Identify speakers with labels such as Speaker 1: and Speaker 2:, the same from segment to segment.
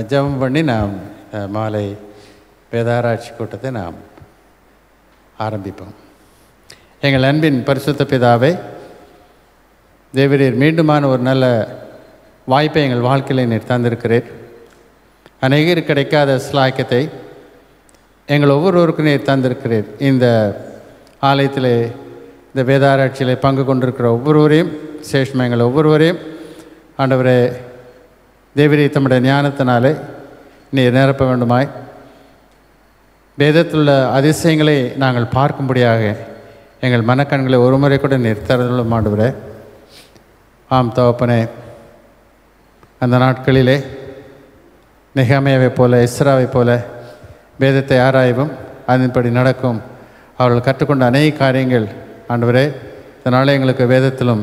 Speaker 1: ஜெபம் பண்ணி நாம் அஹ், மாலை வேதாராய்ச்சி கூட்டத்தை நாம் ஆரம்பிப்போம் எங்கள் அன்பின் பரிசுத்த பிதாவே தேவரீர் மீண்டுமான ஒரு நல்ல வாய்ப்பை எங்கள் வாழ்க்கையில் நீர் தந்திருக்கிறீர் அநேகர் கிடைக்காத ஸ்லாக்கியத்தை எங்கள் ஒவ்வொருவருக்கும் நீர் தந்திருக்கிறீர் இந்த ஆலயத்திலே இந்த வேதாராய்ச்சியிலே பங்கு கொண்டிருக்கிற ஒவ்வொருவரையும் சேஷ்மா எங்கள் ஒவ்வொருவரையும் ஆண்டவரே தேவரி தம்முடைய ஞானத்தினாலே நீர் நிரப்ப வேண்டுமாய் வேதத்திலுள்ள அதிசயங்களை நாங்கள் பார்க்கும்படியாக எங்கள் மனக்கண்களை ஒரு முறை கூட நீர் திறந்துள்ள ஆண்டவரே ஆம் தகப்பனே அந்த நாட்களிலே நெகாமையாவைப் போல இஸ்ராவைப் போல வேதத்தை ஆராயவும் அதன்படி நடக்கும் அவர்கள் கற்றுக்கொண்ட அநேக காரியங்கள் ஆண்டவரே இதனால் எங்களுக்கு வேதத்திலும்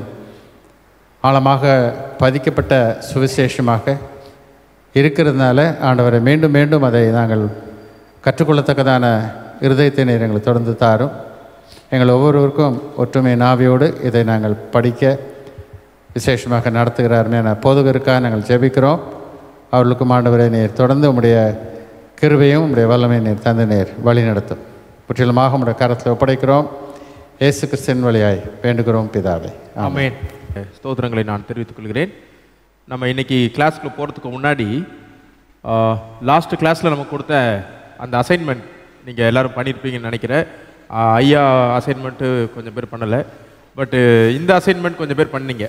Speaker 1: ஆழமாக பதிக்கப்பட்ட சுவிசேஷமாக இருக்கிறதுனால ஆண்டவரை மீண்டும் மீண்டும் அதை நாங்கள் கற்றுக்கொள்ளத்தக்கதான இருதயத்தை நீர் எங்களுக்கு தொடர்ந்து தாரும் எங்கள் ஒவ்வொருவருக்கும் ஒற்றுமை நாவியோடு இதை நாங்கள் படிக்க விசேஷமாக நடத்துகிற அருமையான போதகருக்காக நாங்கள் ஜெபிக்கிறோம் அவர்களுக்கும் ஆண்டவரை நீர் தொடர்ந்து உம்முடைய கிருபையும் உம்முடைய வல்லமை நீர் தந்து நீர் வழி நடத்தும் முற்றிலுமாக உம்முடைய கரத்தில் ஒப்படைக்கிறோம் இயேசு கிறிஸ்தின் வழியாய் வேண்டுகிறோம் பிதாவே ஆமென்.
Speaker 2: ஆமென் ஸ்தோத்திரங்களை நான் தெரிவித்துக் கொள்கிறேன் நம்ம இன்னைக்கு கிளாஸ்க்குள்ள போகிறதுக்கு முன்னாடி லாஸ்ட் கிளாஸில் நம்ம கொடுத்த அந்த அசைன்மெண்ட் நீங்கள் எல்லாரும் பண்ணியிருப்பீங்கன்னு நினைக்கிறேன் ஆ, ஐயா அசைன்மெண்ட்டு கொஞ்சம் பேர் பண்ணலை பட்டு இந்த அசைன்மெண்ட் கொஞ்சம் பேர் பண்ணீங்க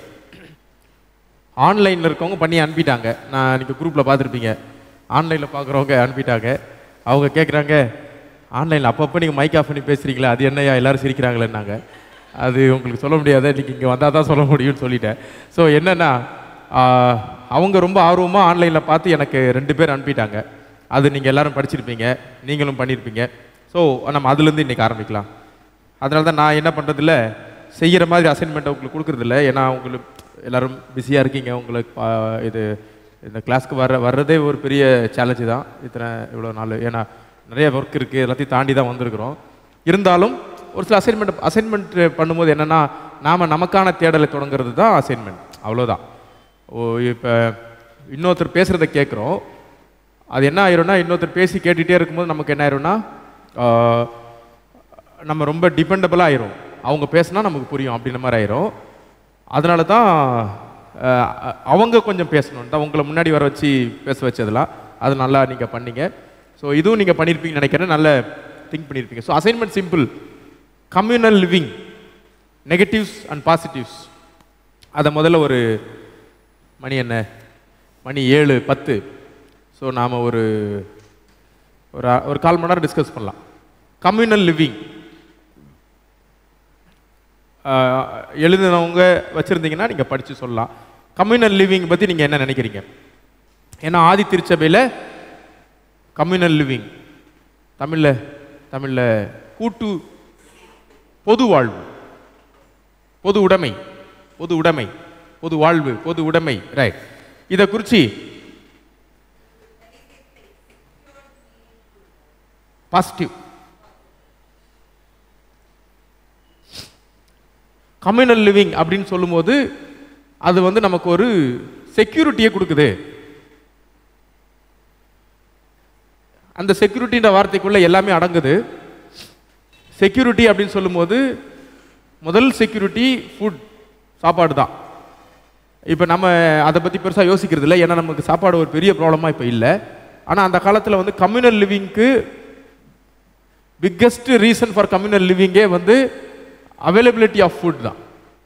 Speaker 2: ஆன்லைனில் இருக்கவங்க பண்ணி அனுப்பிட்டாங்க நான் நீங்கள் குரூப்பில் பார்த்துருப்பீங்க ஆன்லைனில் பார்க்குறவங்க அனுப்பிட்டாங்க அவங்க கேட்குறாங்க ஆன்லைனில் அப்பப்போ நீங்கள் மைக் ஆஃப் பண்ணி பேசுகிறீங்களா அது என்னையா எல்லாரும் சிரிக்கிறாங்களேன்னாங்க அது உங்களுக்கு சொல்ல முடியாத இன்றைக்கி இங்கே வந்தால் தான் சொல்ல முடியும்னு சொல்லிட்டேன் ஸோ என்னென்னா ஆஹ், அவங்க ரொம்ப ஆர்வமாக ஆன்லைனில் பார்த்து எனக்கு ரெண்டு பேர் அனுப்பிட்டாங்க அது நீங்கள் எல்லாரும் படிச்சிருப்பீங்க நீங்களும் பண்ணியிருப்பீங்க ஸோ நம்ம அதுலேருந்து இன்றைக்கி ஆரம்பிக்கலாம் அதனால தான் நான் என்ன பண்ணுறதில்ல செய்கிற மாதிரி அசைன்மெண்ட்டை உங்களுக்கு கொடுக்குறதில்ல ஏன்னா உங்களுக்கு எல்லாரும் பிஸியாக இருக்கீங்க உங்களுக்கு ஆ, இது இந்த கிளாஸ்க்கு வர வர்றதே ஒரு பெரிய சேலஞ்சு தான் இத்தனை இவ்வளோ நாள் ஏன்னா நிறைய ஒர்க் இருக்குது எல்லாத்தையும் தாண்டி தான் வந்திருக்கிறோம் இருந்தாலும் ஒரு சில அசைன்மெண்ட் அசைன்மெண்ட் பண்ணும்போது என்னென்னா நாம் நமக்கான தேடலை தொடங்குறது தான் அசைன்மெண்ட் அவ்வளோதான் ஓ இப்போ இன்னொருத்தர் பேசுகிறத கேட்குறோம் அது என்ன ஆயிரும்னா இன்னொருத்தர் பேசி கேட்டுகிட்டே இருக்கும்போது நமக்கு என்ன ஆயிரும்னா ஆ, நம்ம ரொம்ப டிபெண்டபிளாக ஆயிரும் அவங்க பேசினா நமக்கு புரியும் அப்படின்ற மாதிரி ஆயிரும் அதனால தான் அஹ், அ- அவங்க கொஞ்சம் பேசணும் தான் உங்களை முன்னாடி வர வச்சு பேச வச்சதெல்லாம் அது நல்லா நீங்கள் பண்ணீங்க ஸோ இதுவும் நீங்கள் பண்ணியிருப்பீங்கன்னு நினைக்கிறேன் நல்ல திங்க் பண்ணியிருப்பீங்க so assignment simple communal living negatives and positives அதை முதல்ல ஒரு மணி என்ன மணி ஏழு பத்து ஸோ நாம் ஒரு ஒரு அ- ஒரு கால் மணி நேரம் டிஸ்கஸ் பண்ணலாம் கம்யூனல் லிவிங் எழுதினவங்க வச்சுருந்தீங்கன்னா நீங்கள் படித்து சொல்லலாம் கம்யூனல் லிவிங் பற்றி நீங்கள் என்ன நினைக்கிறீங்க ஏன்னா ஆதி திருச்சபையில் கம்யூனல் லிவிங் தமிழில் தமிழில் கூட்டு பொது வாழ்வு பொது உடைமை பொது உடைமை பொது வாழ்வு பொது உடைமை ரைட் இதை குறித்து பாசிட்டிவ் கம்யூனல் லிவிங் அப்படின்னு சொல்லும்போது அது வந்து நமக்கு ஒரு செக்யூரிட்டியை கொடுக்குது அந்த செக்யூரிட்டின்ற வார்த்தைக்குள்ள எல்லாமே அடங்குது செக்யூரிட்டி அப்படின்னு சொல்லும்போது முதல் செக்யூரிட்டி ஃபுட் சாப்பாடு தான் இப்போ நம்ம அதை பற்றி பெருசாக யோசிக்கிறது இல்லை ஏன்னா நமக்கு சாப்பாடு ஒரு பெரிய ப்ராப்ளமாக இப்போ இல்லை ஆனால் அந்த காலத்தில் வந்து கம்யூனல் லிவிங்க்கு பிக்கஸ்ட் ரீசன் ஃபார் கம்யூனல் லிவிங்கே வந்து அவைலபிலிட்டி ஆஃப் ஃபுட் தான்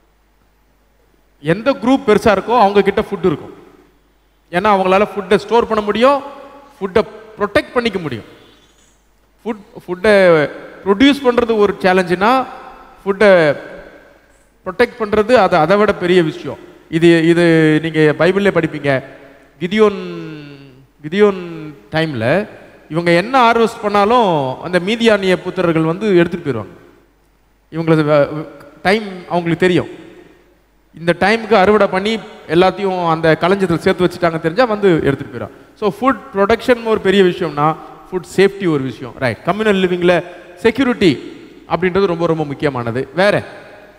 Speaker 2: எந்த குரூப் பெருசாக இருக்கோ அவங்க கிட்ட ஃபுட் இருக்கும் ஏன்னா அவங்களால ஃபுட்டை ஸ்டோர் பண்ண முடியும் ஃபுட்டை ப்ரொடெக்ட் பண்ணிக்க முடியும் ஃபுட் ஃபுட்டை ப்ரொடியூஸ் பண்ணுறது ஒரு சேலஞ்சுனா ஃபுட்டை ப்ரொடெக்ட் பண்ணுறது அது அதை விட பெரிய விஷயம் இது இது நீங்கள் பைபிளில் படிப்பீங்க கிதியோன் கிதியோன் டைமில் இவங்க என்ன ஹார்வெஸ்ட் பண்ணாலும் அந்த மீதியானிய புத்திரர்கள் வந்து எடுத்துகிட்டு போயிடுவாங்க இவங்களுக்கு டைம் அவங்களுக்கு தெரியும் இந்த டைமுக்கு அறுவடை பண்ணி எல்லாத்தையும் அந்த களஞ்சத்தில் சேர்த்து வச்சுட்டாங்க தெரிஞ்சால் வந்து எடுத்துகிட்டு போயிடும் ஸோ ஃபுட் ப்ரொடக்ஷன் ஒரு பெரிய விஷயம்னா ஃபுட் சேஃப்டி ஒரு விஷயம் ரைட் கம்யூனல் லிவிங்கில் செக்யூரிட்டி அப்படின்றது ரொம்ப ரொம்ப முக்கியமானது வேற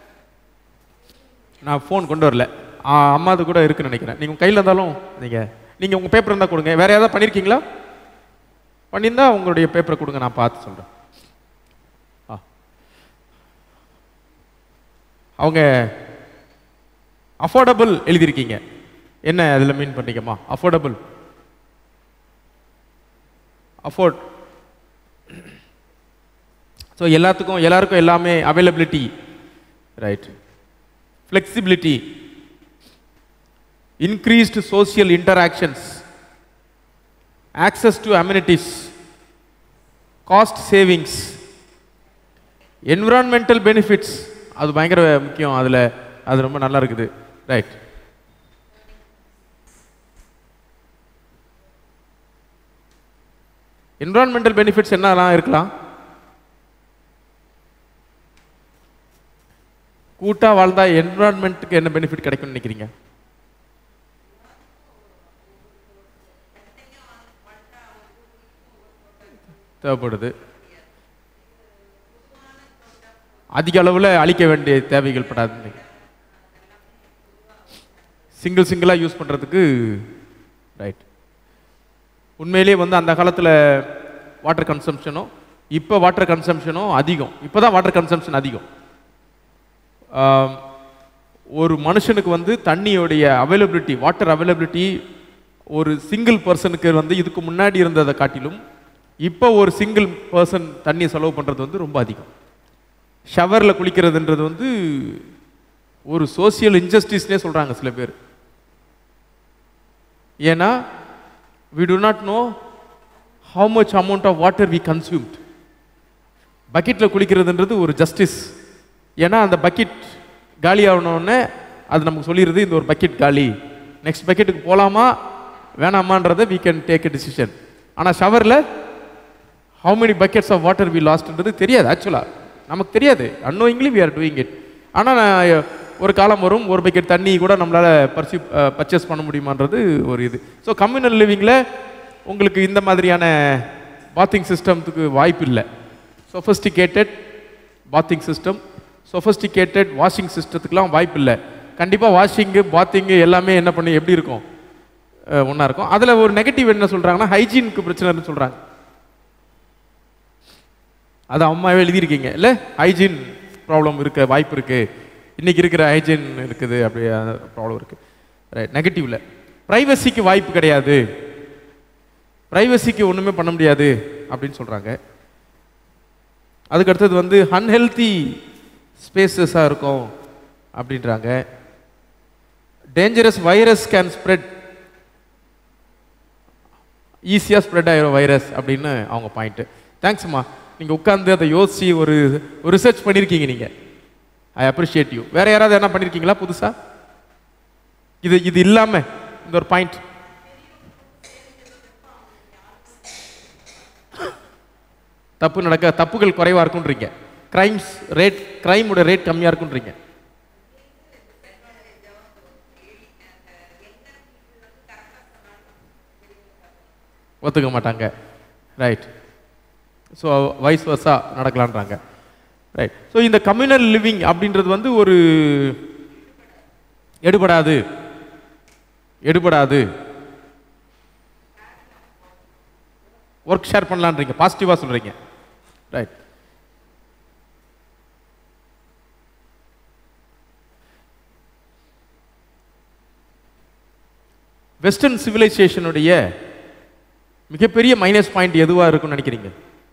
Speaker 2: நான் ஃபோன் கொண்டு வரல ஆ, அம்மாது கூட இருக்குன்னு நினைக்கிறேன் நீங்கள் கையில் இருந்தாலும் நீங்கள் நீங்கள் உங்கள் பேப்பர் இருந்தால் கொடுங்க வேற ஏதாவது பண்ணியிருக்கீங்களா பண்ணியிருந்தா உங்களுடைய பேப்பரை கொடுங்க நான் பார்த்து சொல்கிறேன் ஆ அவங்க அஃபோர்டபுள் எழுதியிருக்கீங்க என்ன அதில் மீன் பண்ணீங்கம்மா அஃபோர்டபுள் அஃபோர்ட் ஸோ எல்லாத்துக்கும் எல்லாருக்கும் எல்லாமே availability right flexibility increased social interactions access to amenities cost savings environmental benefits அது பயங்கர முக்கியம் அதில் அது ரொம்ப நல்லா இருக்குது ரைட் என்விரான்மெண்டல் பெனிஃபிட்ஸ் என்னலாம் இருக்கலாம் கூட்டா வாழ்ந்தா என்விரான்மெண்ட்டுக்கு என்ன பெனிஃபிட் கிடைக்கும்னு நினைக்கிறீங்க தேவைப்படுது அதிக அளவில் அழிக்க வேண்டிய தேவைகள் படாது சிங்கிள் சிங்கிளாக யூஸ் பண்ணுறதுக்கு ரைட் உண்மையிலேயே வந்து அந்த காலத்தில் வாட்டர் கன்சம்ஷனும் இப்போ வாட்டர் கன்சம்ஷனும் அதிகம் இப்போ தான் வாட்டர் கன்சம்ஷன் அதிகம் ஆம், ஒரு மனுஷனுக்கு வந்து தண்ணியோடைய அவைலபிலிட்டி வாட்டர் அவைலபிலிட்டி ஒரு சிங்கிள் பர்சனுக்கு வந்து இதுக்கு முன்னாடி இருந்ததை காட்டிலும் இப்போ ஒரு சிங்கிள் பர்சன் தண்ணியை செலவு பண்ணுறது வந்து ரொம்ப அதிகம் ஷவரில் குளிக்கிறதுன்றது வந்து ஒரு சோசியல் இன்ஜஸ்டிஸ்னே சொல்கிறாங்க சில பேர் ஏன்னா we do not know how much amount of water we consumed பக்கெட்டில் குளிக்கிறதுன்றது ஒரு ஜஸ்டிஸ் ஏன்னா அந்த பக்கெட் காலி ஆகணுன்னே அது நமக்கு சொல்லிடுது இந்த ஒரு பக்கெட் காலி நெக்ஸ்ட் பக்கெட்டுக்கு போகலாமா வேணாமான்றதை we can take a decision ஆனால் ஷவரில் how many buckets of water we lostன்றது தெரியாது ஆக்சுவலாக நமக்கு தெரியாது unknowingly we are doing it ஆனால் நான் ஒரு காலம் வரும் ஒரு பக்கெட் தண்ணி கூட நம்மளால் பர்சி பர்ச்சேஸ் பண்ண முடியுமான்றது ஒரு இது ஸோ கம்யூனல் லிவிங்கில் உங்களுக்கு இந்த மாதிரியான பாத்திங் சிஸ்டம்த்துக்கு வாய்ப்பு இல்லை sophisticated bathing system sophisticated washing சிஸ்டத்துக்குலாம் வாய்ப்பு இல்லை கண்டிப்பாக வாஷிங்கு பாத்திங்கு எல்லாமே என்ன பண்ணி எப்படி இருக்கும் ஒன்றா இருக்கும் அதில் ஒரு நெகட்டிவ் என்ன சொல்கிறாங்கன்னா ஹைஜீனுக்கு பிரச்சனைன்னு சொல்கிறாங்க அது அம்மாவே எழுதியிருக்கீங்க இல்லை ஹைஜீன் ப்ராப்ளம் இருக்க வாய்ப்பு இருக்கு இன்னைக்கு இருக்கிற ஹைஜீன் இருக்குது அப்படி ப்ராப்ளம் இருக்கு ரைட் நெகட்டிவ்ல ப்ரைவசிக்கு வாய்ப்பு கிடையாது ப்ரைவசிக்கு ஒன்றுமே பண்ண முடியாது அப்படின்னு சொல்கிறாங்க அதுக்கு அடுத்தது வந்து அன்ஹெல்தி ஸ்பேசஸாக இருக்கும் அப்படின்றாங்க டேஞ்சரஸ் வைரஸ் கேன் ஸ்ப்ரெட் ஈஸியாக ஸ்ப்ரெட் ஆகிரும் வைரஸ் அப்படின்னு அவங்க பாயிண்ட்டு தேங்க்ஸ்மா நீங்கள் உட்காந்து அதை யோசிச்சு ஒரு ஒரு ரிசர்ச் பண்ணியிருக்கீங்க நீங்கள் ஐ அப்ரிஷியேட் யூ வேற யாராவது என்ன பண்ணியிருக்கீங்களா புதுசாக இது இது இல்லாமல் இந்த ஒரு பாயிண்ட் தப்பு நடக்க தப்புகள் குறைவாக இருக்குன்றீங்க கிரைம்ஸ் ரேட் கிரைமோட ரேட் கம்மியாக இருக்குன்றீங்க ஒத்துக்க மாட்டாங்க ரைட் ஸோ வைஸ் வர்ஸா நடக்கலான்றாங்க ரைட் ஸோ இந்த கம்யூனல் லிவிங் அப்படின்றது வந்து ஒரு எடுபடாது எடுபடாது ஒர்க் ஷேர் பண்ணலான்றீங்க பாசிட்டிவாக சொல்கிறீங்க ரைட் வெஸ்டர்ன் சிவிலைசேஷனுடைய மிகப்பெரிய மைனஸ் பாயிண்ட் எதுவாக இருக்கும்னு நினைக்கிறீங்க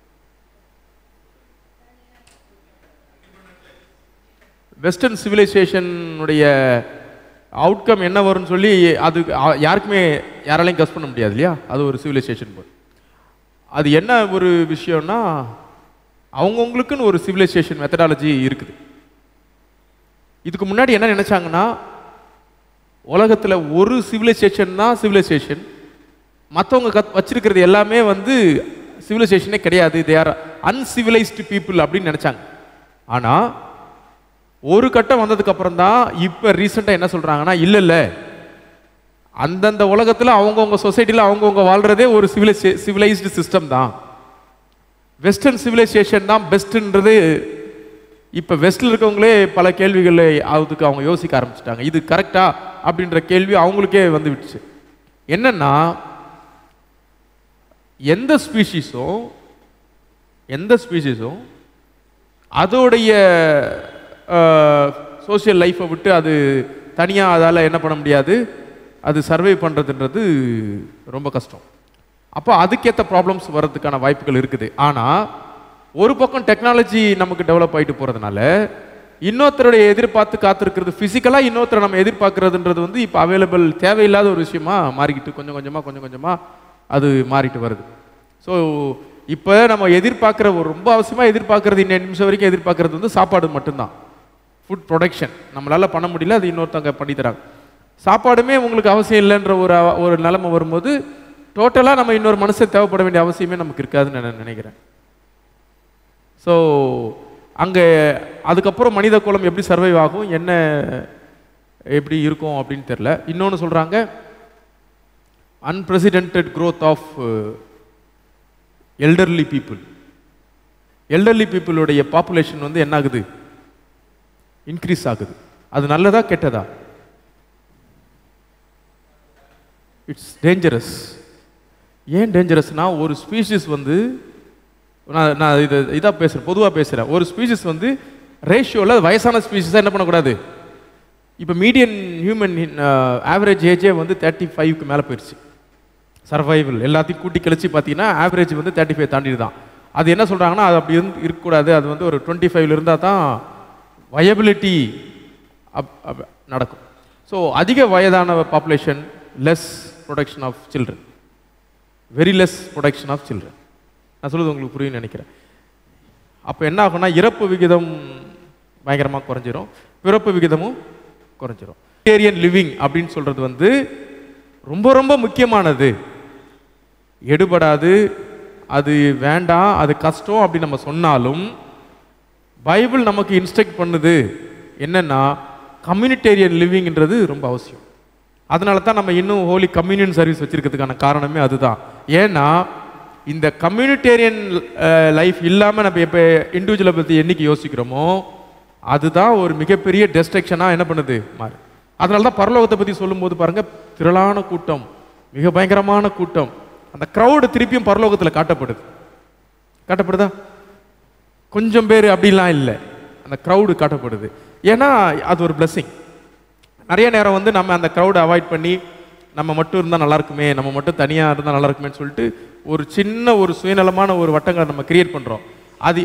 Speaker 2: வெஸ்டர்ன் சிவிலைசேஷனுடைய அவுட்கம் என்ன வரும்னு சொல்லி அது அ- யாருக்குமே யாராலையும் கஸ் பண்ண முடியாது இல்லையா அது ஒரு சிவிலைசேஷன் போல் அது என்ன ஒரு விஷயம்னா அவங்கவுங்களுக்குன்னு ஒரு சிவிலைசேஷன் மெத்தடாலஜி இருக்குது இதுக்கு முன்னாடி என்ன நினைச்சாங்கன்னா உலகத்தில் ஒரு சிவிலைசேஷன் தான் சிவிலைசேஷன் மற்றவங்க கத் வச்சிருக்கிறது எல்லாமே வந்து சிவிலைசேஷனே கிடையாது தே ஆர் அன்சிவிலைஸ்டு பீப்புள் அப்படின்னு நினச்சாங்க ஆனால் ஒரு கட்டம் வந்ததுக்கு அப்புறம் தான் இப்போ ரீசெண்டாக என்ன சொல்கிறாங்கன்னா இல்லை இல்லை அந்தந்த உலகத்தில் அவங்கவுங்க சொசைட்டியில் அவங்கவுங்க வாழ்கிறதே ஒரு சிவிலைசே சிவிலைஸ்டு சிஸ்டம் தான் வெஸ்டர்ன் சிவிலைசேஷன் தான் பெஸ்ட்டுன்றது இப்போ வெஸ்டில் இருக்கவங்களே பல கேள்விகளை அதுக்கு அவங்க யோசிக்க ஆரம்பிச்சிட்டாங்க இது கரெக்டா அப்படின்ற கேள்வி அவங்களுக்கே வந்து விட்டுச்சு என்னன்னா எந்த ஸ்பீஷீஸும் எந்த ஸ்பீஷீஸும் அதோடைய சோஷியல் லைஃப்பை விட்டு அது தனியாக அதால் என்ன பண்ண முடியாது அது சர்வை பண்ணுறதுன்றது ரொம்ப கஷ்டம் அப்போ அதுக்கேற்ற ப்ராப்ளம்ஸ் வர்றதுக்கான வாய்ப்புகள் இருக்குது ஆனால் ஒரு பக்கம் டெக்னாலஜி நமக்கு டெவலப் ஆகிட்டு போகிறதுனால இன்னொருத்தருடைய எதிர்பார்த்து காத்திருக்கிறது ஃபிசிக்கலாக இன்னொருத்தரை நம்ம எதிர்பார்க்கறதுன்றது வந்து இப்போ அவைலபிள் தேவையில்லாத ஒரு விஷயமா மாறிக்கிட்டு கொஞ்சம் கொஞ்சமாக கொஞ்சம் கொஞ்சமாக அது மாறிட்டு வருது ஸோ இப்போ நம்ம எதிர்பார்க்குற ஒரு ரொம்ப அவசியமாக எதிர்பார்க்கறது இன்னும் நிமிஷம் வரைக்கும் எதிர்பார்க்கறது வந்து சாப்பாடு மட்டும்தான் ஃபுட் ப்ரொடக்ஷன் நம்மளால் பண்ண முடியல அது இன்னொருத்தவங்க பண்ணி தராங்க சாப்பாடுமே உங்களுக்கு அவசியம் இல்லைன்ற ஒரு அவ- ஒரு நிலைமை வரும்போது டோட்டலாக நம்ம இன்னொரு மனுஷன் தேவைப்பட வேண்டிய அவசியமே நமக்கு இருக்காதுன்னு நான் நினைக்கிறேன் ஸோ அங்கே அதுக்கப்புறம் மனித குலம் எப்படி சர்வைவ் ஆகும் என்ன எப்படி இருக்கும் அப்படின்னு தெரில இன்னொன்று சொல்கிறாங்க unprecedented growth of elderly people elderly பீப்புளுடைய பாப்புலேஷன் வந்து என்ன ஆகுது இன்க்ரீஸ் ஆகுது அது நல்லதா கெட்டதா இட்ஸ் டேஞ்சரஸ் ஏன் டேஞ்சரஸ்னா ஒரு ஸ்பீஷிஸ் வந்து நான் நான் இதை இதாக பேசுகிறேன் பொதுவாக பேசுகிறேன் ஒரு ஸ்பீஷிஸ் வந்து ரேஷியோவில் வயசான ஸ்பீஷிஸாக என்ன பண்ணக்கூடாது இப்போ மீடியன் ஹியூமன் ஆவரேஜ் ஏஜே வந்து தேர்ட்டி ஃபைவ்க்கு மேலே போயிடுச்சு சர்வைவல் எல்லாத்தையும் கூட்டி கழிச்சு பார்த்தீங்கன்னா ஆவரேஜ் வந்து தேர்ட்டி ஃபைவ் தாண்டிட்டு தான் அது என்ன சொல்கிறாங்கன்னா அது அப்படி இருந்து இருக்கக்கூடாது அது வந்து ஒரு டுவெண்ட்டி ஃபைவ்ல இருந்தால் தான் வயபிலிட்டி அப் அப் நடக்கும் ஸோ அதிக வயதான population less production of children very less production of children நான் சொல்றது உங்களுக்கு புரியும்னு நினைக்கிறேன் அப்போ என்ன ஆகும்னா இறப்பு விகிதம் பயங்கரமாக குறைஞ்சிரும் பிறப்பு விகிதமும் குறைஞ்சிரும் வெஜிடேரியன் லிவிங் அப்படின்னு சொல்றது வந்து ரொம்ப ரொம்ப முக்கியமானது எடுபடாது அது வேண்டாம் அது கஷ்டம் அப்படி நம்ம சொன்னாலும் பைபிள் நமக்கு இன்ஸ்ட்ரக்ட் பண்ணுது என்னன்னா கம்யூனிடேரியன் லிவிங்ன்றது ரொம்ப அவசியம் அதனால தான் நம்ம இன்னும் ஹோலி கம்யூனியன் சர்வீஸ் வச்சிருக்கிறதுக்கான காரணமே அதுதான் ஏன்னா இந்த கம்யூனிடேரியன் லைஃப் இல்லாமல் நம்ம எப்போ இண்டிவிஜுவலை பற்றி என்னைக்கு யோசிக்கிறோமோ அதுதான் ஒரு மிகப்பெரிய டெஸ்ட்ரக்ஷனாக என்ன பண்ணுது மாறு அதனால தான் பரலோகத்தை பற்றி சொல்லும்போது பாருங்க திரளான கூட்டம் மிக பயங்கரமான கூட்டம் அந்த க்ரௌடு திருப்பியும் பரலோகத்தில் காட்டப்படுது காட்டப்படுதா கொஞ்சம் பேர் அப்படிலாம் இல்லை அந்த க்ரௌடு காட்டப்படுது ஏன்னா அது ஒரு blessing நிறைய நேரம் வந்து நம்ம அந்த க்ரௌடை அவாய்ட் பண்ணி நம்ம மட்டும் இருந்தால் நல்லா இருக்குமே நம்ம மட்டும் தனியாக இருந்தால் நல்லா இருக்குமேன்னு சொல்லிட்டு ஒரு சின்ன ஒரு சுயநலமான ஒரு வட்டங்களை நம்ம கிரியேட் பண்ணுறோம் அது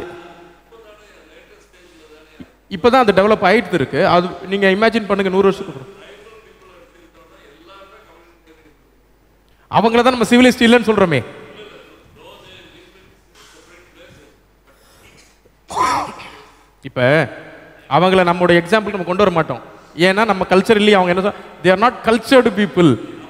Speaker 2: இப்போ தான் அது டெவலப் ஆயிட்டு இருக்கு அது நீங்கள் இமேஜின் பண்ணுங்க நூறு வருஷத்துக்கு அப்புறம் அவங்கள தான் நம்ம சிவிலிஸ்ட் இல்லைன்னு சொல்கிறோமே இப்போ அவங்கள நம்மளோட எக்ஸாம்பிள் நம்ம கொண்டு வர மாட்டோம் ஏன்னா நம்ம கல்ச்சரலி அவங்க என்ன they are not cultured people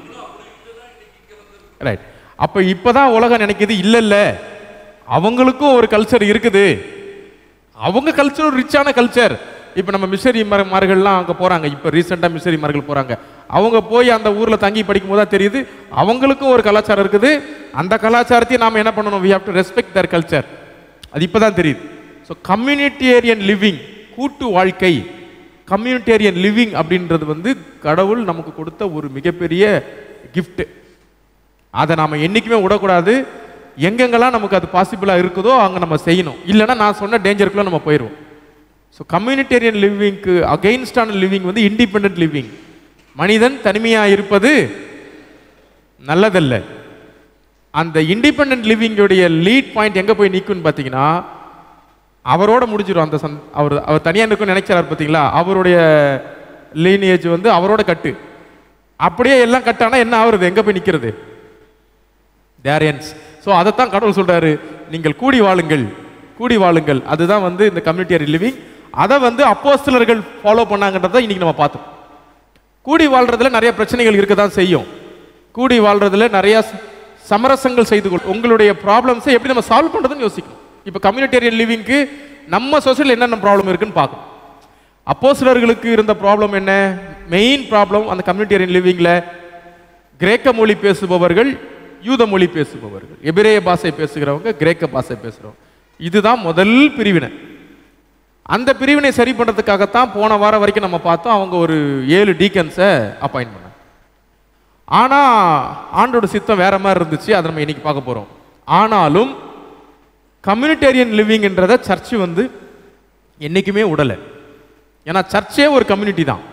Speaker 2: right அப்போ இப்போதான் உலகம் நினைக்குது இல்லை இல்லை அவங்களுக்கும் ஒரு கல்ச்சர் இருக்குது அவங்க கல்ச்சர் ஒரு ரிச்சான கல்ச்சர் இப்போ நம்ம மிஷரி மார்கள்லாம் அங்கே போகிறாங்க இப்போ ரீசெண்டாக மிஷரி மார்கள் போகிறாங்க அவங்க போய் அந்த ஊரில் தங்கி படிக்கும் போது தான் தெரியுது அவங்களுக்கும் ஒரு கலாச்சாரம் இருக்குது அந்த கலாச்சாரத்தையும் நாம் என்ன பண்ணணும் we have to respect their culture அது இப்போ தான் தெரியுது ஸோ கம்யூனிட்டேரியன் லிவிங் கூட்டு வாழ்க்கை கம்யூனிட்டேரியன் லிவிங் அப்படின்றது வந்து கடவுள் நமக்கு கொடுத்த ஒரு மிகப்பெரிய கிஃப்ட் அதை நாம் என்றைக்குமே விடக்கூடாது எங்கெங்கெல்லாம் நமக்கு அது பாசிபிளாக இருக்குதோ அங்கே நம்ம செய்யணும் இல்லைன்னா நான் சொன்ன டேஞ்சருக்குள்ளே நம்ம போயிடுவோம் ஸோ கம்யூனிட்டேரியன் லிவிங்க்கு அகெயின்ஸ்டான லிவிங் வந்து இண்டிபெண்ட் லிவிங் மனிதன் தனிமையாக இருப்பது நல்லதல்ல அந்த இண்டிபெண்ட் லிவிங்குடைய லீட் பாயிண்ட் எங்கே போய் நிற்கும்னு பார்த்தீங்கன்னா அவரோட முடிஞ்சிடும் அந்த சந் அவர் அவர் தனியாக இருக்குன்னு நினைக்கிறார் பார்த்தீங்களா அவருடைய லீனியேஜ் வந்து அவரோட கட்டு அப்படியே எல்லாம் கட்டானா என்ன ஆகுறது எங்கே போய் நிற்கிறது தேரியன்ஸ் ஸோ அதைத்தான் கடவுள் சொல்றாரு நீங்கள் கூடி வாழுங்கள் கூடி வாழுங்கள் அதுதான் வந்து இந்த கம்யூனிட்டியரி லிவிங் அதை வந்து அப்போஸ்தலர்கள் ஃபாலோ பண்ணாங்கன்றதை இன்னைக்கு நம்ம பார்த்தோம் கூடி வாழ்றதுல நிறைய பிரச்சனைகள் இருக்க தான் செய்யும் கூடி வாழ்றதுல நிறைய ச- சமரசங்கள் செய்து கொள் உங்களுடைய ப்ராப்ளம்ஸை எப்படி நம்ம சால்வ் பண்ணுறதுன்னு யோசிக்கணும் இப்போ கம்யூனிட்டேரியன் லிவிங்க்கு நம்ம சொசைட்டியில் என்னென்ன ப்ராப்ளம் இருக்குன்னு பார்க்கணும் அப்போஸ்தலர்களுக்கு இருந்த ப்ராப்ளம் என்ன மெயின் ப்ராப்ளம் அந்த கம்யூனிட்டேரியன் லிவிங்கில் கிரேக்க மொழி பேசுபவர்கள் யூத மொழி பேசுபவர்கள் எபிரேய பாஷை பேசுகிறவங்க கிரேக்க பாஷை பேசுகிறவங்க இதுதான் முதல் பிரிவினை அந்த பிரிவினை சரி பண்ணுறதுக்காகத்தான் போன வாரம் வரைக்கும் நம்ம பார்த்தோம் அவங்க ஒரு ஏழு டீக்கன்ஸை அப்பாயின்ட் பண்ணாங்க ஆனால் ஆண்டோட சித்தம் வேற மாதிரி இருந்துச்சு அதை நம்ம இன்னைக்கு பார்க்க போகிறோம் ஆனாலும் கம்யூனிடேரியன் லிவிங்ன்றத சர்ச்சு வந்து என்றைக்குமே உடலை ஏன்னா சர்ச்சே ஒரு கம்யூனிட்டி தான்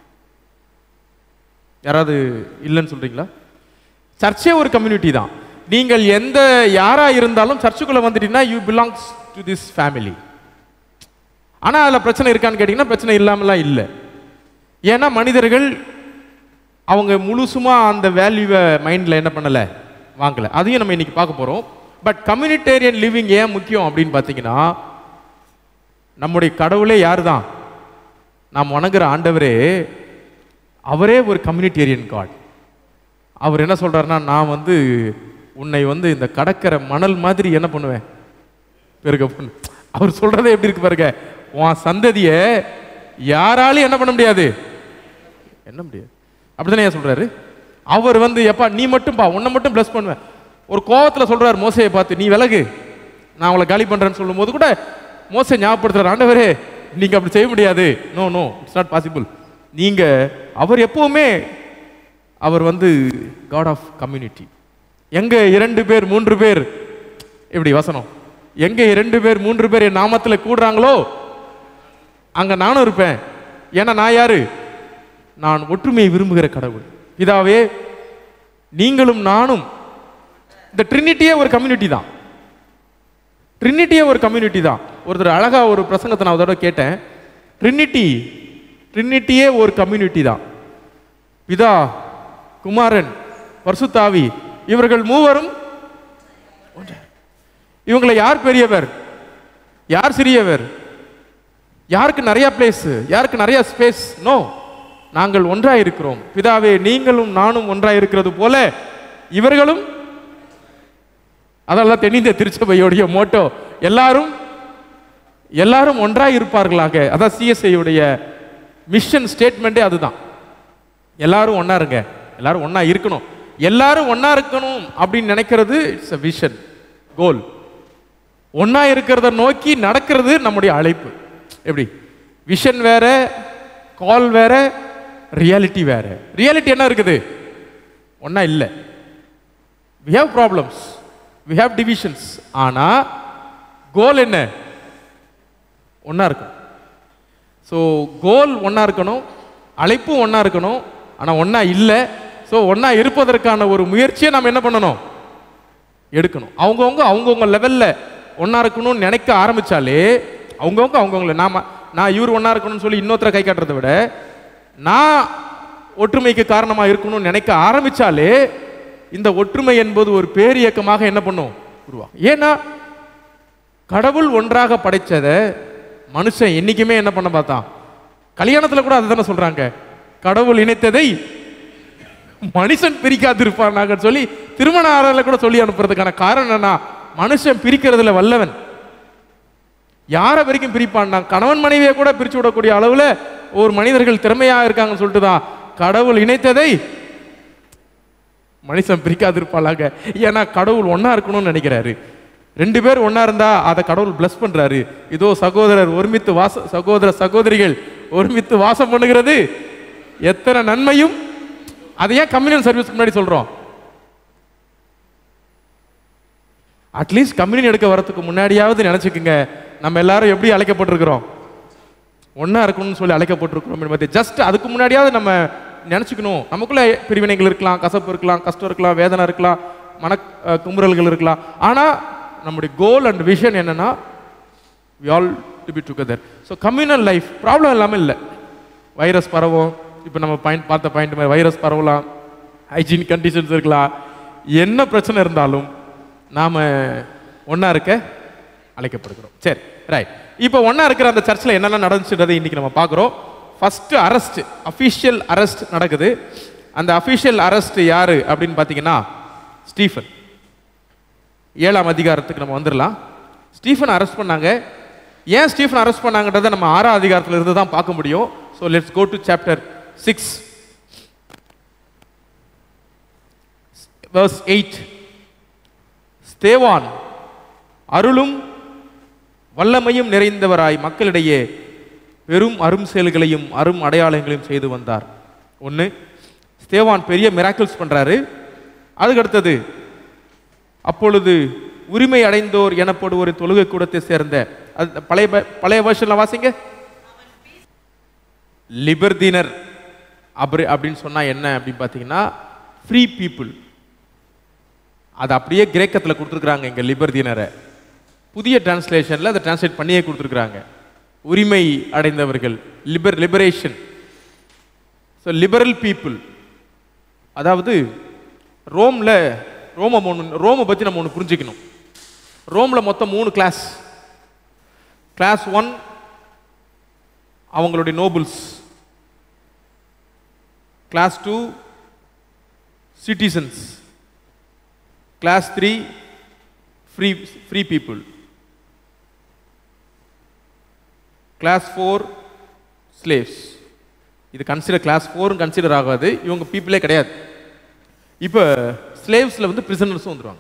Speaker 2: யாராவது இல்லைன்னு சொல்றீங்களா சர்ச்சே ஒரு கம்யூனிட்டி தான் நீங்கள் எந்த யாரா இருந்தாலும் சர்ச்சுக்குள்ள வந்துட்டீங்கன்னா you belongs to this family ஆனா அதுல பிரச்சனை இருக்கான்னு கேட்டீங்கன்னா பிரச்சனை இல்லாமலாம் இல்லை ஏன்னா மனிதர்கள் அவங்க முழுசுமா அந்த வேல்யூவை மைண்ட்ல என்ன பண்ணல வாங்கல அதையும் நம்ம இன்னைக்கு பார்க்க போறோம் பட் கம்யூனிடேரியன் லிவிங் ஏன் முக்கியம் அப்படின்னு பார்த்தீங்கன்னா நம்முடைய கடவுளே யார் தான் நாம் வணங்குற ஆண்டவரே அவரே ஒரு கம்யூனிடேரியன் காட் அவர் என்ன சொல்றாருன்னா நான் வந்து உன்னை வந்து இந்த கடற்கரை மணல் மாதிரி என்ன பண்ணுவேன் பெருக பண்ணு அவர் சொல்றதே எப்படி இருக்கு பாருங்க உன் சந்ததிய யாராலையும் என்ன பண்ண முடியாது என்ன முடியாது அப்படிதானே ஏன் சொல்றாரு அவர் வந்து எப்பா நீ மட்டும் பா உன்னை மட்டும் ப்ளஸ் பண்ணுவேன் ஒரு கோவத்துல சொல்றாரு மோசையை பார்த்து நீ விலகு நான் அவளை காலி பண்றேன்னு சொல்லும்போது கூட மோசை ஞாபகப்படுத்துறாரு ஆண்டவரே நீங்க அப்படி செய்ய முடியாது no no it's not possible நீங்க அவர் எப்பவுமே அவர் வந்து காட் ஆஃப் கம்யூனிட்டி எங்க இரண்டு பேர் மூன்று பேர் எப்படி வசனம் எங்க இரண்டு பேர் மூன்று பேர் என் நாமத்துல கூடுறாங்களோ அங்க நானும் இருப்பேன் ஏன்னா நான் யாரு நான் ஒற்றுமையை விரும்புகிற கடவுள் பிதாவே நீங்களும் நானும் இந்த ட்ரினிட்டியே ஒரு கம்யூனிட்டி தான் ட்ரினிட்டியே ஒரு கம்யூனிட்டி தான் ஒருத்தர் அழகா ஒரு பிரசங்கத்தை நான் ஒரு தடவை கேட்டேன் ட்ரினிட்டி ட்ரினிட்டியே ஒரு கம்யூனிட்டி தான் பிதா குமாரன் பர்சுத்தாவி இவர்கள் மூவரும் ஒன்றே. இவங்களை யார் பெரியவர் யார் சிறியவர் யாருக்கு நிறைய பிளேஸ் யாருக்கு நிறைய ஸ்பேஸ் நோ நாங்கள் ஒன்றாய் இருக்கிறோம் பிதாவே நீங்களும் நானும் ஒன்றாய் இருக்கிறது போல இவர்களும் அதெல்லாம் தென்னிந்திய திருச்சபையுடைய மோட்டோ எல்லாரும் எல்லாரும் ஒன்றாய் இருப்பார்களாக அதான் சிஎஸ்ஐ உடைய மிஷன் ஸ்டேட்மெண்ட்டே அதுதான் எல்லாரும் ஒண்ணா இருங்க எல்லாரும் ஒண்ணா இருக்கணும் எல்லாரும் ஒண்ணா இருக்கணும் அப்படின்னு நினைக்கிறது இட்ஸ் அ விஷன் கோல் ஒண்ணா இருக்கிறத நோக்கி நடக்கிறது நம்முடைய அழைப்பு எப்படி விஷன் வேற கால் வேற ரியாலிட்டி வேற ரியாலிட்டி என்ன இருக்குது ஒண்ணா இல்லை we have problems we have divisions ஆனா கோல் என்ன ஒண்ணா இருக்கும் ஸோ கோல் ஒண்ணா இருக்கணும் அழைப்பும் ஒண்ணா இருக்கணும் ஆனா ஒண்ணா இல்லை ஸோ ஒண்ணா இருப்பதற்கான ஒரு முயற்சியை நம்ம என்ன பண்ணணும் எடுக்கணும் அவங்கவுங்க அவங்கவுங்க லெவல்ல ஒண்ணா இருக்கணும்னு நினைக்க ஆரம்பிச்சாலே அவங்கவுங்க அவங்கவுங்கள நாம நான் இவர் ஒண்ணா இருக்கணும்னு சொல்லி இன்னொருத்தரை கை காட்டுறதை விட நான் ஒற்றுமைக்கு காரணமா இருக்கணும்னு நினைக்க ஆரம்பிச்சாலே இந்த ஒற்றுமை என்பது ஒரு பேரியக்கமாக என்ன பண்ணும் உருவாகும் ஏன்னா கடவுள் ஒன்றாக படைச்சதை மனுஷன் என்னைக்குமே என்ன பண்ண பார்த்தான் கல்யாணத்துல கூட அதுதானே சொல்றாங்க கடவுள் இணைத்ததை மனுஷன் பிரிக்காதிருப்பானாக சொல்லி திருமண ஆறல கூட சொல்லி அனுப்புறதுக்கான காரணம் என்னன்னா மனுஷன் பிரிக்கிறதுல வல்லவன் யாரை வரைக்கும் பிரிப்பான்னா கணவன் மனைவியை கூட பிரிச்சு விடக்கூடிய அளவுல ஒரு மனிதர்கள் திறமையா இருக்காங்கன்னு சொல்லிட்டு தான் கடவுள் இணைத்ததை மனுஷன் பிரிக்காதிருப்பாளாக ஏன்னா கடவுள் ஒண்ணா இருக்கணும்னு நினைக்கிறாரு ரெண்டு பேர் ஒண்ணா இருந்தா அதை கடவுள் பிளஸ் பண்றாரு இதோ சகோதரர் ஒருமித்து வாச சகோதர சகோதரிகள் ஒருமித்து வாசம் பண்ணுகிறது எத்தனை நன்மையும் அதை ஏன் கம்யூனியன் சர்வீஸ்க்கு முன்னாடி சொல்றோம் அட்லீஸ்ட் கம்யூனியன் எடுக்க வரதுக்கு முன்னாடியாவது நினைச்சுக்குங்க நம்ம எல்லாரும் எப்படி அழைக்கப்பட்டிருக்கிறோம் ஒண்ணா இருக்கணும்னு சொல்லி அழைக்கப்பட்டிருக்கிறோம் ஜஸ்ட் அதுக்கு முன்னாடியாவது நம்ம நினைச்சுக்கணும் நமக்குள்ள பிரிவினைகள் இருக்கலாம் கசப்பு இருக்கலாம் கஷ்டம் இருக்கலாம் வேதனை இருக்கலாம் மன அஹ், குமுறல்கள் இருக்கலாம் ஆனா நம்முடைய கோல் அண்ட் விஷன் என்னன்னா we all to be together so communal life problem இல்லாமல் இல்லை வைரஸ் பரவும் இப்போ நம்ம பாயிண்ட் பார்த்த பாயிண்ட் மாதிரி வைரஸ் பரவலாம் ஹைஜீன் கண்டிஷன்ஸ் இருக்கலாம் என்ன பிரச்சனை இருந்தாலும் நாம் ஒன்றா இருக்க அழைக்கப்படுகிறோம் சரி ரைட் இப்போ ஒன்றா இருக்கிற அந்த சர்ச்சில் என்னெல்லாம் நடந்துச்சுன்றதை இன்னைக்கு நம்ம பார்க்குறோம் ஃபஸ்ட்டு அரெஸ்ட் அஃபிஷியல் அரெஸ்ட் நடக்குது அந்த அஃபிஷியல் அரெஸ்ட் யாரு அப்படின்னு பார்த்தீங்கன்னா ஸ்டீஃபன் ஏழாம் அதிகாரத்துக்கு நம்ம வந்துடலாம் ஸ்டீஃபன் அரெஸ்ட் பண்ணாங்க ஏன் ஸ்டீஃபன் அரெஸ்ட் பண்ணாங்கன்றதை நம்ம ஆறாம் அதிகாரத்துல இருந்து தான் பார்க்க முடியும் so let's go to chapter six verse eight ஸ்தேவான் அருளும் வல்லமையும் நிறைந்தவராய் மக்களிடையே பெரும் அரும் செயல்களையும் அரும் அடையாளங்களையும் செய்து வந்தார் ஒன்று ஸ்தேவான் பெரிய மிராக்கிள்ஸ் பண்றாரு அதுக்கு அடுத்தது அப்பொழுது உரிமை அடைந்தோர் எனப்படுவோர் தொழுகை கூடத்தை சேர்ந்த அது பழைய ப- பழைய வருஷன்ல வாசிங்க லிபர்தீனர் அப்படி அப்படின்னு சொன்னா என்ன அப்படின்னு பார்த்தீங்கன்னா ஃப்ரீ பீப்புள் அது அப்படியே கிரேக்கத்தில் கொடுத்துருக்குறாங்க இங்க லிபர்தீனரை புதிய டிரான்ஸ்லேஷன்ல அதை டிரான்ஸ்லேட் பண்ணியே கொடுத்துருக்குறாங்க உரிமை அடைந்தவர்கள் liber liberation so liberal people அதாவது ரோம்ல ரோம ஒன்று ரோமை பற்றி நம்ம ஒன்று புரிஞ்சுக்கணும் ரோமில் மொத்தம் மூணு கிளாஸ் கிளாஸ் ஒன் அவங்களுடைய nobles class two citizens class three free free people class four slaves இது கன்சிடர் கிளாஸ் ஃபோரும் கன்சிடர் ஆகாது இவங்க பீப்புளே கிடையாது இப்போ ஸ்லேவ்ஸில் வந்து பிரிசனர்ஸும் வந்துடுவாங்க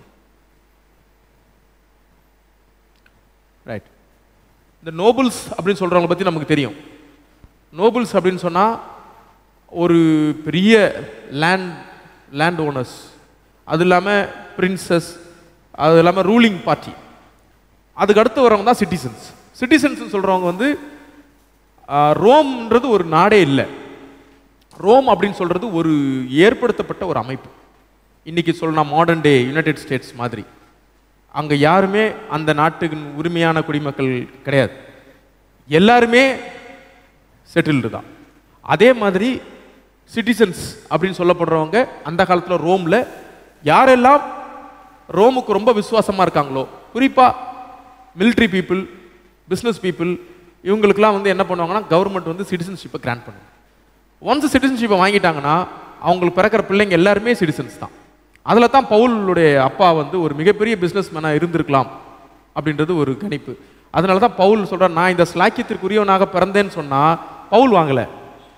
Speaker 2: ரைட் இந்த நோபல்ஸ் அப்படின்னு சொல்கிறவங்கள பற்றி நமக்கு தெரியும் நோபல்ஸ் அப்படின்னு சொன்னால் ஒரு பெரிய லேண்ட் லேண்ட் ஓனர்ஸ் அது இல்லாமல் பிரின்சஸ் அது இல்லாமல் ரூலிங் பார்ட்டி அதுக்கு அடுத்து வரவங்க தான் சிட்டிசன்ஸ் சிட்டிசன்ஸ் சொல்கிறவங்க வந்து ஆ, ரோம்ன்றது ஒரு நாடே இல்லை ரோம் அப்படின்னு சொல்கிறது ஒரு ஏற்படுத்தப்பட்ட ஒரு அமைப்பு இன்னைக்கு சொல்லலாம் மாடர்ன் டே யுனைடெட் ஸ்டேட்ஸ் மாதிரி அங்கே யாருமே அந்த நாட்டுக்கு உரிமையான குடிமக்கள் கிடையாது எல்லாருமே செட்டில்டு தான் அதே மாதிரி சிட்டிசன்ஸ் அப்படின்னு சொல்லப்படுறவங்க அந்த காலத்தில் ரோமில் யாரெல்லாம் ரோமுக்கு ரொம்ப விசுவாசமாக இருக்காங்களோ குறிப்பாக military பீப்புள் பிஸ்னஸ் பீப்புள் இவங்களுக்குலாம் வந்து என்ன பண்ணுவாங்கன்னா கவர்மெண்ட் வந்து சிட்டிசன்ஷிப்பை கிராண்ட் பண்ணும் ஒன்ஸ் சிட்டிசன்ஷிப்பை வாங்கிட்டாங்கன்னா அவங்களுக்கு பிறக்கிற பிள்ளைங்க எல்லாருமே சிட்டிசன்ஸ் தான் அதில் தான் பவுலுடைய அப்பா வந்து ஒரு மிகப்பெரிய பிஸ்னஸ் மேனாக இருந்திருக்கலாம் அப்படின்றது ஒரு கணிப்பு அதனால தான் பவுல் சொல்கிறார் நான் இந்த ஸ்லாக்கியத்திற்குரியவனாக பிறந்தேன்னு சொன்னால் பவுல் வாங்கலை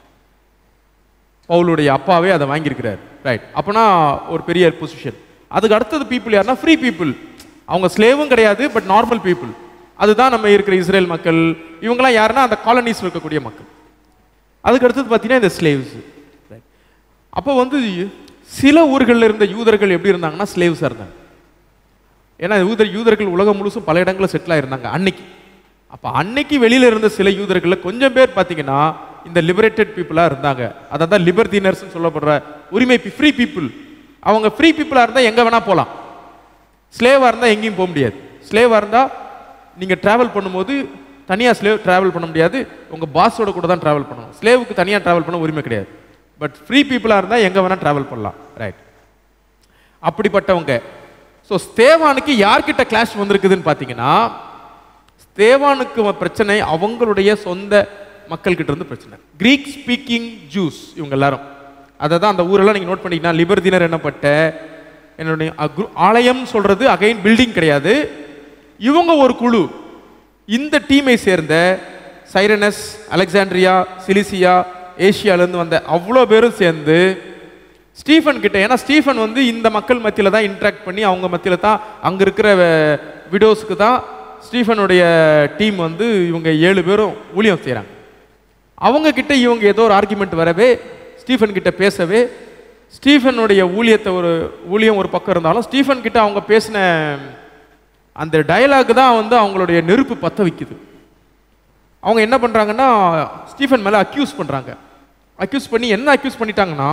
Speaker 2: பவுலுடைய அப்பாவே அதை வாங்கியிருக்கிறார் ரைட் அப்போனா ஒரு பெரிய பொசிஷன் அதுக்கு அடுத்தது பீப்புள் யாருன்னா ஃப்ரீ பீப்புள் அவங்க ஸ்லேவும் கிடையாது பட் நார்மல் பீப்புள் அதுதான் நம்ம இருக்கிற இஸ்ரேல் மக்கள் இவங்கெல்லாம் யாருன்னா அந்த காலனிஸ் இருக்கக்கூடிய மக்கள் அதுக்கு அடுத்தது பார்த்தீங்கன்னா இந்த ஸ்லேவ்ஸ் அப்போ வந்து சில ஊர்களில் இருந்த யூதர்கள் எப்படி இருந்தாங்கன்னா ஸ்லேவ்ஸாக இருந்தாங்க ஏன்னா யூதர் யூதர்கள் உலகம் முழுசும் பல இடங்களில் செட்டில் ஆயிருந்தாங்க அன்னைக்கு அப்போ அன்னைக்கு வெளியில இருந்த சில யூதர்களில் கொஞ்சம் பேர் பார்த்தீங்கன்னா இந்த லிபரேட்டட் பீப்புளாக இருந்தாங்க அதை தான் லிபர்தீனர்ஸ்னு சொல்லப்படுற உரிமை ஃப்ரீ பீப்புள் அவங்க ஃப்ரீ பீப்புளாக இருந்தால் எங்கே வேணால் போகலாம் ஸ்லேவாக இருந்தால் எங்கேயும் போக முடியாது ஸ்லேவாக இருந்தால் நீங்கள் ட்ராவல் பண்ணும்போது தனியாக ஸ்லேவ் ட்ராவல் பண்ண முடியாது உங்கள் பாஸோட கூட தான் ட்ராவல் பண்ணணும் ஸ்லேவுக்கு தனியாக ட்ராவல் பண்ண உரிமை கிடையாது பட் ஃப்ரீ பீப்புளாக இருந்தால் எங்கே வேணால் ட்ராவல் பண்ணலாம் ரைட் அப்படிப்பட்டவங்க ஸோ ஸ்தேவானுக்கு யார்கிட்ட கிளாஷ் வந்திருக்குதுன்னு பார்த்தீங்கன்னா ஸ்தேவானுக்கு வ- பிரச்சனை அவங்களுடைய சொந்த மக்கள்கிட்ட இருந்து பிரச்சனை கிரீக் ஸ்பீக்கிங் ஜூஸ் இவங்க எல்லாரும் அதை தான் அந்த ஊரெல்லாம் நீங்கள் நோட் பண்ணிக்கிட்டா லிபர்தினர் என்னப்பட்ட என்னுடைய அக்ரு- ஆலயம் சொல்றது அகைன் பில்டிங் கிடையாது இவங்க ஒரு குழு இந்த டீமை சேர்ந்த சைரனஸ் அலெக்சாண்ட்ரியா சிலிசியா ஏசியாலேருந்து வந்த அவ்வளோ பேரும் சேர்ந்து ஸ்டீஃபன் கிட்ட ஏன்னா ஸ்டீஃபன் வந்து இந்த மக்கள் மத்தியில் தான் இன்ட்ராக்ட் பண்ணி அவங்க மத்தியில் தான் அங்கே இருக்கிற விடோஸ்க்கு தான் ஸ்டீஃபனுடைய டீம் வந்து இவங்க ஏழு பேரும் ஊழியம் செய்கிறாங்க அவங்க கிட்ட இவங்க ஏதோ ஒரு ஆர்குமெண்ட் வரவே ஸ்டீஃபன் கிட்ட பேசவே ஸ்டீஃபனுடைய ஊழியத்தை ஒரு ஊழியம் ஒரு பக்கம் இருந்தாலும் ஸ்டீஃபன் கிட்ட அவங்க பேசின அந்த டயலாக் தான் வந்து அவங்களுடைய நெருப்பு பற்ற வைக்குது அவங்க என்ன பண்ணுறாங்கன்னா ஸ்டீஃபன் மேலே அக்யூஸ் பண்ணுறாங்க அக்யூஸ் பண்ணி என்ன அக்யூஸ் பண்ணிட்டாங்கன்னா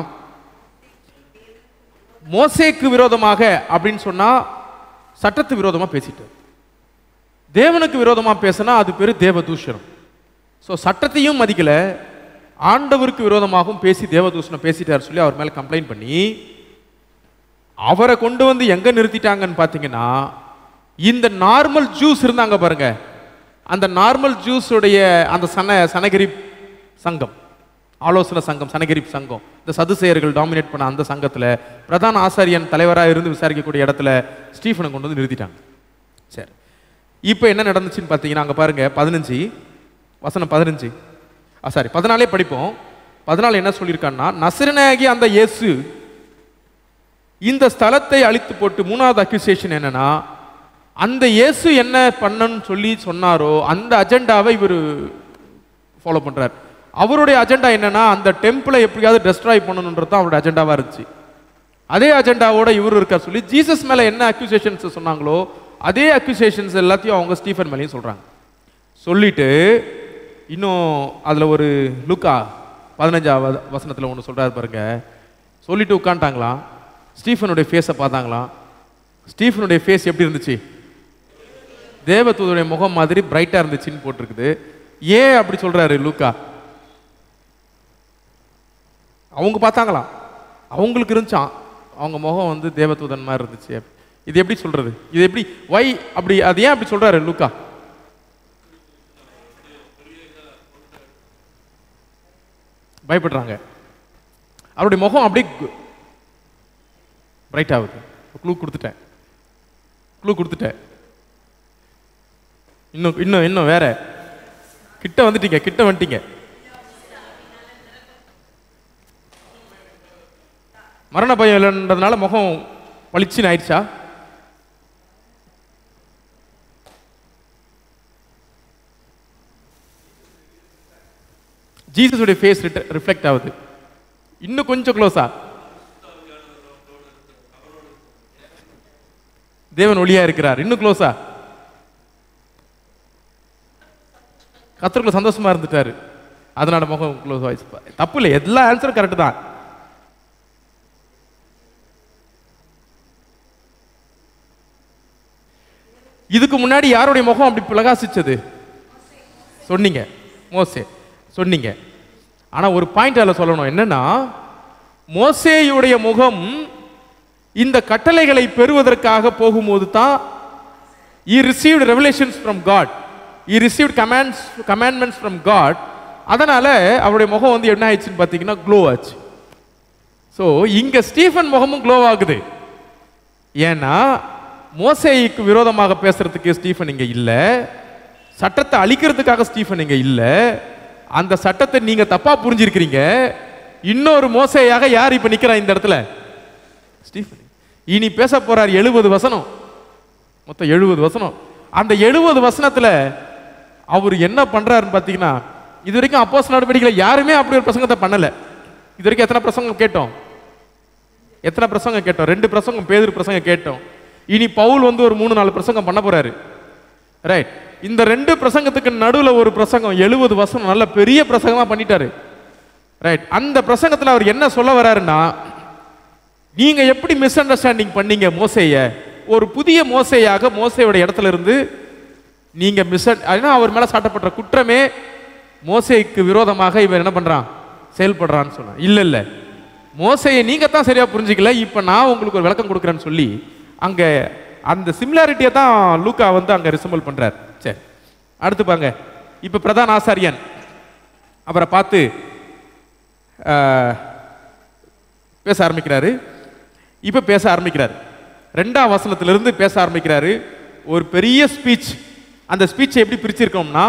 Speaker 2: மோசேக்கு விரோதமாக அப்படின்னு சொன்னா சட்டத்து விரோதமா பேசிட்டார் தேவனுக்கு விரோதமா பேசினா அது பேரு தேவதூஷணம் ஸோ சட்டத்தையும் மதிக்கல ஆண்டவருக்கு விரோதமாகவும் பேசி தேவதூஷணம் பேசிட்டார் சொல்லி அவர் மேல கம்ப்ளைண்ட் பண்ணி அவரை கொண்டு வந்து எங்க நிறுத்திட்டாங்கன்னு பார்த்தீங்கன்னா இந்த நார்மல் ஜூஸ் இருந்தாங்க பாருங்க அந்த நார்மல் ஜூஸுடைய அந்த சன சனகிரி சங்கம் ஆலோசனை சங்கம் சனகிரி சங்கம் இந்த சதுசேயர்கள் டாமினேட் பண்ண அந்த சங்கத்துல பிரதான ஆசாரியன் தலைவராக இருந்து விசாரிக்கக்கூடிய இடத்துல ஸ்டீஃபனை கொண்டு வந்து நிறுத்திட்டாங்க சரி இப்போ என்ன நடந்துச்சுன்னு பார்த்தீங்கன்னா அங்கே பாருங்க பதினஞ்சு வசனம் பதினஞ்சு ஆ சாரி பதினாலே படிப்போம் பதினாலு என்ன சொல்லியிருக்கான்னா நசரனாகி அந்த இயேசு இந்த ஸ்தலத்தை அழித்து போட்டு மூணாவது அக்யூசேஷன் என்னன்னா அந்த இயேசு என்ன பண்ணன்னு சொல்லி சொன்னாரோ அந்த அஜெண்டாவை இவர் ஃபாலோ பண்றார் அவருடைய அஜெண்டா என்னன்னா அந்த டெம்பிளை எப்படியாவது டெஸ்ட்ராய் பண்ணணுன்றது தான் அவருடைய அஜெண்டாவா இருந்துச்சு அதே அஜெண்டாவோட இவர் இருக்கார் சொல்லி ஜீசஸ் மேல என்ன அக்யூசேஷன்ஸ் சொன்னாங்களோ அதே அக்யூசேஷன்ஸ் எல்லாத்தையும் அவங்க ஸ்டீஃபன் மேலேயும் சொல்றாங்க சொல்லிட்டு இன்னும் அதுல ஒரு லுக்கா பதினஞ்சாவது வசனத்துல ஒன்று சொல்றாரு பாருங்க சொல்லிட்டு உட்காந்துட்டாங்களாம் ஸ்டீஃபனுடைய ஃபேஸை பார்த்தாங்களாம் ஸ்டீஃபனுடைய ஃபேஸ் எப்படி இருந்துச்சு தேவதூதனுடைய முகம் மாதிரி பிரைட்டா இருந்துச்சுன்னு போட்டிருக்குது ஏன் அப்படி சொல்றாரு லூக்கா அவங்க பார்த்தாங்களாம் அவங்களுக்கு இருந்துச்சான் அவங்க முகம் வந்து தேவதூதன் மாதிரி இருந்துச்சு இது எப்படி சொல்றது இது எப்படி வை அப்படி அது ஏன் அப்படி சொல்றாரு லூக்கா பயப்படுறாங்க அவருடைய முகம் அப்படியே பிரைட் ஆகுது க்ளூ கொடுத்துட்டேன் க்ளூ கொடுத்துட்டேன் இன்னும் இன்னும் இன்னும் வேற கிட்ட வந்துட்டீங்க கிட்ட வந்துட்டீங்க மரண பயம் இல்லைன்றதுனால முகம் பளிச்சுன்னு ஆயிடுச்சா ஜீசஸுடைய ஃபேஸ் ரிஃப்ளெக்ட் ஆகுது இன்னும் கொஞ்சம் க்ளோஸா தேவன் ஒளியா இருக்கிறார் இன்னும் க்ளோஸா கத்தருக்குள்ள சந்தோஷமா இருந்துட்டாரு அதனால முகம் க்ளோஸ் ஆயிடுச்சு தப்பு இல்லை எல்லா ஆன்சரும் கரெக்ட் தான் இதுக்கு முன்னாடி யாருடைய முகம் அப்படி பிரகாசிச்சது சொன்னீங்க மோசே சொன்னீங்க ஆனா ஒரு பாயிண்ட் அதில் சொல்லணும் என்னன்னா மோசேயுடைய முகம் இந்த கட்டளைகளை பெறுவதற்காக போகும்போது தான் he received revelations from God he received commands commandments from God அதனால அவருடைய முகம் வந்து என்ன ஆயிடுச்சுன்னு பார்த்தீங்கன்னா க்ளோ ஆச்சு ஸோ இங்க ஸ்டீஃபன் முகமும் க்ளோ ஆகுது ஏன்னா மோசேய்க்கு விரோதமாக பேசுறதுக்கு ஸ்டீஃபன் இங்க இல்ல சட்டத்தை அழிக்கிறதுக்காக ஸ்டீஃபன் இங்க இல்ல அந்த சட்டத்தை நீங்க தப்பா புரிஞ்சிருக்கிறீங்க இன்னொரு மோசையாக யார் இப்ப நிக்கிறா இந்த இடத்துல ஸ்டீஃபன் இனி பேச போறார் எழுபது வசனம் மொத்தம் எழுபது வசனம் அந்த எழுபது வசனத்துல அவர் என்ன பண்றாருன்னு பாத்தீங்கன்னா இது வரைக்கும் அப்போஸ் நடவடிக்கையில் யாருமே அப்படி ஒரு பிரசங்கத்தை பண்ணல இது வரைக்கும் எத்தனை பிரசங்கம் கேட்டோம் எத்தனை பிரசங்கம் கேட்டோம் ரெண்டு பிரசங்கம் பேதர் பிரசங்கம் கேட்டோம் இனி பவுல் வந்து ஒரு மூணு நாலு பிரசங்கம் பண்ண போறாரு ரைட் இந்த ரெண்டு பிரசங்கத்துக்கு நடுவுல ஒரு பிரசங்கம் எழுபது வசனம் நல்ல பெரிய பிரசங்கமா பண்ணிட்டாரு ரைட் அந்த பிரசங்கத்துல அவர் என்ன சொல்ல வர்றாருன்னா நீங்க எப்படி மிஸ் அண்டர்ஸ்டாண்டிங் பண்ணீங்க மோசைய ஒரு புதிய மோசையாக மோசையோட இடத்துல இருந்து நீங்க மிஸ் ஏன்னா அவர் மேல சாட்டப்பட்ட குற்றமே மோசைக்கு விரோதமாக இவர் என்ன பண்றான் செயல்படுறான்னு சொன்னான் இல்ல இல்ல மோசையை நீங்க தான் சரியா புரிஞ்சுக்கல இப்ப நான் உங்களுக்கு ஒரு விளக்கம் கொடுக்குறேன்னு சொல்லி அங்க அந்த சிமிலாரிட்டியை தான் லூக்கா வந்து அங்க ரிசம்பிள் பண்றார் சரி அடுத்து பாருங்க இப்ப பிரதான ஆசாரியன் அவரை பார்த்து ஆஹ், பேச ஆரம்பிக்கிறாரு இப்ப பேச ஆரம்பிக்கிறார் ரெண்டாம் வசனத்திலிருந்து பேச ஆரம்பிக்கிறாரு ஒரு பெரிய ஸ்பீச் அந்த ஸ்பீச்சை எப்படி பிரிச்சிருக்கோம்னா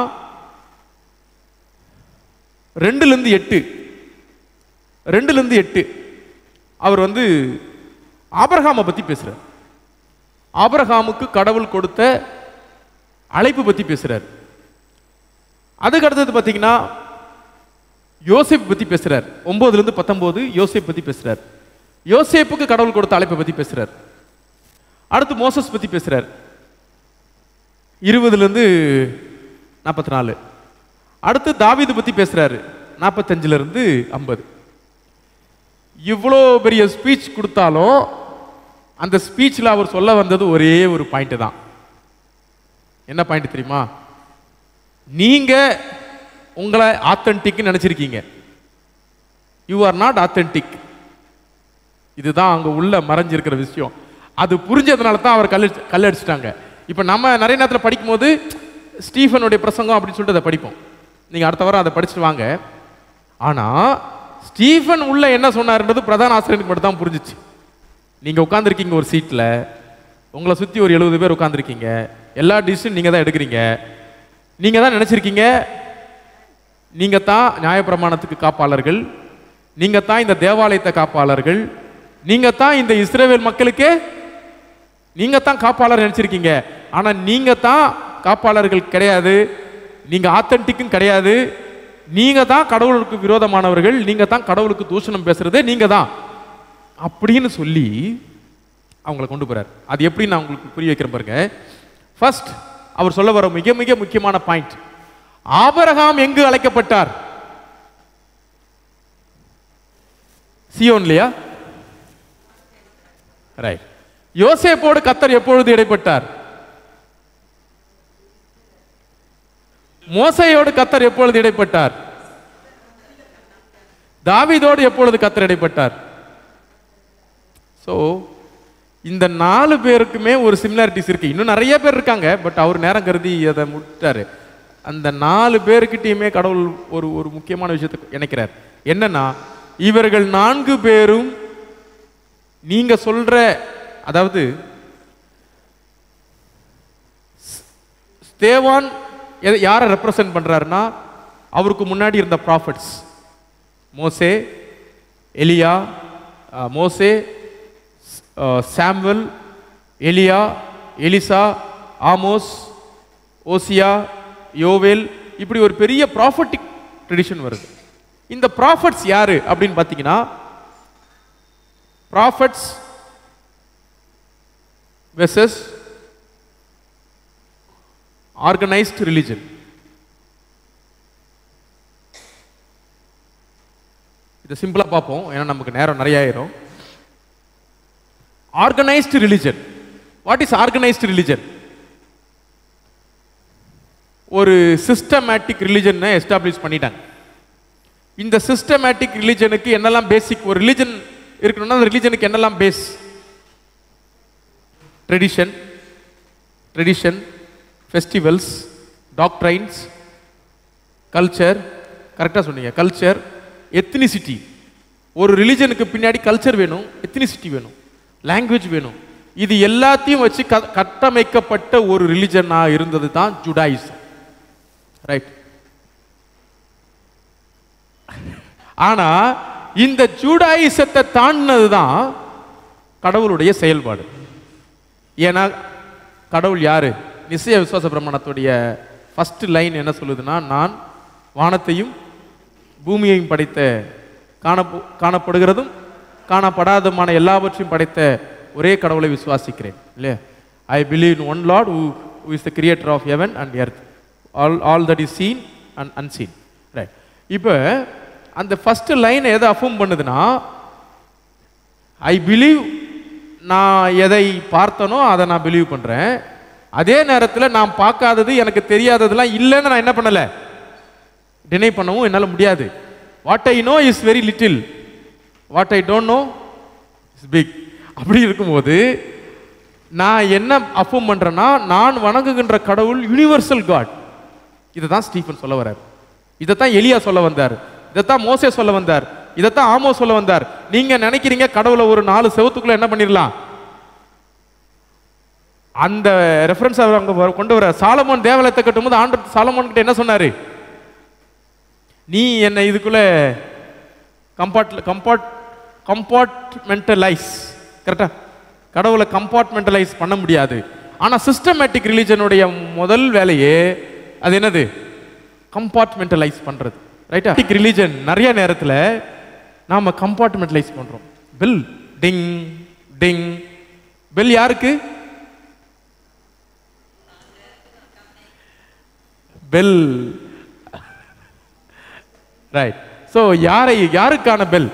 Speaker 2: ரெண்டுல இருந்து எட்டு ரெண்டுல இருந்து எட்டு அவர் வந்து ஆபிரகாமை பத்தி பேசுறார் ஆபிரகாமுக்கு கடவுள் கொடுத்த அழைப்பு பத்தி பேசுறார் அதுக்கு அடுத்தது பாத்தீங்கன்னா யோசேப் பத்தி பேசுறார் ஒன்பதுல இருந்து பத்தொன்பது யோசேப் பத்தி பேசுறார் யோசேப்புக்கு கடவுள் கொடுத்த அழைப்பை பத்தி பேசுறார் அடுத்து மோசஸ் பத்தி பேசுறார் இருபதுல இருந்து நாற்பத்தி நாலு அடுத்து தாவீது பத்தி பேசுறாரு நாற்பத்தஞ்சுல இருந்து ஐம்பது இவ்வளோ பெரிய ஸ்பீச் கொடுத்தாலும் அந்த ஸ்பீச்சில் அவர் சொல்ல வந்தது ஒரே ஒரு பாயிண்ட் தான் என்ன பாயிண்ட் தெரியுமா நீங்க உங்களை ஆத்தன்டிக்னு நினைச்சிருக்கீங்க யூ ஆர் நாட் ஆத்தன்டிக் இதுதான் அங்க உள்ள மறைஞ்சிருக்கிற விஷயம் அது புரிஞ்சதுனால தான் அவர் கல்லு கல்லடிச்சிட்டாங்க இப்போ நம்ம நிறைய நேரத்தில் படிக்கும்போது ஸ்டீஃபனுடைய பிரசங்கம் அப்படின்னு சொல்லிட்டு அதை படிப்போம் நீங்கள் அடுத்த வாரம் அதை படிச்சுட்டு வாங்க ஆனால் ஸ்டீஃபன் உள்ள என்ன சொன்னார்ன்றது பிரதான ஆசிரியருக்கு மட்டும் தான் புரிஞ்சிச்சு நீங்கள் உட்காந்துருக்கீங்க ஒரு சீட்டில் உங்களை சுற்றி ஒரு எழுபது பேர் உட்காந்துருக்கீங்க எல்லா டிசிஷன் நீங்கள் தான் எடுக்கிறீங்க நீங்கள் தான் நினச்சிருக்கீங்க நீங்கள் தான் நியாயப்பிரமாணத்துக்கு காப்பாளர்கள் நீங்கள் தான் இந்த தேவாலயத்தை காப்பாளர்கள் நீங்கள் தான் இந்த இஸ்ரேவேல் மக்களுக்கே நீங்க தான் காப்பாளர் நினைச்சிருக்கீங்க ஆனா நீங்க தான் காப்பாளர்கள் கிடையாது நீங்க ஆத்தன்டிக்கும் கிடையாது நீங்க தான் கடவுளுக்கு விரோதமானவர்கள் நீங்க தான் கடவுளுக்கு தூஷணம் பேசுறதே நீங்க தான் அப்படின்னு சொல்லி அவங்கள கொண்டு போறார் அது எப்படி நான் உங்களுக்கு புரிய வைக்கிறேன் பாருங்க ஃபர்ஸ்ட் அவர் சொல்ல வர மிக மிக முக்கியமான பாயிண்ட் ஆபரகாம் எங்கு அழைக்கப்பட்டார் சியோன்லையா ரைட் யோசேப்போடு கத்தர் எப்பொழுது இடைப்பட்டார் மோசையோடு கத்தர் எப்பொழுது இடைப்பட்டார் தாவீதோடு எப்பொழுது கத்தர் இடைப்பட்டார் ஸோ இந்த நாலு பேருக்குமே ஒரு சிமிலாரிட்டிஸ் இருக்கு இன்னும் நிறைய பேர் இருக்காங்க பட் அவர் நேரம் கருதி அதை முடிட்டாரு அந்த நாலு பேருக்கிட்டையுமே கடவுள் ஒரு ஒரு முக்கியமான விஷயத்தை இணைக்கிறார் என்னன்னா இவர்கள் நான்கு பேரும் நீங்க சொல்ற அதாவது ஸ்தேவான் எதை- யாரை ரெப்ரசன்ட் பண்றாருன்னா அவருக்கு முன்னாடி இருந்த ப்ராஃபிட்ஸ் மோசே எலியா அஹ், மோசே அஹ், சாமுவல் எலியா எலிசா ஆமோஸ் ஓசியா யோவேல் இப்படி ஒரு பெரிய ப்ராஃபட்டிக் ட்ரெடிஷன் வருது இந்த ப்ராஃபட்ஸ் யாரு அப்படின்னு பார்த்தீங்கன்னா ப்ராஃபட்ஸ் வெசஸ் ஆர்கனைஸ்ட் ரிலிஜன் இதை சிம்பிளா பார்ப்போம் ஏன்னா நமக்கு நேரம் நிறைய ஆயிரும் organised religion what is organised religion ஒரு சிஸ்டமேட்டிக் ரிலிஜனை எஸ்டாப்ளிஷ் பண்ணிட்டாங்க இந்த சிஸ்டமேட்டிக் ரிலிஜனுக்கு என்னெல்லாம் பேசிக் ஒரு ரிலிஜன் இருக்கணும்னா அந்த ரிலிஜனுக்கு என்னெல்லாம் base tradition tradition festivals doctrines culture கரெக்டாக சொன்னீங்க கல்ச்சர் எத்னிசிட்டி ஒரு ரிலிஜனுக்கு பின்னாடி கல்ச்சர் வேணும் எத்னிசிட்டி வேணும் லாங்குவேஜ் வேணும் இது எல்லாத்தையும் வச்சு க- கட்டமைக்கப்பட்ட ஒரு ரிலிஜனாக இருந்தது தான் ஜுடாயிசம் ரைட் ஆனா இந்த ஜூடாயிசத்தை தாண்டினது தான் கடவுளுடைய செயல்பாடு ஏன்னா கடவுள் யாரு நிச்சய விசுவாச பிரமாணத்துடைய ஃபர்ஸ்ட் லைன் என்ன சொல்லுதுன்னா நான் வானத்தையும் பூமியையும் படைத்த காணப்போ காணப்படுகிறதும் காணப்படாததுமான எல்லாவற்றையும் படைத்த ஒரே கடவுளை விசுவாசிக்கிறேன் இல்லையா I believe in one Lord who who is the creator of heaven and earth all all that is seen and unseen right இப்போ அந்த ஃபர்ஸ்ட் லைன் எதை அஃபர்ம் பண்ணுதுன்னா ஐ பிலீவ் நான் எதை பார்த்தனோ அதை நான் பிலீவ் பண்றேன் அதே நேரத்தில் நான் பார்க்காதது எனக்கு தெரியாததெல்லாம் இல்லைன்னு நான் என்ன பண்ணல டினை பண்ணவும் என்னால் முடியாது what I know is very little what I don't know is big அப்படி இருக்கும்போது நான் என்ன அஃபர்ம் பண்றேன்னா நான் வணங்குகின்ற கடவுள் யுனிவர்சல் காட் இதை தான் ஸ்டீஃபன் சொல்ல வர்றார் இதைத்தான் எலியா சொல்ல வந்தார் இதைத்தான் மோசே சொல்ல வந்தார் இதைத்தான் ஆமோ சொல்ல வந்தார் நீங்க நினைக்கிறீங்க கடவுளை ஒரு நாலு செவத்துக்குள்ள என்ன பண்ணிடலாம் அந்த ரெஃபரன்ஸ் அவர் அங்க வர- கொண்டு வர சாலமோன் தேவாலயத்தை கட்டும்போது ஆண்டு சாலமோன் கிட்ட என்ன சொன்னாரு நீ என்னை இதுக்குள்ள கம்பார்ட் கம்பார்ட் கம்பார்ட்மெண்டலைஸ் கரெக்டா கடவுளை கம்பார்ட்மெண்டலைஸ் பண்ண முடியாது ஆனா சிஸ்டமேட்டிக் ரிலீஜனுடைய முதல் வேலையே அது என்னது கம்பார்ட்மெண்டலைஸ் பண்றது ரைட்டா ரிலீஜன் நிறைய நேரத்துல நாம கம்பார்ட்மெண்டலைஸ் பண்றோம் பெல் டிங் டிங் பெல் யாருக்கு பெல் ரைட் ஸோ யாரை யாருக்கான பெல்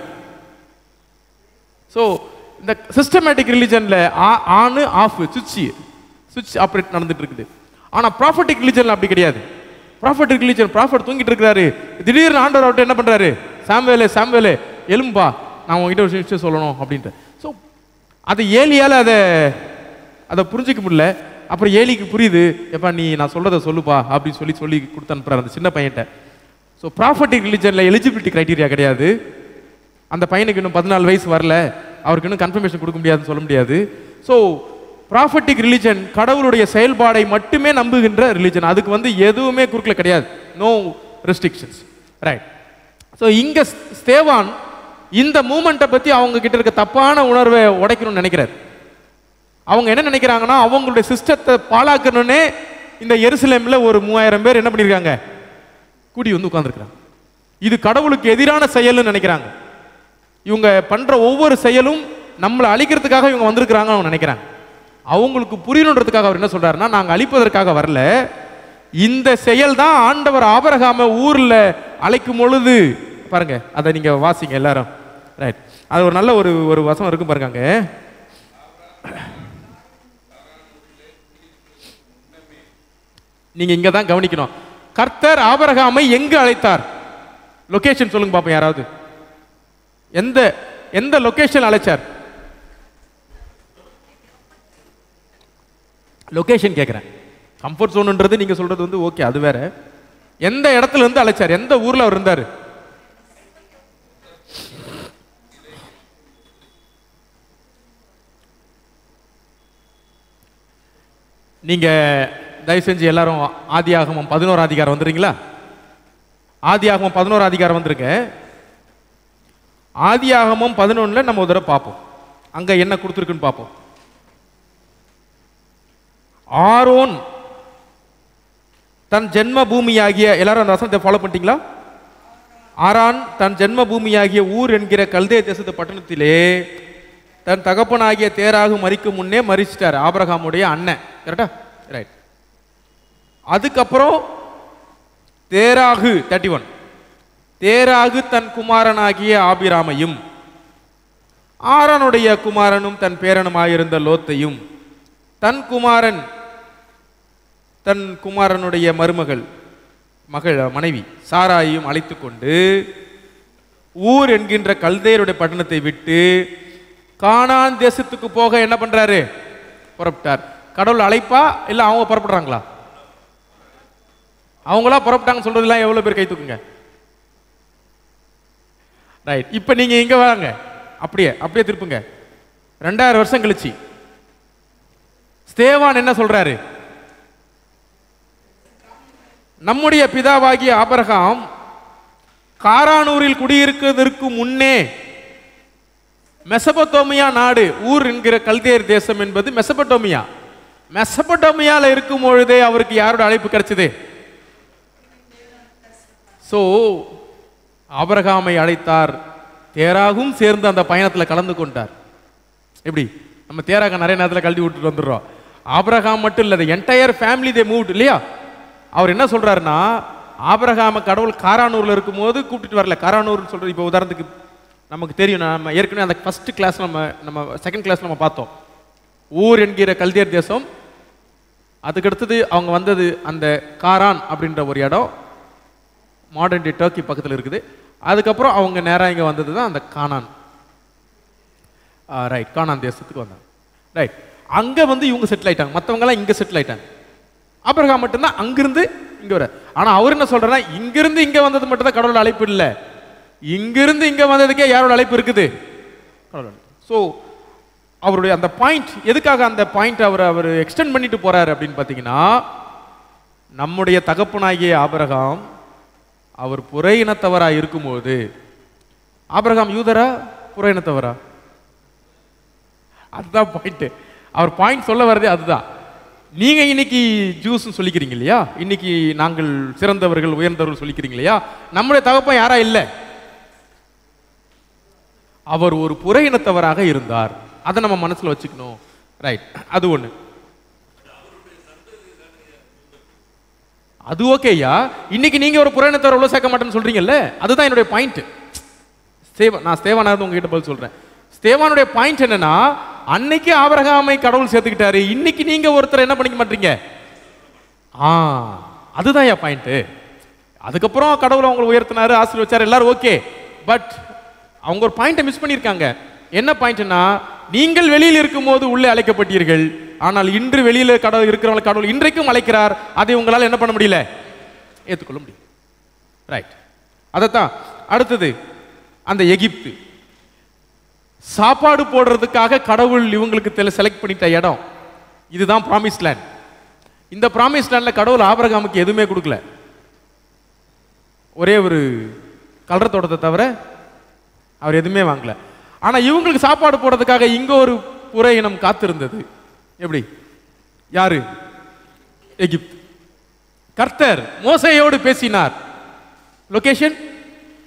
Speaker 2: ஸோ இந்த சிஸ்டமேட்டிக் ரிலிஜனில் ஆனு ஆஃப் சுவிட்ச் சுவிட்ச் ஆப்ரேட் நடந்துட்டு இருக்குது ஆனால் ப்ராஃபட்டிக் ரிலிஜனில் அப்படி கிடையாது ப்ராஃபட்டிக் ரிலிஜன் ப்ராஃபட் தூங்கிட்டு இருக்கிறாரு திடீர்னு ஆண்டவர் அவர்கிட்ட என்ன பண்ணுறாரு சாம்வேலே சாம்வேலே எலும்பா நான் உங்ககிட்ட ஒரு விஷயம் சொல்லணும் அப்படின்ட்டு ஸோ அது ஏலியால் அதை அதை புரிஞ்சிக்க முடியல அப்புறம் ஏலிக்கு புரியுது எப்பா நீ நான் சொல்றதை சொல்லுப்பா அப்படின்னு சொல்லி சொல்லி கொடுத்து அனுப்புறாரு அந்த சின்ன பையன்ட்ட ஸோ ப்ராஃபட்டிக் ரிலிஜனில் எலிஜிபிலிட்டி க்ரைட்டீரியா கிடையாது அந்த பையனுக்கு இன்னும் பதினாலு வயசு வரல அவருக்கு இன்னும் கன்ஃபர்மேஷன் கொடுக்க முடியாதுன்னு சொல்ல முடியாது ஸோ ப்ராஃபட்டிக் ரிலிஜன் கடவுளுடைய செயல்பாடை மட்டுமே நம்புகின்ற ரிலிஜன் அதுக்கு வந்து எதுவுமே குறுக்கில் கிடையாது நோ ரெஸ்ட்ரிக்ஷன்ஸ் ரைட் ஸோ இங்கே ஸ்தேவான் இந்த மூமெண்ட்டை பற்றி அவங்க கிட்ட இருக்க தப்பான உணர்வை உடைக்கணும்னு நினைக்கிறார் அவங்க என்ன நினைக்கிறாங்கன்னா அவங்களுடைய சிஸ்டத்தை பாழாக்கணும்னே இந்த எருசலேமில் ஒரு மூவாயிரம் பேர் என்ன பண்ணியிருக்காங்க கூடி வந்து உட்காந்துருக்குறாங்க இது கடவுளுக்கு எதிரான செயல்னு நினைக்கிறாங்க இவங்க பண்ற ஒவ்வொரு செயலும் நம்மளை அழிக்கிறதுக்காக இவங்க வந்திருக்கிறாங்க அவங்க நினைக்கிறாங்க அவங்களுக்கு புரியணுன்றதுக்காக அவர் என்ன சொல்றாருன்னா நாங்க அழிப்பதற்காக வரல இந்த செயல் தான் ஆண்டவர் ஆபரகாம ஊர்ல அழைக்கும் பொழுது பாருங்க அதை நீங்க வாசிங்க எல்லாரும் ரைட் அது ஒரு நல்ல ஒரு ஒரு வசனம் இருக்கும் பாருங்க அங்க. நீங்க இங்க தான் கவனிக்கணும் கர்த்தர் ஆபரகாமை எங்கு அழைத்தார் லொகேஷன் சொல்லுங்க பாப்போம் யாராவது எந்த எந்த லொகேஷன் அழைச்சார் லொகேஷன் கேட்குறேன் கம்ஃபர்ட் ஜோனுன்றது நீங்க சொல்றது வந்து ஓகே அது வேற எந்த இடத்துல இருந்து அழைச்சார் எந்த ஊர்ல அவர் இருந்தார் நீங்க தயவு செஞ்சு எல்லாரும் ஆதியாகமம் பதினோரு அதிகாரம் வந்துடுறீங்களா ஆதியாகமம் பதினோரு அதிகாரம் வந்திருக்க ஆதியாகமம் பதினொன்னுல நம்ம ஒரு தடவை பார்ப்போம் அங்க என்ன கொடுத்துருக்குன்னு பார்ப்போம் ஆரோன் தன் ஜென்ம பூமியாகிய எல்லாரும் அந்த வசனத்தை ஃபாலோ பண்ணிட்டீங்களா ஆரான் தன் ஜென்ம பூமியாகிய ஊர் என்கிற கல்தே தேசத்து பட்டணத்திலே தன் தகப்பனாகிய தேராகு மறிக்கும் முன்னே மறிச்சிட்டார் ஆபிரகாமுடைய அண்ணன் கரெக்டா ரைட் அதுக்கப்புறம் தேராகு தேர்ட்டி ஒன் தேராகு தன் குமாரனாகிய ஆபிராமையும் ஆரானுடைய குமாரனும் தன் பேரனுமாயிருந்த லோத்தையும் தன் குமாரன் தன் குமாரனுடைய மருமகள் மகள் மனைவி சாராயையும் அழைத்து கொண்டு ஊர் என்கின்ற கல்தேருடைய பட்டணத்தை விட்டு கானான் தேசத்துக்கு போக என்ன பண்றாரு புறப்பட்டார் கடவுள் அழைப்பா இல்ல அவங்க புறப்படுறாங்களா அவங்களா புறப்பட்டாங்க சொல்றதுலாம் எவ்வளவு பேர் கை தூக்குங்க ரைட் இப்போ நீங்க இங்க வாங்க அப்படியே அப்படியே திருப்புங்க ரெண்டாயிரம் வருஷம் கழிச்சு ஸ்தேவான் என்ன சொல்றாரு நம்முடைய பிதாவாகிய ஆபிரகாம் காரானூரில் குடியிருக்கிறதற்கு முன்னே மெசபத்தோமியா நாடு ஊர் என்கிற கல்தேர் தேசம் என்பது மெசபட்டோமியா மெசபட்டோமியால இருக்கும் பொழுதே அவருக்கு யாரோட அழைப்பு கிடைச்சது சோ ஆபிரகாமை அழைத்தார் தேராகும் சேர்ந்து அந்த பயணத்துல கலந்து கொண்டார் எப்படி நம்ம தேராக நிறைய நேரத்துல கழட்டி விட்டுட்டு வந்துடுறோம் ஆபிரகாம் மட்டும் இல்லை என்டையர் ஃபேமிலி தே மூவ்ட் இல்லையா அவர் என்ன சொல்றாருன்னா ஆபிரகாம கடவுள் காரானூர்ல இருக்கும்போது கூப்பிட்டுட்டு வரல காரானூர்னு சொல்றது இப்போ உதாரணத்துக்கு நமக்கு தெரியும் நம்ம ஏற்கனவே அந்த ஃபர்ஸ்ட் கிளாஸ் நம்ம நம்ம செகண்ட் கிளாஸ் நம்ம பார்த்தோம் ஊர் என்கிற கல்தியர் தேசம் அதுக்கடுத்தது அவங்க வந்தது அந்த காரான் அப்படின்ற ஒரு இடம் மாடர்ன் டே டர்க்கி பக்கத்தில் இருக்குது அதுக்கப்புறம் அவங்க நேராக இங்கே வந்தது தான் அந்த கானான் ரைட் கானான் தேசத்துக்கு வந்தாங்க ரைட் அங்கே வந்து இவங்க செட்டில் ஆயிட்டாங்க மற்றவங்கலாம் இங்கே செட்டில் ஆயிட்டாங்க அபிரகாம் மட்டும்தான் அங்கிருந்து இங்கே வர ஆனால் அவர் என்ன சொல்றாருன்னா இங்கிருந்து இங்கே வந்தது மட்டும் தான் கடவுளோட அழைப்பு இல்லை இங்கிருந்து இங்கே வந்ததுக்கே யாரோட அழைப்பு இருக்குது கடவுளோட ஸோ அவருடைய அந்த பாயிண்ட் எதுக்காக அந்த பாயிண்ட் அவர் அவர் எக்ஸ்டெண்ட் பண்ணிட்டு போறாரு அப்படின்னு பார்த்தீங்கன்னா நம்முடைய தகப்பனாகிய ஆபிரகாம் அவர் புற இனத்தவரா இருக்கும்போது ஆபிரகாம் யூதரா புற இனத்தவரா அதுதான் பாயிண்ட் அவர் பாயிண்ட் சொல்ல வர்றதே அதுதான் நீங்க இன்னைக்கு ஜூஸ் சொல்லிக்கிறீங்க இல்லையா இன்னைக்கு நாங்கள் சிறந்தவர்கள் உயர்ந்தவர்கள் சொல்லிக்கிறீங்க இல்லையா நம்முடைய தகப்பன் யாரா இல்லை அவர் ஒரு புற இனத்தவராக இருந்தார் அதை நம்ம மனசுல வச்சுக்கணும் ரைட் அது ஒண்ணு அது ஓகேயா இன்னைக்கு நீங்க ஒரு புற இனத்தவர் உள்ள சேர்க்க மாட்டேன்னு சொல்றீங்கல்ல அதுதான் என்னுடைய பாயிண்ட் ஸ்தேவா நான் ஸ்தேவானா இருந்து உங்ககிட்ட பதில் சொல்றேன் ஸ்தேவானுடைய பாயிண்ட் என்னன்னா அன்னைக்கு ஆபிரகாமை கடவுள் சேர்த்துக்கிட்டாரு இன்னைக்கு நீங்க ஒருத்தர் என்ன பண்ணிக்க மாட்டீங்க ஆ அதுதான் என் பாயிண்ட் அதுக்கப்புறம் கடவுள் அவங்களை உயர்த்தினாரு ஆசீர்வச்சாரு எல்லாரும் ஓகே பட் அவங்க ஒரு பாயிண்ட்டை மிஸ் பண்ணியிருக்காங்க என்ன பாயிண்ட்னா நீங்கள் வெளியில் இருக்கும்போது உள்ளே அழைக்கப்பட்டீர்கள் ஆனால் இன்று வெளியில கடவுள் இருக்கிறவங்களை கடவுள் இன்றைக்கும் அழைக்கிறார் அதை உங்களால் என்ன பண்ண முடியல ஏற்றுக்கொள்ள முடியும் ரைட் அதைத்தான் அடுத்தது அந்த எகிப்து சாப்பாடு போடுறதுக்காக கடவுள் இவங்களுக்கு செலக்ட் பண்ணிட்ட இடம் இதுதான் ப்ராமிஸ் லேண்ட் இந்த ப்ராமிஸ் லேண்ட்ல கடவுள் ஆபிரகாமுக்கு எதுவுமே கொடுக்கல ஒரே ஒரு கலர தோட்டத்தை தவிர அவர் எதுவுமே வாங்கல ஆனா இவங்களுக்கு சாப்பாடு போடுறதுக்காக இங்க ஒரு புற இனம் காத்திருந்தது எப்படி யாரு எகிப்து கர்த்தர் மோசையோடு பேசினார் லொகேஷன்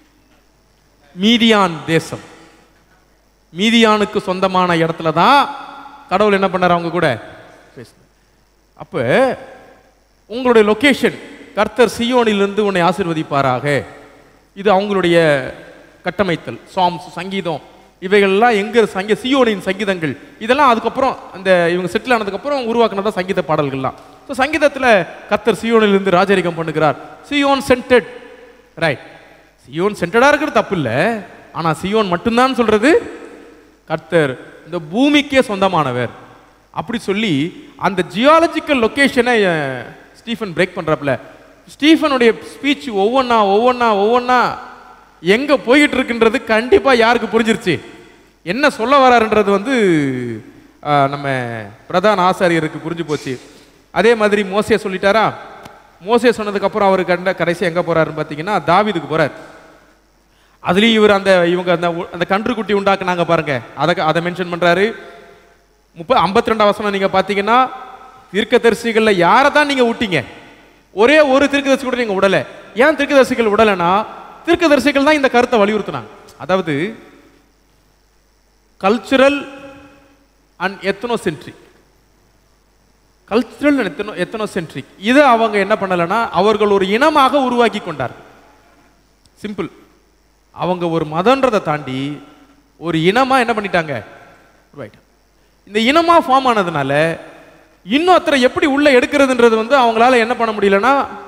Speaker 2: மீதியான் தேசம் மீதியானுக்கு சொந்தமான இடத்துல தான் கடவுள் என்ன பண்ணார் அவங்க கூட பேசினார் அப்போ உங்களுடைய லொகேஷன் கர்த்தர் சியோனிலிருந்து உன்னை ஆசிர்வதிப்பாராக இது அவங்களுடைய கட்டமைத்தல் சாம்ஸ் சங்கீதம் இவைகள்லாம் எங்க சங்க சியோனின் சங்கீதங்கள் இதெல்லாம் அதுக்கப்புறம் அந்த இவங்க செட்டில் ஆனதுக்கப்புறம் உருவாக்குனதா சங்கீத பாடல்கள்லாம் ஸோ சங்கீதத்தில் கர்த்தர் சியோனிலிருந்து ராஜரிகம் பண்ணுகிறார் சியோன் சென்டட் ரைட் சியோன் சென்டடாக இருக்கிறது தப்பு இல்லை ஆனால் சியோன் மட்டும்தான் சொல்றது கர்த்தர் இந்த பூமிக்கே சொந்தமானவர் அப்படி சொல்லி அந்த ஜியாலஜிக்கல் லொகேஷனை ஸ்டீஃபன் பிரேக் பண்றாப்ல ஸ்டீஃபனுடைய ஸ்பீச் ஒவ்வொன்றா ஒவ்வொன்றா ஒவ்வொன்றா எங்க போயிட்டு இருக்குன்றது கண்டிப்பா யாருக்கு புரிஞ்சிருச்சு என்ன சொல்ல வராருன்றது வந்து ஆஹ், நம்ம பிரதான ஆசாரியருக்கு புரிஞ்சு போச்சு அதே மாதிரி மோசே சொல்லிட்டாரா மோசே சொன்னதுக்கு அப்புறம் அவர் கண்ட கடைசி எங்க போறாருன்னு பார்த்தீங்கன்னா தாவீதுக்கு போறார் அதுலயும் இவர் அந்த இவங்க அந்த உ- அந்த கன்றுக்குட்டி உண்டாக்குனாங்க பாருங்க அதை அதை மென்ஷன் பண்றாரு முப்ப ஐம்பத்தி ரெண்டாம் வசனம் நீங்க பாத்தீங்கன்னா தீர்க்கதரிசிகள்ல யாரை தான் நீங்க விட்டீங்க ஒரே ஒரு தீர்க்கதரிசி கூட நீங்க விடல ஏன் தீர்க்கதரிசிகள் விடலைன்னா தீர்க்கதரிசிகள் தான் இந்த கருத்தை வலியுறுத்தினாங்க அதாவது cultural and ethnocentric cultural and ethno ethnocentric இதை அவங்க என்ன பண்ணலைன்னா அவர்கள் ஒரு இனமாக உருவாக்கி கொண்டார் சிம்பிள் அவங்க ஒரு மதன்றதை தாண்டி ஒரு இனமா என்ன பண்ணிட்டாங்க ரைட் இந்த இனமா ஃபார்ம் ஆனதுனால இன்னும் அத்தனை எப்படி உள்ள எடுக்கிறதுன்றது வந்து அவங்களால என்ன பண்ண முடியலன்னா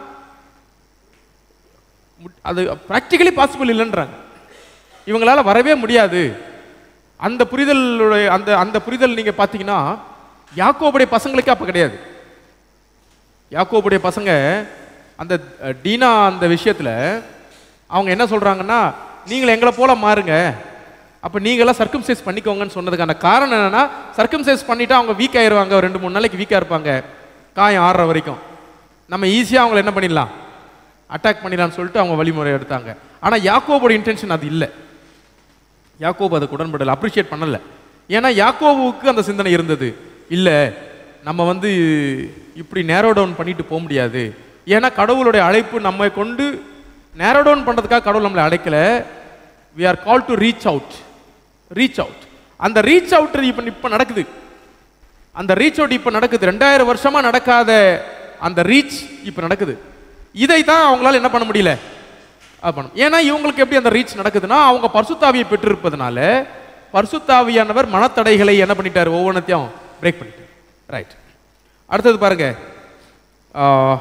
Speaker 2: முட்- அது ப்ராக்டிக்கலி பாசிபிள் இல்லைன்றாங்க இவங்களால வரவே முடியாது அந்த புரிதலுடைய அந்த அந்த புரிதல் நீங்க பார்த்தீங்கன்னா யாக்கோபுடைய பசங்களுக்கு அப்ப கிடையாது யாக்கோபுடைய பசங்க அந்த அஹ், டீனா அந்த விஷயத்துல அவங்க என்ன சொல்றாங்கன்னா நீங்கள் எங்களை போல மாறுங்க அப்ப நீங்களாம் சர்க்கம்சைஸ் பண்ணிக்கோங்கன்னு சொன்னதுக்கான காரணம் என்னன்னா சர்க்கம்சைஸ் பண்ணிட்டா அவங்க வீக் ஆயிருவாங்க ஒரு ரெண்டு மூணு நாளைக்கு வீக்கா இருப்பாங்க காயம் ஆடுற வரைக்கும் நம்ம ஈஸியா அவங்கள என்ன பண்ணிடலாம் அட்டாக் பண்ணிடலாம்னு சொல்லிட்டு அவங்க வழிமுறை எடுத்தாங்க ஆனா யாக்கோபோட இன்டென்ஷன் அது இல்லை யாக்கோபு அதுக்கு உடன்படல அப்ரிஷியேட் பண்ணல ஏன்னா யாக்கோபுக்கு அந்த சிந்தனை இருந்தது இல்ல நம்ம வந்து இப்படி நேரோ டவுன் பண்ணிட்டு போக முடியாது ஏன்னா கடவுளுடைய அழைப்பு நம்மை கொண்டு நேரோ டவுன் பண்றதுக்காக கடவுள் நம்மளை அழைக்கல we are called to reach out reach out அந்த ரீச் அவுட் இப்ப இப்ப நடக்குது அந்த ரீச் அவுட் இப்ப நடக்குது ரெண்டாயிரம் வருஷமா நடக்காத அந்த ரீச் இப்ப நடக்குது இதை தான் அவங்களால என்ன பண்ண முடியல அது பண்ணணும் ஏன்னா இவங்களுக்கு எப்படி அந்த ரீச் நடக்குதுன்னா அவங்க பரிசுத்தாவியை பெற்றிருப்பதனால பரிசுத்தாவியானவர் மனத்தடைகளை என்ன பண்ணிட்டாரு ஒவ்வொன்றத்தையும் பிரேக் பண்ணிட்டார் ரைட் அடுத்தது பாருங்க ஆஹ்,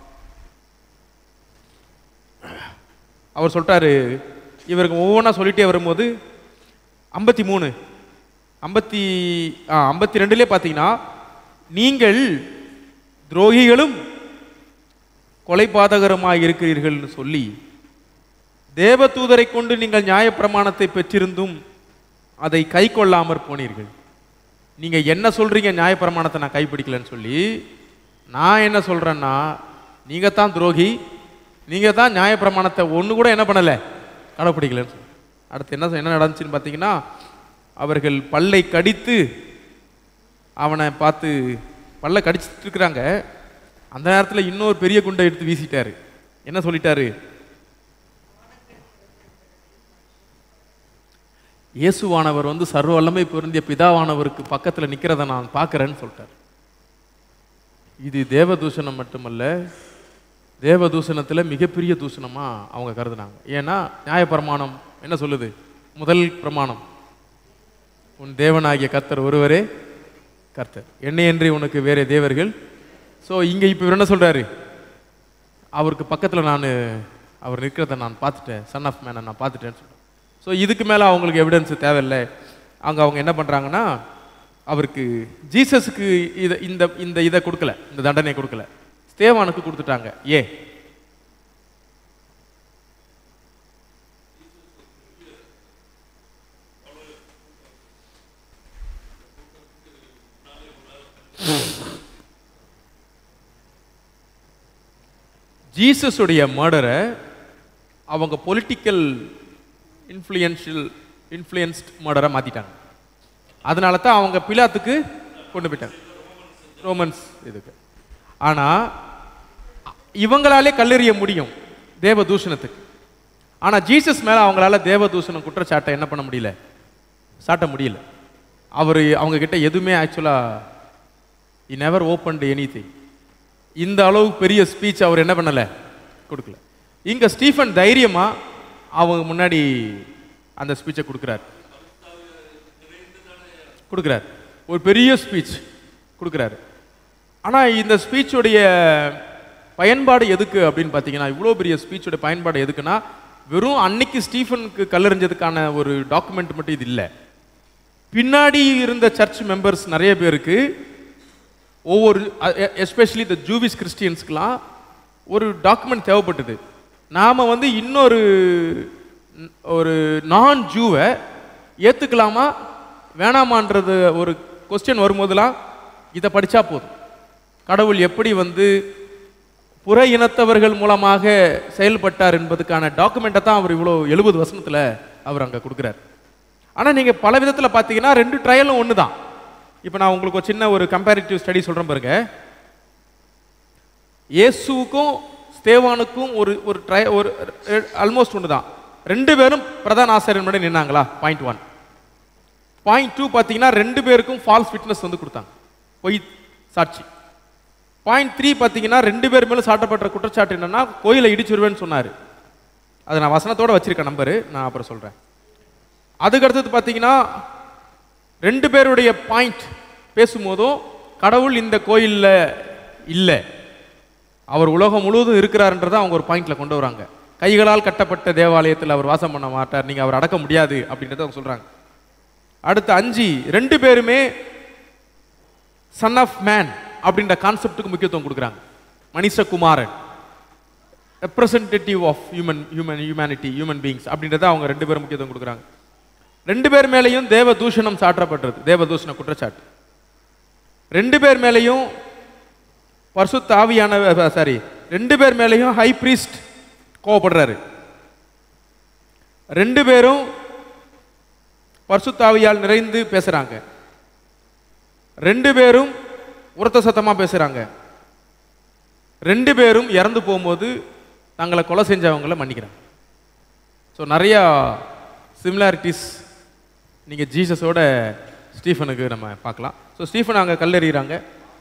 Speaker 2: அவர் சொல்லிட்டாரு இவருக்கு ஒவ்வொன்றா சொல்லிட்டே வரும்போது ஐம்பத்தி மூணு ஐம்பத்தி ஆ ஐம்பத்தி ரெண்டுலே பார்த்தீங்கன்னா நீங்கள் துரோகிகளும் கொலைபாதகருமாய் இருக்கிறீர்கள்னு சொல்லி தேவதூதரை கொண்டு நீங்கள் நியாயப்பிரமாணத்தை பெற்றிருந்தும் அதை கை கொள்ளாமற் போனீர்கள் நீங்க என்ன சொல்றீங்க நியாயப்பிரமாணத்தை நான் கைப்பிடிக்கலன்னு சொல்லி நான் என்ன சொல்றேன்னா நீங்க தான் துரோகி நீங்க தான் நியாயப்பிரமாணத்தை ஒண்ணு கூட என்ன பண்ணல கடைப்பிடிக்கலன்னு சொல்லி அடுத்து என்ன என்ன நடந்துச்சுன்னு பார்த்தீங்கன்னா அவர்கள் பல்லை கடித்து அவனை பார்த்து பல்ல கடிச்சிட்டு இருக்கிறாங்க அந்த நேரத்தில் இன்னொரு பெரிய குண்டை எடுத்து வீசிட்டாரு என்ன சொல்லிட்டாரு இயேசுவானவர் வந்து சர்வ வல்லமை பொருந்திய பிதாவானவருக்கு பக்கத்தில் நிற்கிறத நான் பார்க்கறேன்னு சொல்லிட்டார் இது தேவதூஷணம் மட்டுமல்ல தேவதூஷணத்தில் மிகப்பெரிய தூஷணமா அவங்க கருதுனாங்க ஏன்னா நியாயப்பிரமாணம் என்ன சொல்லுது முதல் பிரமாணம் உன் தேவனாகிய கர்த்தர் ஒருவரே கர்த்தர் என்னையன்றி உனக்கு வேற தேவர்கள் ஸோ இங்க இப்போ இவர் என்ன சொல்றாரு அவருக்கு பக்கத்தில் நான் அவர் நிற்கிறத நான் பார்த்துட்டேன் சன் ஆஃப் மேனை நான் பார்த்துட்டேன்னு சொல்றேன் ஸோ இதுக்கு மேலே அவங்களுக்கு எவிடன்ஸ் தேவையில்லை அங்கே அவங்க என்ன பண்ணுறாங்கன்னா அவருக்கு ஜீசஸுக்கு இதை இந்த இந்த இதை கொடுக்கல இந்த தண்டனை கொடுக்கல ஸ்தேவானுக்கு கொடுத்துட்டாங்க ஏ ஜீசஸுடைய மர்டரை அவங்க பொலிட்டிக்கல் இன்ஃப்ளூயன்ஷியல் இன்ஃப்ளூயன்ஸ்ட் மர்டரை மாற்றிட்டாங்க அதனால தான் அவங்க பிலாத்துக்கு கொண்டு போயிட்டாங்க ரோமன்ஸ் இதுக்கு ஆனால் இவங்களாலே கல்லெறிய முடியும் தேவ தூஷணத்துக்கு ஆனால் ஜீசஸ் மேலே அவங்களால தேவதூஷணம் குற்றச்சாட்டை என்ன பண்ண முடியல சாட்ட முடியல அவர் அவங்க கிட்ட எதுவுமே ஆக்சுவலாக இ நெவர் ஓப்பன்டு எனி இந்த அளவுக்கு பெரிய ஸ்பீச் அவர் என்ன பண்ணலை கொடுக்கல இங்கே ஸ்டீஃபன் தைரியமாக அவங்க முன்னாடி அந்த ஸ்பீச்சை கொடுக்குறாரு கொடுக்குறாரு ஒரு பெரிய ஸ்பீச் கொடுக்குறாரு ஆனால் இந்த ஸ்பீச்சுடைய பயன்பாடு எதுக்கு அப்படின்னு பார்த்தீங்கன்னா இவ்வளோ பெரிய ஸ்பீச்சோட பயன்பாடு எதுக்குன்னா வெறும் அன்னைக்கு ஸ்டீஃபனுக்கு கல்லறிஞ்சதுக்கான ஒரு டாக்குமெண்ட் மட்டும் இது இல்லை பின்னாடி இருந்த சர்ச் மெம்பர்ஸ் நிறைய பேருக்கு ஒவ்வொரு எஸ்பெஷலி இந்த ஜூவிஸ் கிறிஸ்டியன்ஸ்க்குலாம் ஒரு டாக்குமெண்ட் தேவைப்பட்டது நாம் வந்து இன்னொரு ந- ஒரு நான் ஜூவை ஏற்றுக்கலாமா வேணாமான்றது ஒரு கொஸ்டின் வரும்போதெல்லாம் இதை படித்தா போதும் கடவுள் எப்படி வந்து புற இனத்தவர்கள் மூலமாக செயல்பட்டார் என்பதுக்கான டாக்குமெண்ட்டை தான் அவர் இவ்வளோ எழுபது வசனத்தில் அவர் அங்கே கொடுக்குறார் ஆனால் நீங்கள் பல விதத்தில் பார்த்தீங்கன்னா ரெண்டு ட்ரையலும் ஒன்று தான் இப்போ நான் உங்களுக்கு ஒரு சின்ன ஒரு கம்பேரிட்டிவ் ஸ்டடி சொல்கிறேன் பாருங்க இயேசுவுக்கும் ஸ்தேவானுக்கும் ஒரு ஒரு ட்ரை ஒரு ஆல்மோஸ்ட் ஒன்று தான் ரெண்டு பேரும் பிரதான ஆசிரியர் முன்னாடி நின்னாங்களா பாயிண்ட் ஒன் பாயிண்ட் டூ பார்த்தீங்கன்னா ரெண்டு பேருக்கும் ஃபால்ஸ் ஃபிட்னஸ் வந்து கொடுத்தாங்க பொய் சாட்சி பாயிண்ட் த்ரீ பார்த்தீங்கன்னா ரெண்டு பேர் மேலும் சாட்டப்பட்ட குற்றச்சாட்டு என்னன்னா கோயிலை இடிச்சிருவேன்னு சொன்னார் அதை நான் வசனத்தோட வச்சிருக்கேன் நம்பரு நான் அப்புறம் சொல்கிறேன் அதுக்கு அடுத்தது பார்த்தீங்கன்னா ரெண்டு பேருடைய பாயிண்ட் பேசும்போதும் கடவுள் இந்த கோயிலில் இல்லை அவர் உலகம் முழுவதும் இருக்கிறாருன்றதை அவங்க ஒரு பாயிண்ட்ல கொண்டு வராங்க கைகளால் கட்டப்பட்ட தேவாலயத்தில் அவர் வாசம் பண்ண மாட்டார் நீங்கள் அவர் அடக்க முடியாது அப்படின்றத அவங்க சொல்றாங்க அடுத்து அஞ்சு ரெண்டு பேருமே சன் ஆஃப் மேன் அப்படின்ற கான்செப்டுக்கு முக்கியத்துவம் கொடுக்குறாங்க மனிஷகுமாரன் representative of human human humanity human beings அப்படின்றத அவங்க ரெண்டு பேரும் முக்கியத்துவம் கொடுக்குறாங்க ரெண்டு பேர் மேலேயும் தேவ தூஷணம் சாற்றப்பட்டது தேவ தூஷண குற்றச்சாட்டு ரெண்டு பேர் மேலேயும் பரிசுத்த ஆவியான சாரி ரெண்டு பேர் மேலேயும் ஹை பிரீஸ்ட் கோவப்படுறாரு ரெண்டு பேரும் பரிசுத்த ஆவியால் நிறைந்து பேசுறாங்க ரெண்டு பேரும் உரத்த சத்தமா பேசுறாங்க ரெண்டு பேரும் இறந்து போகும்போது தங்களை கொலை செஞ்சவங்கள மன்னிக்கிறாங்க ஸோ நிறையா சிமிலாரிட்டிஸ் நீங்கள் ஜீசஸோட ஸ்டீஃபனுக்கு நம்ம பார்க்கலாம் ஸோ ஸ்டீஃபன் அங்கே கல்லெறிகிறாங்க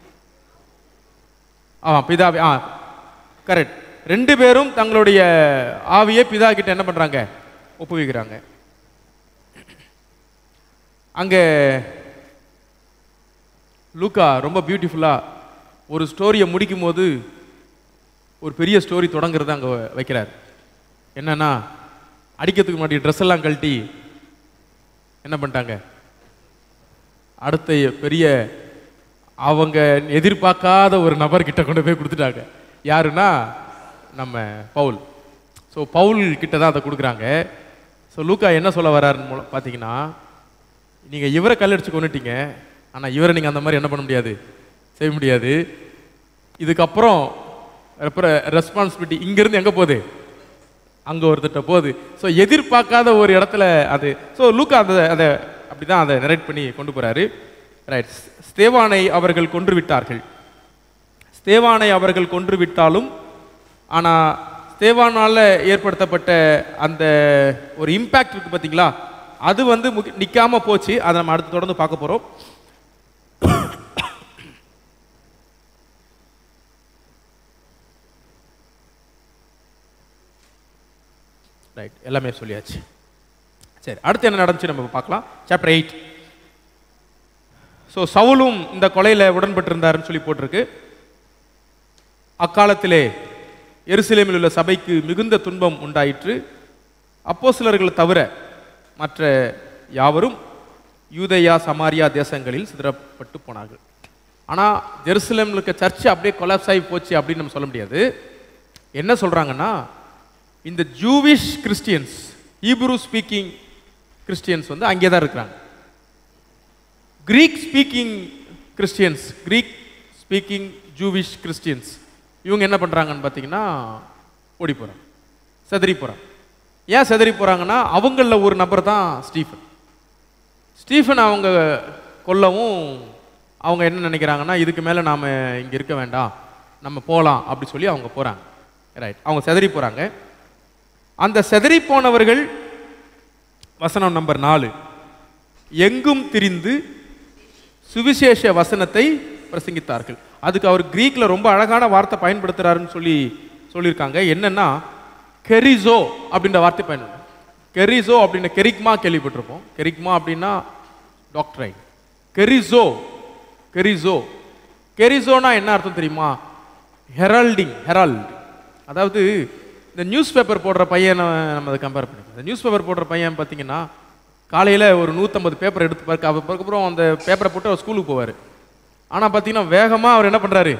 Speaker 2: ஆ பிதாவே ஆ கரெக்ட் ரெண்டு பேரும் தங்களுடைய ஆவியை பிதா கிட்ட என்ன பண்ணுறாங்க ஒப்புவிக்கிறாங்க அங்கே லூக்கா ரொம்ப பியூட்டிஃபுல்லாக ஒரு ஸ்டோரியை முடிக்கும் போது ஒரு பெரிய ஸ்டோரி தொடங்குறத அங்கே வைக்கிறார் என்னன்னா அடிக்கிறதுக்கு முன்னாடி ட்ரெஸ் எல்லாம் கழட்டி என்ன பண்ணிட்டாங்க அடுத்த பெரிய அவங்க எதிர்பார்க்காத ஒரு நபர்கிட்ட கொண்டு போய் கொடுத்துட்டாங்க யாருன்னா நம்ம பவுல் ஸோ பவுல் கிட்ட தான் அதை கொடுக்குறாங்க ஸோ லூக்கா என்ன சொல்ல வர்றாருன்னு மூலம் பார்த்தீங்கன்னா நீங்கள் இவரை கல்லடிச்சு கொண்டுட்டீங்க ஆனால் இவரை நீங்கள் அந்த மாதிரி என்ன பண்ண முடியாது செய்ய முடியாது இதுக்கப்புறம் ரெஸ்பான்சிபிலிட்டி இங்கேருந்து எங்கே போகுது அங்கே ஒருத்தட்ட போகுது ஸோ எதிர்பார்க்காத ஒரு இடத்துல அது ஸோ லூக்கா அந்த அதை அப்படி தான் அதை நரேட் பண்ணி கொண்டு போகிறாரு ரைட் ஸ்தேவானை அவர்கள் கொன்று விட்டார்கள் ஸ்தேவானை அவர்கள் கொன்று விட்டாலும் ஆனால் ஸ்தேவானால் ஏற்படுத்தப்பட்ட அந்த ஒரு இம்பேக்ட் இருக்கு பார்த்தீங்களா அது வந்து முக்கி நிற்காம போச்சு அதை நம்ம அடுத்து தொடர்ந்து பார்க்க போகிறோம் ரைட் எல்லாமே சொல்லியாச்சு சரி அடுத்து என்ன நடந்துச்சு நம்ம பார்க்கலாம் சாப்டர் எயிட் ஸோ சவுலும் இந்த கொலையில் உடன்பட்டிருந்தாருன்னு சொல்லி போட்டிருக்கு அக்காலத்திலே எருசலேமில் உள்ள சபைக்கு மிகுந்த துன்பம் உண்டாயிற்று அப்போஸ்தலர்கள் தவிர மற்ற யாவரும் யூதேயா சமாரியா தேசங்களில் சிதறப்பட்டு போனார்கள் ஆனால் ஜெருசலேமில் இருக்க சர்ச் அப்படியே கொலாப்ஸ் ஆகி போச்சு அப்படின்னு நம்ம சொல்ல முடியாது என்ன சொல்கிறாங்கன்னா இந்த Jewish Christians Hebrew speaking Christians வந்து அங்கே தான் இருக்கிறாங்க Greek speaking Christians Greek speaking Jewish Christians இவங்க என்ன பண்ணுறாங்கன்னு பார்த்தீங்கன்னா ஓடி போகிறாங்க செதறி போகிறாங்க ஏன் செதறி போகிறாங்கன்னா அவங்களில் ஒரு நபர் தான் ஸ்டீஃபன் ஸ்டீஃபன் அவங்க கொல்லவும் அவங்க என்ன நினைக்கிறாங்கன்னா இதுக்கு மேலே நாம் இங்கே இருக்க வேண்டாம் நம்ம போகலாம் அப்படி சொல்லி அவங்க போகிறாங்க ரைட் அவங்க செதறி போகிறாங்க அந்த செதறி போனவர்கள் வசனம் நம்பர் நாலு எங்கும் திரிந்து சுவிசேஷ வசனத்தை பிரசங்கித்தார்கள் அதுக்கு அவர் கிரீக்ல ரொம்ப அழகான வார்த்தை பயன்படுத்துறாருன்னு சொல்லி சொல்லியிருக்காங்க என்னன்னா கெரிசோ அப்படின்ற வார்த்தை பயன்படுத்து கெரிசோ அப்படின்ற கெரிக்மா கேள்விப்பட்டிருப்போம் கெரிக்மா அப்படின்னா டாக்டரை கெரிசோ கெரிசோ கெரிசோனா என்ன அர்த்தம் தெரியுமா ஹெரால்டிங் ஹெரால்ட் அதாவது இந்த நியூஸ் பேப்பர் போடுற பையனை நம்ம அதை கம்பேர் பண்ணிக்கலாம் இந்த நியூஸ் பேப்பர் போடுற பையன் பார்த்தீங்கன்னா காலையில் ஒரு நூற்றம்பது பேப்பர் எடுத்து பார்க்க அதுக்கப்புறம் அந்த பேப்பரை போட்டு அவர் ஸ்கூலுக்கு போவார் ஆனால் பார்த்தீங்கன்னா வேகமாக அவர் என்ன பண்ணுறாரு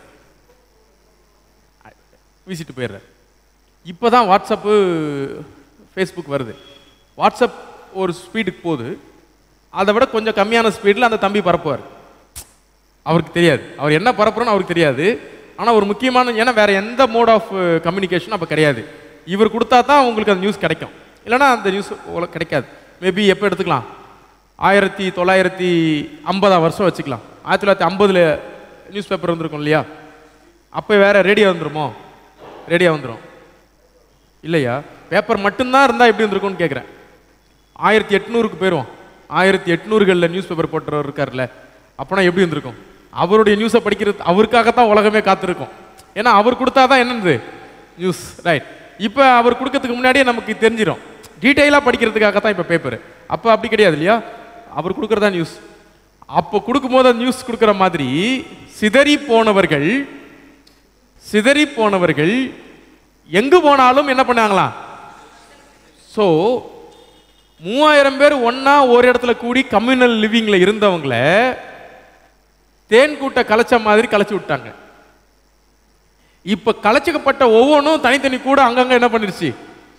Speaker 2: வீசிட்டு போயிடுறாரு இப்போ தான் வாட்ஸ்அப்பு ஃபேஸ்புக் வருது வாட்ஸ்அப் ஒரு ஸ்பீடுக்கு போகுது அதை விட கொஞ்சம் கம்மியான ஸ்பீடில் அந்த தம்பி பரப்புவார் அவருக்கு தெரியாது அவர் என்ன பரப்புறோன்னு அவருக்கு தெரியாது ஆனால் ஒரு முக்கியமான ஏன்னா வேற எந்த மோட் ஆஃப் கம்யூனிகேஷன் அப்போ கிடையாது இவர் கொடுத்தா தான் உங்களுக்கு அந்த நியூஸ் கிடைக்கும் இல்லைன்னா அந்த நியூஸ் கிடைக்காது மேபி எப்போ எடுத்துக்கலாம் ஆயிரத்தி தொள்ளாயிரத்தி ஐம்பதாம் வருஷம் வச்சுக்கலாம் ஆயிரத்தி தொள்ளாயிரத்தி ஐம்பதில் நியூஸ் பேப்பர் வந்திருக்கும் இல்லையா அப்போ வேற ரேடியோ வந்துருமோ ரேடியோ வந்துடும் இல்லையா பேப்பர் மட்டும்தான் இருந்தால் எப்படி இருந்திருக்கும்னு கேட்குறேன் ஆயிரத்தி எட்நூறுக்கு போயிடுவோம் ஆயிரத்தி எட்நூறுகளில் நியூஸ் பேப்பர் போட்டுறவர் இருக்கார்ல அப்போனா எப்படி இருந்திருக்கும் அவருடைய நியூஸை படிக்கிறது அவருக்காகத்தான் உலகமே காத்திருக்கும் ஏன்னா அவர் கொடுத்தா தான் என்னது நியூஸ் ரைட் இப்போ அவர் கொடுக்கறதுக்கு முன்னாடியே நமக்கு தெரிஞ்சிடும் டீட்டெயிலாக படிக்கிறதுக்காக தான் இப்போ பேப்பர் அப்போ அப்படி கிடையாது இல்லையா அவர் கொடுக்குறதா நியூஸ் அப்போ கொடுக்கும்போது அந்த நியூஸ் கொடுக்குற மாதிரி சிதறி போனவர்கள் சிதறி போனவர்கள் எங்கு போனாலும் என்ன பண்ணாங்களாம் ஸோ மூவாயிரம் பேர் ஒண்ணா ஒரு இடத்துல கூடி கம்யூனல் லிவிங்ல இருந்தவங்கள தேன் கூட்ட கலைச்ச மாதிரி கலைச்சு விட்டாங்க இப்ப கலைச்சிக்கப்பட்ட ஒவ்வொன்றும் தனித்தனி கூட அங்கங்க என்ன பண்ணிருச்சு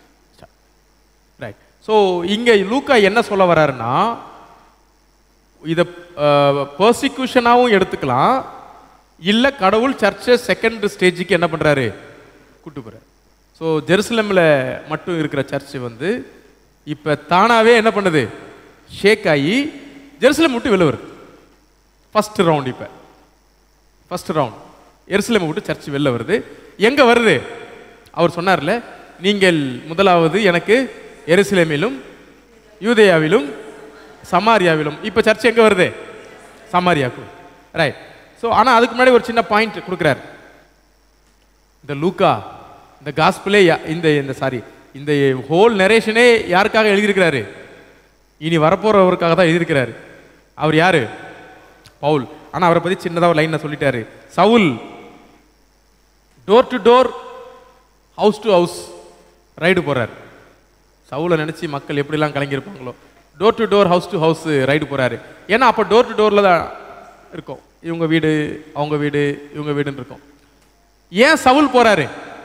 Speaker 2: ரைட் ஸோ இங்க லூக்கா என்ன சொல்ல வர்றாருன்னா இதை பர்சிக்யூஷனாகவும் எடுத்துக்கலாம் இல்ல கடவுள் சர்ச்சை செகண்ட் ஸ்டேஜுக்கு என்ன பண்றாரு கூட்டு போறாரு ஸோ ஜெருசலமில் மட்டும் இருக்கிற சர்ச் வந்து இப்போ தானாவே என்ன பண்ணுது ஷேக் ஆகி ஜெருசலம் விட்டு வெளில வருது ஃபர்ஸ்ட் ரவுண்ட் இப்போ ஃபர்ஸ்ட் ரவுண்ட் எருசலேமை விட்டு சர்ச் வெளில வருது எங்க வருது அவர் சொன்னார்ல நீங்கள் முதலாவது எனக்கு எருசலேமிலும் யூதேயாவிலும் சமாரியாவிலும் இப்போ சர்ச் எங்க வருது சமாரியாக்கு ரைட் ஸோ ஆனால் அதுக்கு முன்னாடி ஒரு சின்ன பாயிண்ட் கொடுக்குறாரு இந்த லூக்கா இந்த காஸ்பிளே இந்த இந்த சாரி இந்த ஹோல் நரேஷனே யாருக்காக எழுதியிருக்கிறாரு இனி வரப்போறவருக்காக தான் எழுதியிருக்கிறாரு அவர் யாரு பவுல் ஆனா அவரை பத்தி சின்னதா ஒரு லைன் சொல்லிட்டாரு Saul door to door house to house ride போறாரு சவுலை நினைச்சு மக்கள் எப்படிலாம் கலங்கியிருப்பாங்களோ door to door house to house ride போறாரு ஏன்னா அப்போ டோர் டு டோர்ல தான் இருக்கும் இவங்க வீடு அவங்க வீடு இவங்க வீடுன்னு இருக்கும் ஏன் சவுல் போறாரு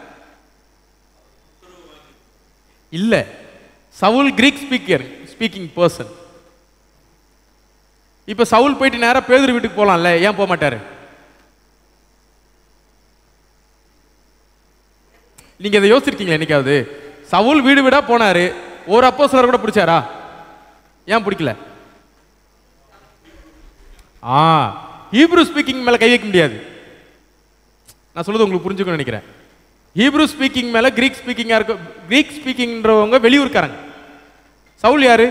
Speaker 2: இல்ல Saul Greek speaker speaking person இப்ப சவுல் போயிட்டு நேரா பேதுரு வீட்டுக்கு போலாம்ல ஏன் போக மாட்டாரு நீங்க இதை யோசிச்சிருக்கீங்களா என்னைக்காவது சவுல் வீடு வீடா போனாரு ஒரு அப்போ சிலர் கூட பிடிச்சாரா ஏன் பிடிக்கல ஆ ஹீப்ரூ ஸ்பீக்கிங் மேல கை வைக்க முடியாது நான் சொல்றது உங்களுக்கு புரிஞ்சுக்கணும்னு நினைக்கிறேன் ஹீப்ரூ ஸ்பீக்கிங் மேல கிரீக் ஸ்பீக்கிங்கா இருக்க கிரீக் ஸ்பீக்கிங்ன்றவங்க வெளியூர்காரங்க சவுல் யாரு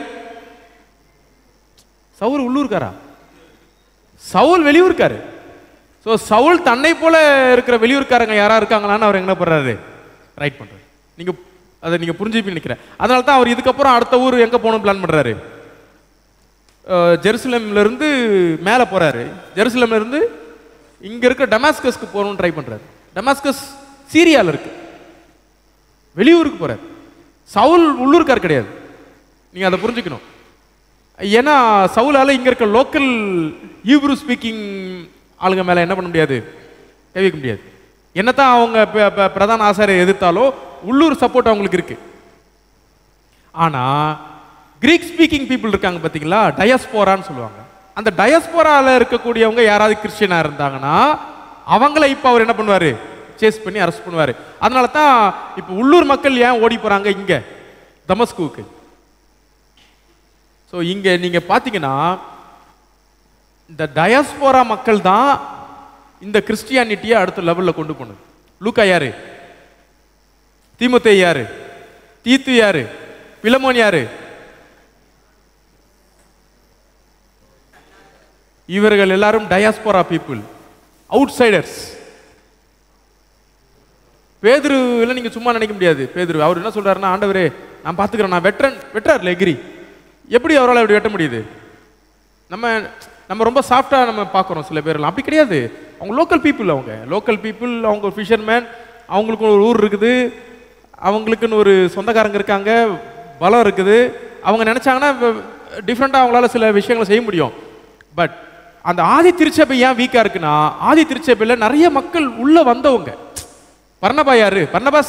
Speaker 2: சவுல் உள்ளூர்காரா சவுல் வெளியூர்காரு ஸோ சவுல் தன்னை போல இருக்கிற வெளியூர்காரங்க யாரா இருக்காங்களான்னு அவர் என்ன பண்றாரு ரைட் பண்றாரு நீங்க அதை நீங்க புரிஞ்சுப்பீங்கன்னு நினைக்கிறேன் அதனால தான் அவர் இதுக்கப்புறம் அடுத்த ஊர் எங்க போகணும் பிளான் பண்றாரு அஹ், ஜெருசலேம்ல இருந்து மேல போறாரு ஜெருசலேம்ல இருந்து இங்க இருக்க டமாஸ்கஸ்க்கு போகணும்னு ட்ரை பண்றாரு டமாஸ்கஸ் சீரியால இருக்கு வெளியூருக்கு போறாரு சவுல் உள்ளூர்கார் கிடையாது நீங்க அதை புரிஞ்சுக்கணும் ஏன்னா சவுலால இங்க இருக்க லோக்கல் ஹீப்ரூ ஸ்பீக்கிங் ஆளுங்க மேல என்ன பண்ண முடியாது கை வைக்க முடியாது என்னதான் அவங்க ப- ப- பிரதான ஆசாரியை எதிர்த்தாலோ உள்ளூர் சப்போர்ட் அவங்களுக்கு இருக்கு ஆனா கிரீக் ஸ்பீக்கிங் பீப்புள் இருக்காங்க பாத்தீங்களா டயஸ்போரான்னு சொல்லுவாங்க அந்த டயஸ்போரால இருக்கக்கூடியவங்க யாராவது கிறிஸ்டியனா இருந்தாங்கன்னா அவங்கள இப்ப அவர் என்ன பண்ணுவாரு சேஸ் பண்ணி அரெஸ்ட் பண்ணுவாரு அதனால தான் இப்ப உள்ளூர் மக்கள் ஏன் ஓடி போறாங்க இங்க தமஸ்குவுக்கு ஸோ இங்க நீங்க பாத்தீங்கன்னா இந்த டயஸ்போரா மக்கள் தான் இந்த கிறிஸ்டியானிட்டியை அடுத்த லெவல்ல கொண்டு போனது லூக்கா யாரு தீமுத்தே யாரு தீத்து யாரு பிலமோன் யாரு இவர்கள் எல்லாரும் டயாஸ்போரா பீப்புள் அவுட் சைடர்ஸ் பேதுருவில் நீங்க சும்மா நினைக்க முடியாது பேதுரு அவர் என்ன சொல்றாருன்னா ஆண்டவரே நான் பார்த்துக்கிறேன் நான் வெட்டுறேன் வெட்டுறாருல எகிரி எப்படி அவரால் அப்படி வெட்ட முடியுது நம்ம நம்ம ரொம்ப சாஃப்டா நம்ம பார்க்குறோம் சில பேர்லாம் அப்படி கிடையாது அவங்க லோக்கல் பீப்புள் அவங்க லோக்கல் பீப்புள் அவங்க ஒரு ஃபிஷர்மேன் அவங்களுக்கு ஒரு ஊர் இருக்குது அவங்களுக்குன்னு ஒரு சொந்தக்காரங்க இருக்காங்க பலம் இருக்குது அவங்க நினைச்சாங்கன்னா டிஃப்ரெண்ட்டாக அவங்களால சில விஷயங்களை செய்ய முடியும் பட் அந்த ஆதி திருச்சபை ஏன் வீக்கா இருக்குன்னா ஆதி திருச்சபையில் நிறைய மக்கள் உள்ள வந்தவங்க பர்ணபா யாரு பர்ணபாஸ்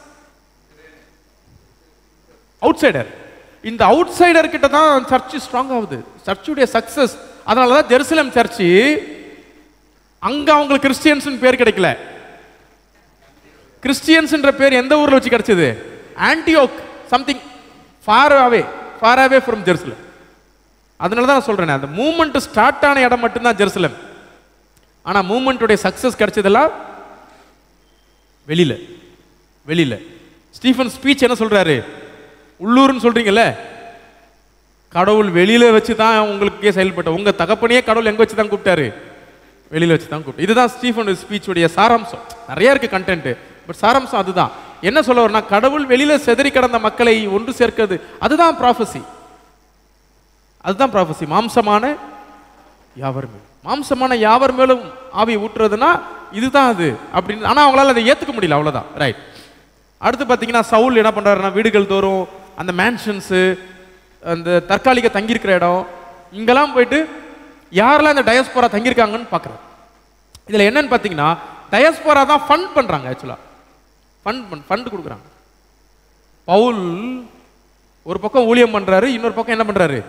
Speaker 2: அவுட் சைடர் இந்த அவுட் சைடர் கிட்ட தான் சர்ச் ஸ்ட்ராங் ஆகுது சர்ச்சுடைய சக்சஸ் அதனால தான் ஜெருசலம் சர்ச்சு அங்க அவங்களுக்கு கிறிஸ்டியன்ஸ் பேர் கிடைக்கல கிறிஸ்டியன்ஸ்ன்ற பேர் எந்த ஊர்ல வச்சு கிடைச்சது Antioch something far away far away from Jerusalem அதனால தான் நான் சொல்றேன் அந்த மூமெண்ட் ஸ்டார்ட் ஆன இடம் மட்டும்தான் ஜெருசலம் ஆனா மூமெண்ட்டுடைய சக்சஸ் கிடைச்சதெல்லாம் வெளியில வெளியில ஸ்டீஃபன் ஸ்பீச் என்ன சொல்றாரு உள்ளூர்னு சொல்றீங்கல்ல கடவுள் வெளியில வச்சு தான் உங்களுக்கே செயல்பட்ட உங்க தகப்பனையே கடவுள் எங்க வச்சு தான் கூப்பிட்டாரு வெளியில வச்சு தான் கூப்பிட்டு இதுதான் ஸ்டீஃபன் ஸ்பீச் உடைய சாராம்சம் நிறைய இருக்கு கண்டென்ட் பட் சாராம்சம் அதுதான் என்ன சொல்ல வரனா கடவுள் வெளியில செதறி கிடந்த மக்களை ஒன்று சேர்க்கிறது அதுதான் ப்ராஃபசி அதுதான் ப்ராஃபசி மாம்சமான யாவர் மேலும் மாம்சமான யாவர் மேலும் ஆவி ஊற்றுறதுன்னா இதுதான் அது அப்படின்னு ஆனா அவங்களால அதை ஏத்துக்க முடியல அவ்வளவுதான் ரைட் அடுத்து பார்த்தீங்கன்னா சவுல் என்ன பண்றாருன்னா வீடுகள் தோறும் அந்த மேன்ஷன்ஸு அந்த தற்காலிக தங்கியிருக்கிற இடம் இங்கெல்லாம் போயிட்டு யாரெல்லாம் இந்த டயஸ்போரா தங்கியிருக்காங்கன்னு பார்க்குறாரு இதில் என்னன்னு பார்த்தீங்கன்னா டயஸ்போரா தான் ஃபண்ட் பண்ணுறாங்க ஆக்சுவலாக ஃபண்ட் பண் ஃபண்ட் கொடுக்குறாங்க பவுல் ஒரு பக்கம் ஊழியம் பண்றாரு இன்னொரு பக்கம் என்ன பண்றாரு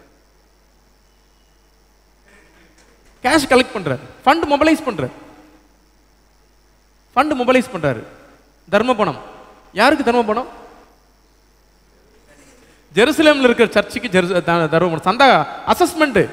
Speaker 2: கேஷ் கலெக்ட் பண்றாரு ஃபண்ட் மொபைலைஸ் பண்றாரு ஃபண்ட் மொபைலைஸ் பண்றாரு தர்ம பணம் யாருக்கு தர்ம பணம் ஜெருசலேம்ல இருக்கிற சர்ச்சுக்கு ஜெருச த- தர்ம பணம் சந்தா அசஸ்மெண்ட்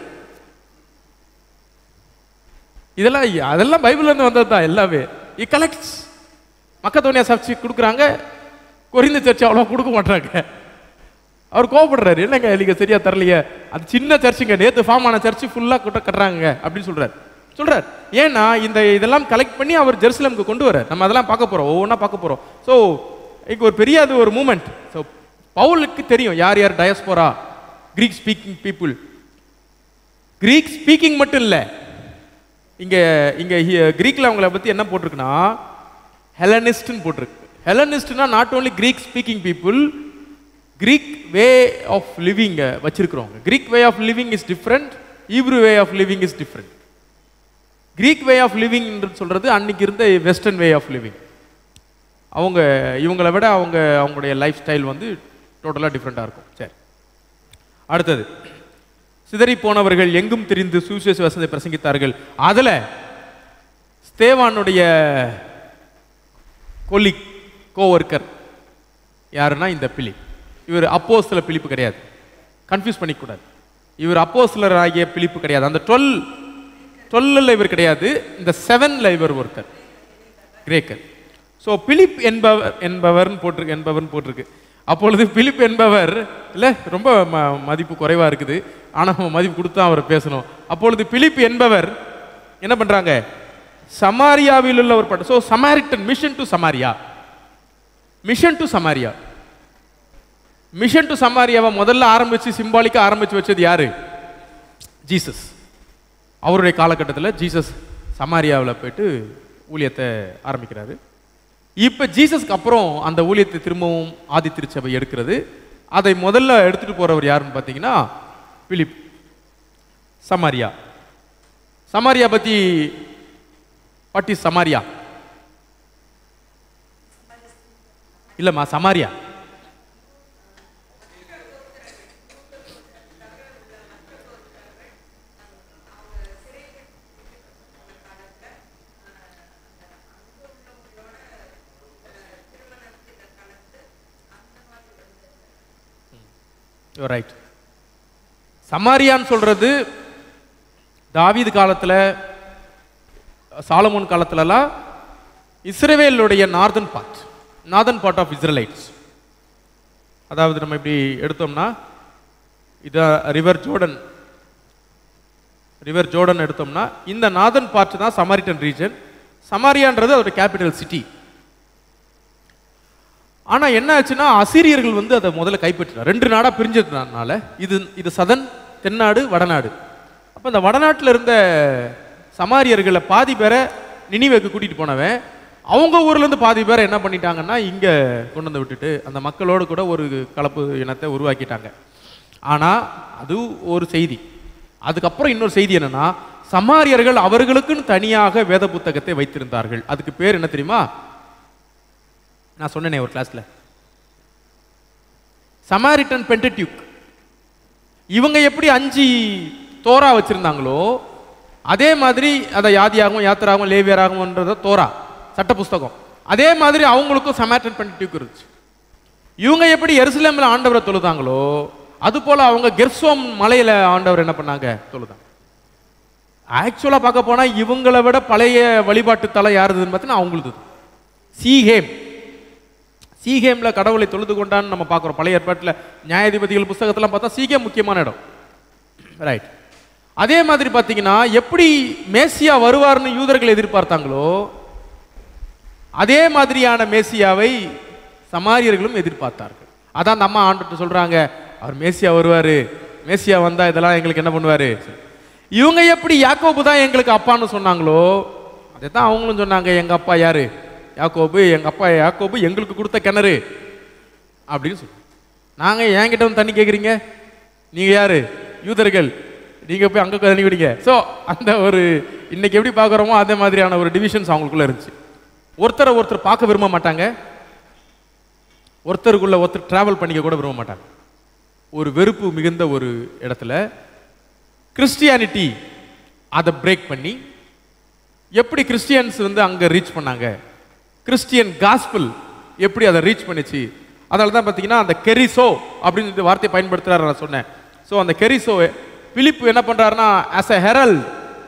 Speaker 2: இதெல்லாம் அதெல்லாம் பைபிள்ல இருந்து வந்தது தான் எல்லாமே இ கலெக்ட்ஸ் மக்கத்தோனியா சர்ச்சு கொடுக்குறாங்க கொரிந்த சர்ச் அவ்வளோ கொடுக்க மாட்டாங்க அவர் கோவப்படுறாரு என்னங்க நீங்க சரியா தரலையே அது சின்ன சர்ச்சுங்க நேத்து ஃபார்ம் ஆன சர்ச்சு ஃபுல்லா கூட்ட கட்டுறாங்க அப்படின்னு சொல்றாரு சொல்றார் ஏன்னா இந்த இதெல்லாம் கலெக்ட் பண்ணி அவர் ஜெருசலம்க்கு கொண்டு வர நம்ம அதெல்லாம் பார்க்க போறோம் ஒவ்வொன்றா பார்க்க போறோம் ஸோ இங்க ஒரு பெரிய அது ஒரு மூமெண்ட் ஸோ பவுலுக்கு தெரியும் யார் யார் diaspora Greek speaking people Greek speaking மட்டும் இல்லை இங்க இங்க ஹி- கிரீக்ல அவங்கள பத்தி என்ன போட்டிருக்குன்னா ஹெலனிஸ்ட்னு போட்டிருக்கு ஹெலனிஸ்ட்னா not only Greek speaking people Greek way of living வச்சிருக்கிறவங்க Greek way of living is different Hebrew way of living is different Greek way of living சொல்றது அன்னைக்கு இருந்த வெஸ்டர்ன் வே ஆஃப் லிவிங் அவங்க இவங்களை விட அவங்க அவங்களுடைய லைஃப் ஸ்டைல் வந்து டோட்டலாக டிஃப்ரெண்ட்டாக இருக்கும் சரி அடுத்தது சிதறி போனவர்கள் எங்கும் திரிந்து சுவிசேஷ வசதை பிரசங்கித்தார்கள் அதுல ஸ்தேவானுடைய கொலி கோவர்க்கர் யாருன்னா இந்த பிலிப் இவர் அப்போஸ்தல பிலிப்பு கிடையாது கன்ஃபியூஸ் பண்ணிக்கூடாது இவர் அப்போஸ்தலர் ஆகிய பிலிப்பு கிடையாது அந்த டுவெல் டுவெல்லில் இவர் கிடையாது இந்த செவன்ல இவர் ஒருத்தர் கிரேக்கர் ஸோ பிலிப் என்பவர் என்பவர்னு போட்டிருக்கு என்பவர்னு போட்டிருக்கு அப்பொழுது பிலிப் என்பவர் இல்லை ரொம்ப ம மதிப்பு குறைவாக இருக்குது ஆனால் மதிப்பு கொடுத்து தான் அவர் பேசணும் அப்பொழுது பிலிப் என்பவர் என்ன பண்ணுறாங்க சமாரியாவில் உள்ள ஒரு பட்ட so Samaritan mission to Samaria mission to Samaria mission to சமாரியாவை முதல்ல ஆரம்பிச்சு சிம்பாலிக்கா ஆரம்பிச்சு வச்சது யாரு ஜீசஸ் அவருடைய காலகட்டத்தில் ஜீசஸ் சமாரியாவில் போயிட்டு ஊழியத்தை ஆரம்பிக்கிறாரு இப்போ ஜீசஸ்க்கு அப்புறம் அந்த ஊழியத்தை திரும்பவும் ஆதி திருச்சபை எடுக்கிறது அதை முதல்ல எடுத்துட்டு போறவர் யாருன்னு பார்த்தீங்கன்னா பிலிப் சமாரியா சமாரியா பத்தி பட்டி சமாரியா இல்லம்மா சமாரியா ரைட் சமாரியான்னு சொல்றது தாவீது காலத்துல சாலமோன் காலத்துலலாம் இஸ்ரவேலுடைய northern part northern part of Israelites அதாவது நம்ம இப்படி எடுத்தோம்னா இது ரிவர் ஜோர்டன் ரிவர் ஜோர்டன் எடுத்தோம்னா இந்த நாதன் பார்ட் தான் சமாரிட்டன் ரீஜன் சமாரியான்றது அதோட கேபிட்டல் சிட்டி ஆனா என்ன ஆச்சுன்னா அசீரியர்கள் வந்து அதை முதல்ல கைப்பற்றினார் ரெண்டு நாடா பிரிஞ்சதுனால இது இது சதன் தென்னாடு வடநாடு அப்ப இந்த வடநாட்டுல இருந்த சமாரியர்களை பாதி பேரை நினிவேக்கு கூட்டிட்டு போனவன் அவங்க ஊர்ல இருந்து பாதி பேரை என்ன பண்ணிட்டாங்கன்னா இங்க கொண்டு வந்து விட்டுட்டு அந்த மக்களோடு கூட ஒரு கலப்பு இனத்தை உருவாக்கிட்டாங்க ஆனா அது ஒரு செய்தி அதுக்கப்புறம் இன்னொரு செய்தி என்னன்னா சமாரியர்கள் அவர்களுக்குன்னு தனியாக வேத புத்தகத்தை வைத்திருந்தார்கள் அதுக்கு பேர் என்ன தெரியுமா நான் சொன்னேனே ஒரு கிளாஸ்ல சமாரிட்டன் பென்டடியூக் இவங்க எப்படி அஞ்சு தோரா வச்சிருந்தாங்களோ அதே மாதிரி அதை யாதியாகவும் யாத்திராகவும் லேவியராகவும்ன்றத தோரா சட்ட புஸ்தகம் அதே மாதிரி அவங்களுக்கும் சமாரிட்டன் பென்டடியூக் இருந்துச்சு இவங்க எப்படி எருசலேமில் ஆண்டவரை தொழுதாங்களோ அது போல அவங்க கெர்சோம் மலையில ஆண்டவர் என்ன பண்ணாங்க தொழுதாங்க ஆக்சுவலா பார்க்க போனா இவங்களை விட பழைய வழிபாட்டு தலை யாருதுன்னு பார்த்தீங்கன்னா அவங்களுது சீஹேம் சீகேம்ல கடவுளை தொழுது கொண்டான்னு நம்ம பார்க்குறோம் பழைய ஏற்பாட்டில் நியாயாதிபதிகள் புஸ்தகத்தெல்லாம் பார்த்தா சீகேம் முக்கியமான இடம் ரைட் அதே மாதிரி பார்த்தீங்கன்னா எப்படி மேசியா வருவார்னு யூதர்கள் எதிர்பார்த்தாங்களோ அதே மாதிரியான மேசியாவை சமாரியர்களும் எதிர்பார்த்தார்கள் அதான் அந்த அம்மா ஆண்டுட்டு சொல்றாங்க அவர் மேசியா வருவாரு மேசியா வந்தா இதெல்லாம் எங்களுக்கு என்ன பண்ணுவாரு இவங்க எப்படி யாக்கோபு தான் எங்களுக்கு அப்பான்னு சொன்னாங்களோ அதை தான் அவங்களும் சொன்னாங்க எங்க அப்பா யாரு யாக்கோபு எங்க அப்பா யாக்கோபு எங்களுக்கு கொடுத்த கிணறு அப்படின்னு சொல்லி நாங்க என்கிட்ட வந்து தண்ணி கேக்குறீங்க நீங்க யாரு யூதர்கள் நீங்க போய் அங்க தண்ணி குடிங்க ஸோ அந்த ஒரு இன்னைக்கு எப்படி பார்க்குறோமோ அதே மாதிரியான ஒரு டிவிஷன்ஸ் அவங்களுக்குள்ள இருந்துச்சு ஒருத்தரை ஒருத்தர் பார்க்க விரும்ப மாட்டாங்க ஒருத்தருக்குள்ள ஒருத்தர் டிராவல் பண்ணிக்க கூட விரும்ப மாட்டாங்க ஒரு வெறுப்பு மிகுந்த ஒரு இடத்துல கிறிஸ்டியானிட்டி அதை பிரேக் பண்ணி எப்படி கிறிஸ்டியன்ஸ் வந்து அங்க ரீச் பண்ணாங்க கிறிஸ்டியன் காஸ்பிள் எப்படி அதை ரீச் பண்ணுச்சு அதனால தான் பார்த்தீங்கன்னா அந்த கெரிசோ அப்படின்னு இந்த வார்த்தையை பயன்படுத்துறாரு நான் சொன்னேன் ஸோ அந்த கெரிசோ பிலிப் என்ன பண்றாருன்னா ஆஸ் அ ஹெரல்ட்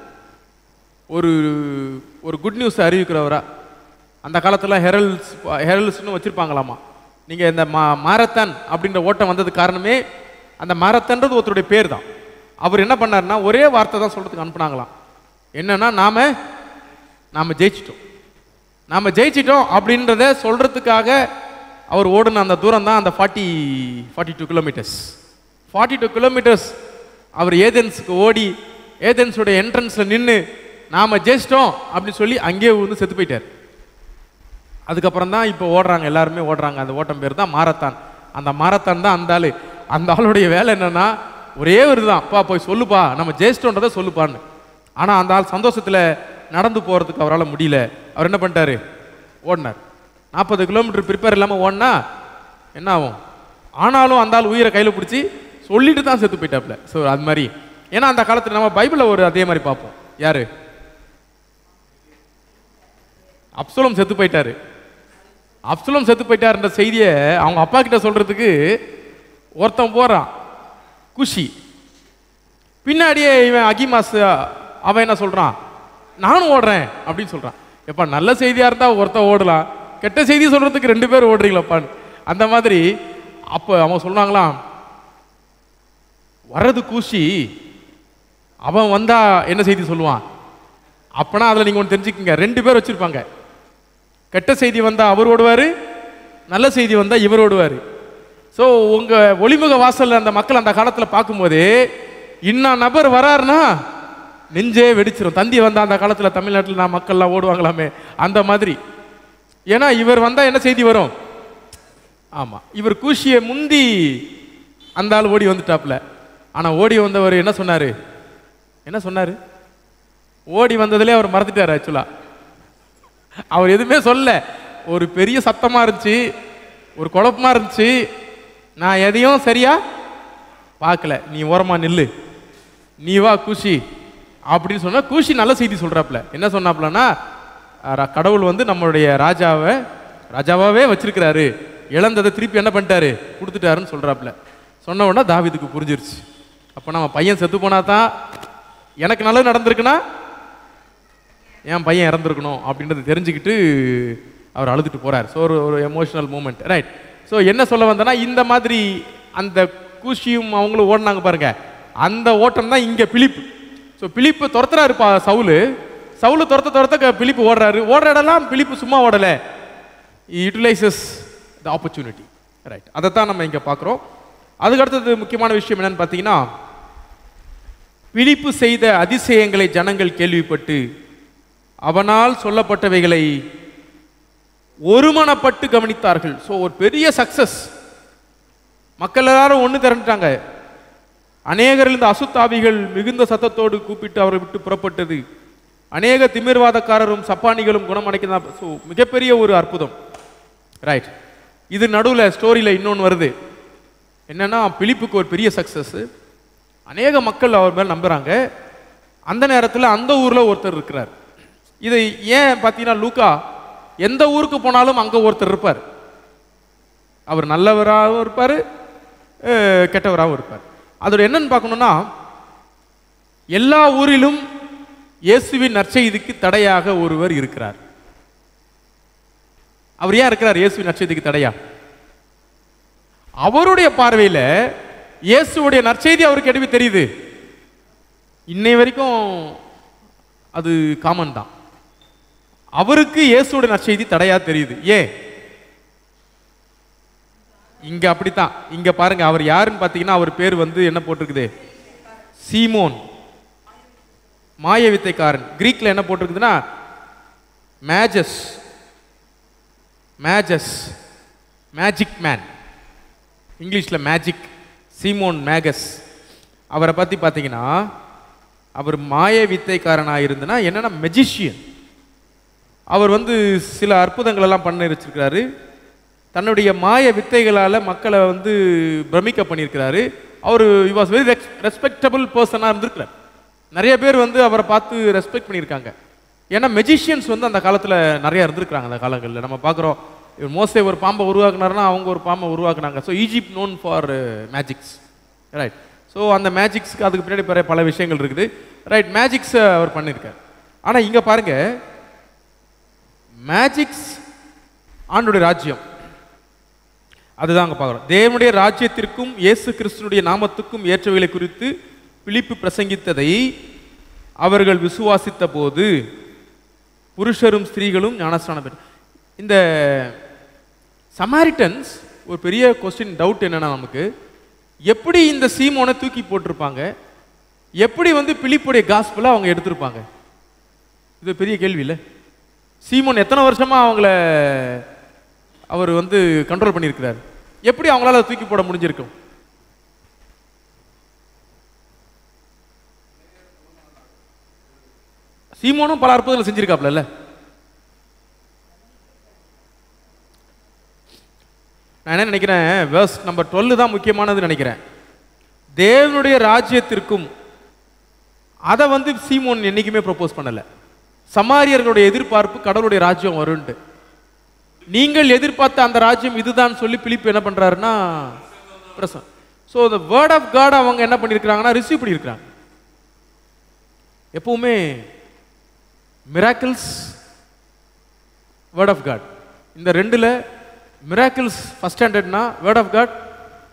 Speaker 2: ஒரு ஒரு குட் நியூஸ் அறிவிக்கிறவரா அந்த காலத்துல ஹெரல்ஸ் ஹெரல்ஸ்னு வச்சிருப்பாங்களாமா நீங்க இந்த மா மாரத்தான் அப்படின்ற ஓட்டம் வந்தது காரணமே அந்த மாரத்தான்றது ஒருத்தருடைய பேர் தான் அவர் என்ன பண்ணாருன்னா ஒரே வார்த்தை தான் சொல்றதுக்கு அனுப்புனாங்களாம் என்னன்னா நாம நாம ஜெயிச்சிட்டோம் நாம ஜெயிச்சிட்டோம் அப்படின்றத சொல்றதுக்காக அவர் ஓடுன அந்த தூரம் தான் அந்த forty forty two kilometres forty two kilometres அவர் ஏதென்ஸுக்கு ஓடி ஏதென்ஸோட என்ட்ரன்ஸ்ல நின்று நாம ஜெயிச்சிட்டோம் அப்படின்னு சொல்லி அங்கேயே வந்து செத்து போயிட்டார் அதுக்கப்புறம் தான் இப்போ ஓடுறாங்க எல்லாருமே ஓடுறாங்க அந்த ஓட்டம் பேர் தான் மாரத்தான் அந்த மாரத்தான் தான் அந்த ஆளு அந்த ஆளுடைய வேலை என்னன்னா ஒரே ஒரு தான் அப்பா போய் சொல்லுப்பா நம்ம ஜெயிச்சிட்டோன்றதை சொல்லுப்பான்னு ஆனா அந்த ஆள் சந்தோஷத்துல நடந்து போறதுக்கு அவரால் முடியல அவர் என்ன பண்ணிட்டாரு ஓடினார் நாற்பது கிலோமீட்டர் ப்ரிப்பேர் இல்லாமல் ஓடினா என்ன ஆகும் ஆனாலும் அந்த ஆள் உயிரை கையில் பிடிச்சி சொல்லிட்டு தான் செத்து போயிட்டாப்ல ஸோ அது மாதிரி ஏன்னா அந்த காலத்தில் நம்ம பைபிளில் ஒரு அதே மாதிரி பார்ப்போம் யாரு அப்சலோம் செத்து போயிட்டாரு அப்சலோம் செத்து போயிட்டாருன்ற செய்தியை அவங்க அப்பா கிட்ட சொல்றதுக்கு ஒருத்தன் போறான் குஷி பின்னாடியே இவன் அகிமாஸ் அவன் என்ன சொல்றான் நானும் ஓடுறேன் அப்படின்னு சொல்றான் எப்பா நல்ல செய்தியா இருந்தா ஒருத்தன் ஓடலாம் கெட்ட செய்தி சொல்றதுக்கு ரெண்டு பேர் ஓடுறீங்களாப்பான்னு அந்த மாதிரி அப்போ அவன் சொன்னாங்களாம் வர்றது கூஷி அவன் வந்தா என்ன செய்தி சொல்லுவான் அப்பனா அதுல நீங்க ஒன்று தெரிஞ்சுக்கங்க ரெண்டு பேர் வச்சிருப்பாங்க கெட்ட செய்தி வந்தா அவர் ஓடுவாரு நல்ல செய்தி வந்தா இவர் ஓடுவாரு ஸோ உங்க ஒளிமுக வாசல்ல அந்த மக்கள் அந்த காலத்துல பார்க்கும்போது இன்னா நபர் வராருன்னா நெஞ்சே வெடிச்சிரும் தந்தி வந்தா அந்த காலத்துல தமிழ்நாட்டில் நான் மக்கள்லாம் ஓடுவாங்களாமே அந்த மாதிரி ஏன்னா இவர் வந்தா என்ன செய்தி வரும் ஆமா இவர் கூஷியை முந்தி அந்த ஆள் ஓடி வந்துட்டாப்ல ஆனா ஓடி வந்தவர் என்ன சொன்னாரு என்ன சொன்னாரு ஓடி வந்ததுலே அவர் மறந்துட்டார் ஆக்சுவலா அவர் எதுவுமே சொல்ல ஒரு பெரிய சத்தமா இருந்துச்சு ஒரு குழப்பமா இருந்துச்சு நான் எதையும் சரியா பார்க்கல நீ ஓரமா நில்லு நீ வா குஷி அப்படின்னு சொன்னா குஷி நல்ல செய்தி சொல்றாப்ல என்ன சொன்னாப்லன்னா அஹ், கடவுள் வந்து நம்மளுடைய ராஜாவை ராஜாவாவே வச்சிருக்கிறாரு இழந்ததை திருப்பி என்ன பண்ணிட்டாரு கொடுத்துட்டாருன்னு சொல்றாப்ல சொன்ன உடனே தாவீதுக்கு புரிஞ்சிருச்சு அப்போ நம்ம பையன் செத்து போனா தான் எனக்கு நல்லது நடந்திருக்குன்னா என் பையன் இறந்துருக்கணும் அப்படின்றத தெரிஞ்சுக்கிட்டு அவர் அழுதுட்டு போறார் ஸோ ஒரு ஒரு எமோஷனல் மூமெண்ட் ரைட் ஸோ என்ன சொல்ல வந்தேன்னா இந்த மாதிரி அந்த கூஷியும் அவங்களும் ஓடினாங்க பாருங்க அந்த ஓட்டம் தான் இங்கே பிலிப்பு ஸோ பிலிப்பு துரத்துறாரு பா சவுலு சவுலு துரத்த துரத்த க- பிலிப்பு ஓடுறாரு ஓடுற இடம்லாம் பிலிப்பு சும்மா ஓடலை யூட்டிலைசஸ் த ஆப்பர்ச்சுனிட்டி ரைட் அதை தான் நம்ம இங்கே பார்க்குறோம் அதுக்கு அடுத்தது முக்கியமான விஷயம் என்னன்னு பார்த்தீங்கன்னா பிலிப்பு செய்த அதிசயங்களை ஜனங்கள் கேள்விப்பட்டு அவனால் சொல்லப்பட்டவைகளை ஒருமனப்பட்டு கவனித்தார்கள் ஸோ ஒரு பெரிய சக்சஸ் மக்கள் எல்லாரும் ஒன்று திரண்டுட்டாங்க அநேகர் இந்த அசுத்தாவிகள் மிகுந்த சத்தத்தோடு கூப்பிட்டு அவரை விட்டு புறப்பட்டது அநேக திமிர்வாதக்காரரும் சப்பானிகளும் குணமடைக்கிறதா ஸோ மிகப்பெரிய ஒரு அற்புதம் ரைட் இது நடுவில் ஸ்டோரியில் இன்னொன்று வருது என்னன்னா பிலிப்புக்கு ஒரு பெரிய சக்சஸ் அநேக மக்கள் அவர் மேல் நம்புறாங்க அந்த நேரத்தில் அந்த ஊரில் ஒருத்தர் இருக்கிறார் இது ஏன் பார்த்தீங்கன்னா லூக்கா எந்த ஊருக்கு போனாலும் அங்கே ஒருத்தர் இருப்பார் அவர் நல்லவராகவும் இருப்பார் கெட்டவராகவும் இருப்பார் அதோட என்னன்னு பார்க்கணும்னா எல்லா ஊரிலும் இயேசுவின் நற்செய்திக்கு தடையாக ஒருவர் இருக்கிறார் அவர் ஏன் இருக்கிறார் இயேசுவின் நற்செய்திக்கு தடையா அவருடைய பார்வையில இயேசுவுடைய நற்செய்தி அவருக்கு எப்படி தெரியுது இன்னை வரைக்கும் அது காமன் தான் அவருக்கு இயேசுவோட நற்செய்தி தடையா தெரியுது ஏன் இங்க அப்படித்தான் இங்க பாருங்க அவர் யாருன்னு பாத்தீங்கன்னா அவர் பேர் வந்து என்ன போட்டிருக்குது சீமோன் மாய வித்தைக்காரன் கிரீக்ல என்ன போட்டிருக்குதுன்னா மேஜஸ் மேஜஸ் மேஜிக் மேன் இங்கிலீஷில் மேஜிக் சீமோன் மேகஸ் அவரை பற்றி பார்த்தீங்கன்னா அவர் மாய வித்தைக்காரனாக இருந்தனா என்னன்னா மெஜிஷியன் அவர் வந்து சில அற்புதங்கள் எல்லாம் பண்ண வச்சிருக்கிறாரு தன்னுடைய மாய வித்தைகளால் மக்களை வந்து பிரமிக்க பண்ணியிருக்கிறாரு அவர் he was வெரி ரெஸ்பெக்டபிள் பர்சனாக இருந்திருக்கிறார் நிறைய பேர் வந்து அவரை பார்த்து ரெஸ்பெக்ட் பண்ணியிருக்காங்க ஏன்னா மெஜிஷியன்ஸ் வந்து அந்த காலத்தில் நிறைய இருந்திருக்கிறாங்க அந்த காலங்களில் நம்ம பார்க்குறோம் மோசே ஒரு பாம்பை உருவாக்குனாருன்னா அவங்க ஒரு பாம்பை உருவாக்குனாங்க so Egypt known for magics right so அந்த மேஜிக்ஸ்க்கு அதுக்கு பின்னாடி பிற பல விஷயங்கள் இருக்குது ரைட் மேஜிக்ஸ் அவர் பண்ணியிருக்கார் ஆனால் இங்கே பாருங்க மேஜிக்ஸ் ஆண்டுடைய ராஜ்யம் அதுதான் அங்கே பார்க்குறோம் தேவனுடைய ராஜ்யத்திற்கும் இயேசு கிறிஸ்துனுடைய நாமத்துக்கும் ஏற்றவைகளை குறித்து பிலிப்பு பிரசங்கித்ததை அவர்கள் விசுவாசித்த போது புருஷரும் ஸ்திரீகளும் ஞானஸ்நானம் பெற்று இந்த சமாரிட்டன்ஸ் ஒரு பெரிய கொஸ்டின் டவுட் என்னன்னா நமக்கு எப்படி இந்த சீமோனை தூக்கி போட்டிருப்பாங்க எப்படி வந்து பிலிப்புடைய காஸ்பிளை அவங்க எடுத்திருப்பாங்க இது பெரிய கேள்வி இல்லை சீமோன் எத்தனை வருஷமா அவங்கள அவர் வந்து கண்ட்ரோல் பண்ணியிருக்கிறார் எப்படி அவங்களால தூக்கி போட முடிஞ்சிருக்கும் சீமோனும் பல அற்புதங்களை செஞ்சிருக்காப்ல நான் என்ன நினைக்கிறேன் வேர்ஸ் நம்பர் டுவெல் தான் முக்கியமானது நினைக்கிறேன் தேவனுடைய ராஜ்யத்திற்கும் அதை வந்து சீமோன் என்னைக்குமே ப்ரொபோஸ் பண்ணல சமாரியர்களுடைய எதிர்பார்ப்பு கடவுளுடைய ராஜ்யம் வரும்ட்டு நீங்கள் எதிர்பார்த்த அந்த ராஜ்யம் இதுதான் சொல்லி பிலிப்பு என்ன பண்றாருன்னா பிரசன் so the word of God அவங்க என்ன பண்ணியிருக்கிறாங்கன்னா ரிசீவ் பண்ணியிருக்கிறாங்க எப்பவுமே மிராக்கிள்ஸ் வேர்ட் ஆஃப் காட் இந்த ரெண்டுல மிராக்கிள்ஸ் ஃபர்ஸ்ட் ஸ்டாண்டர்ட்னா word of God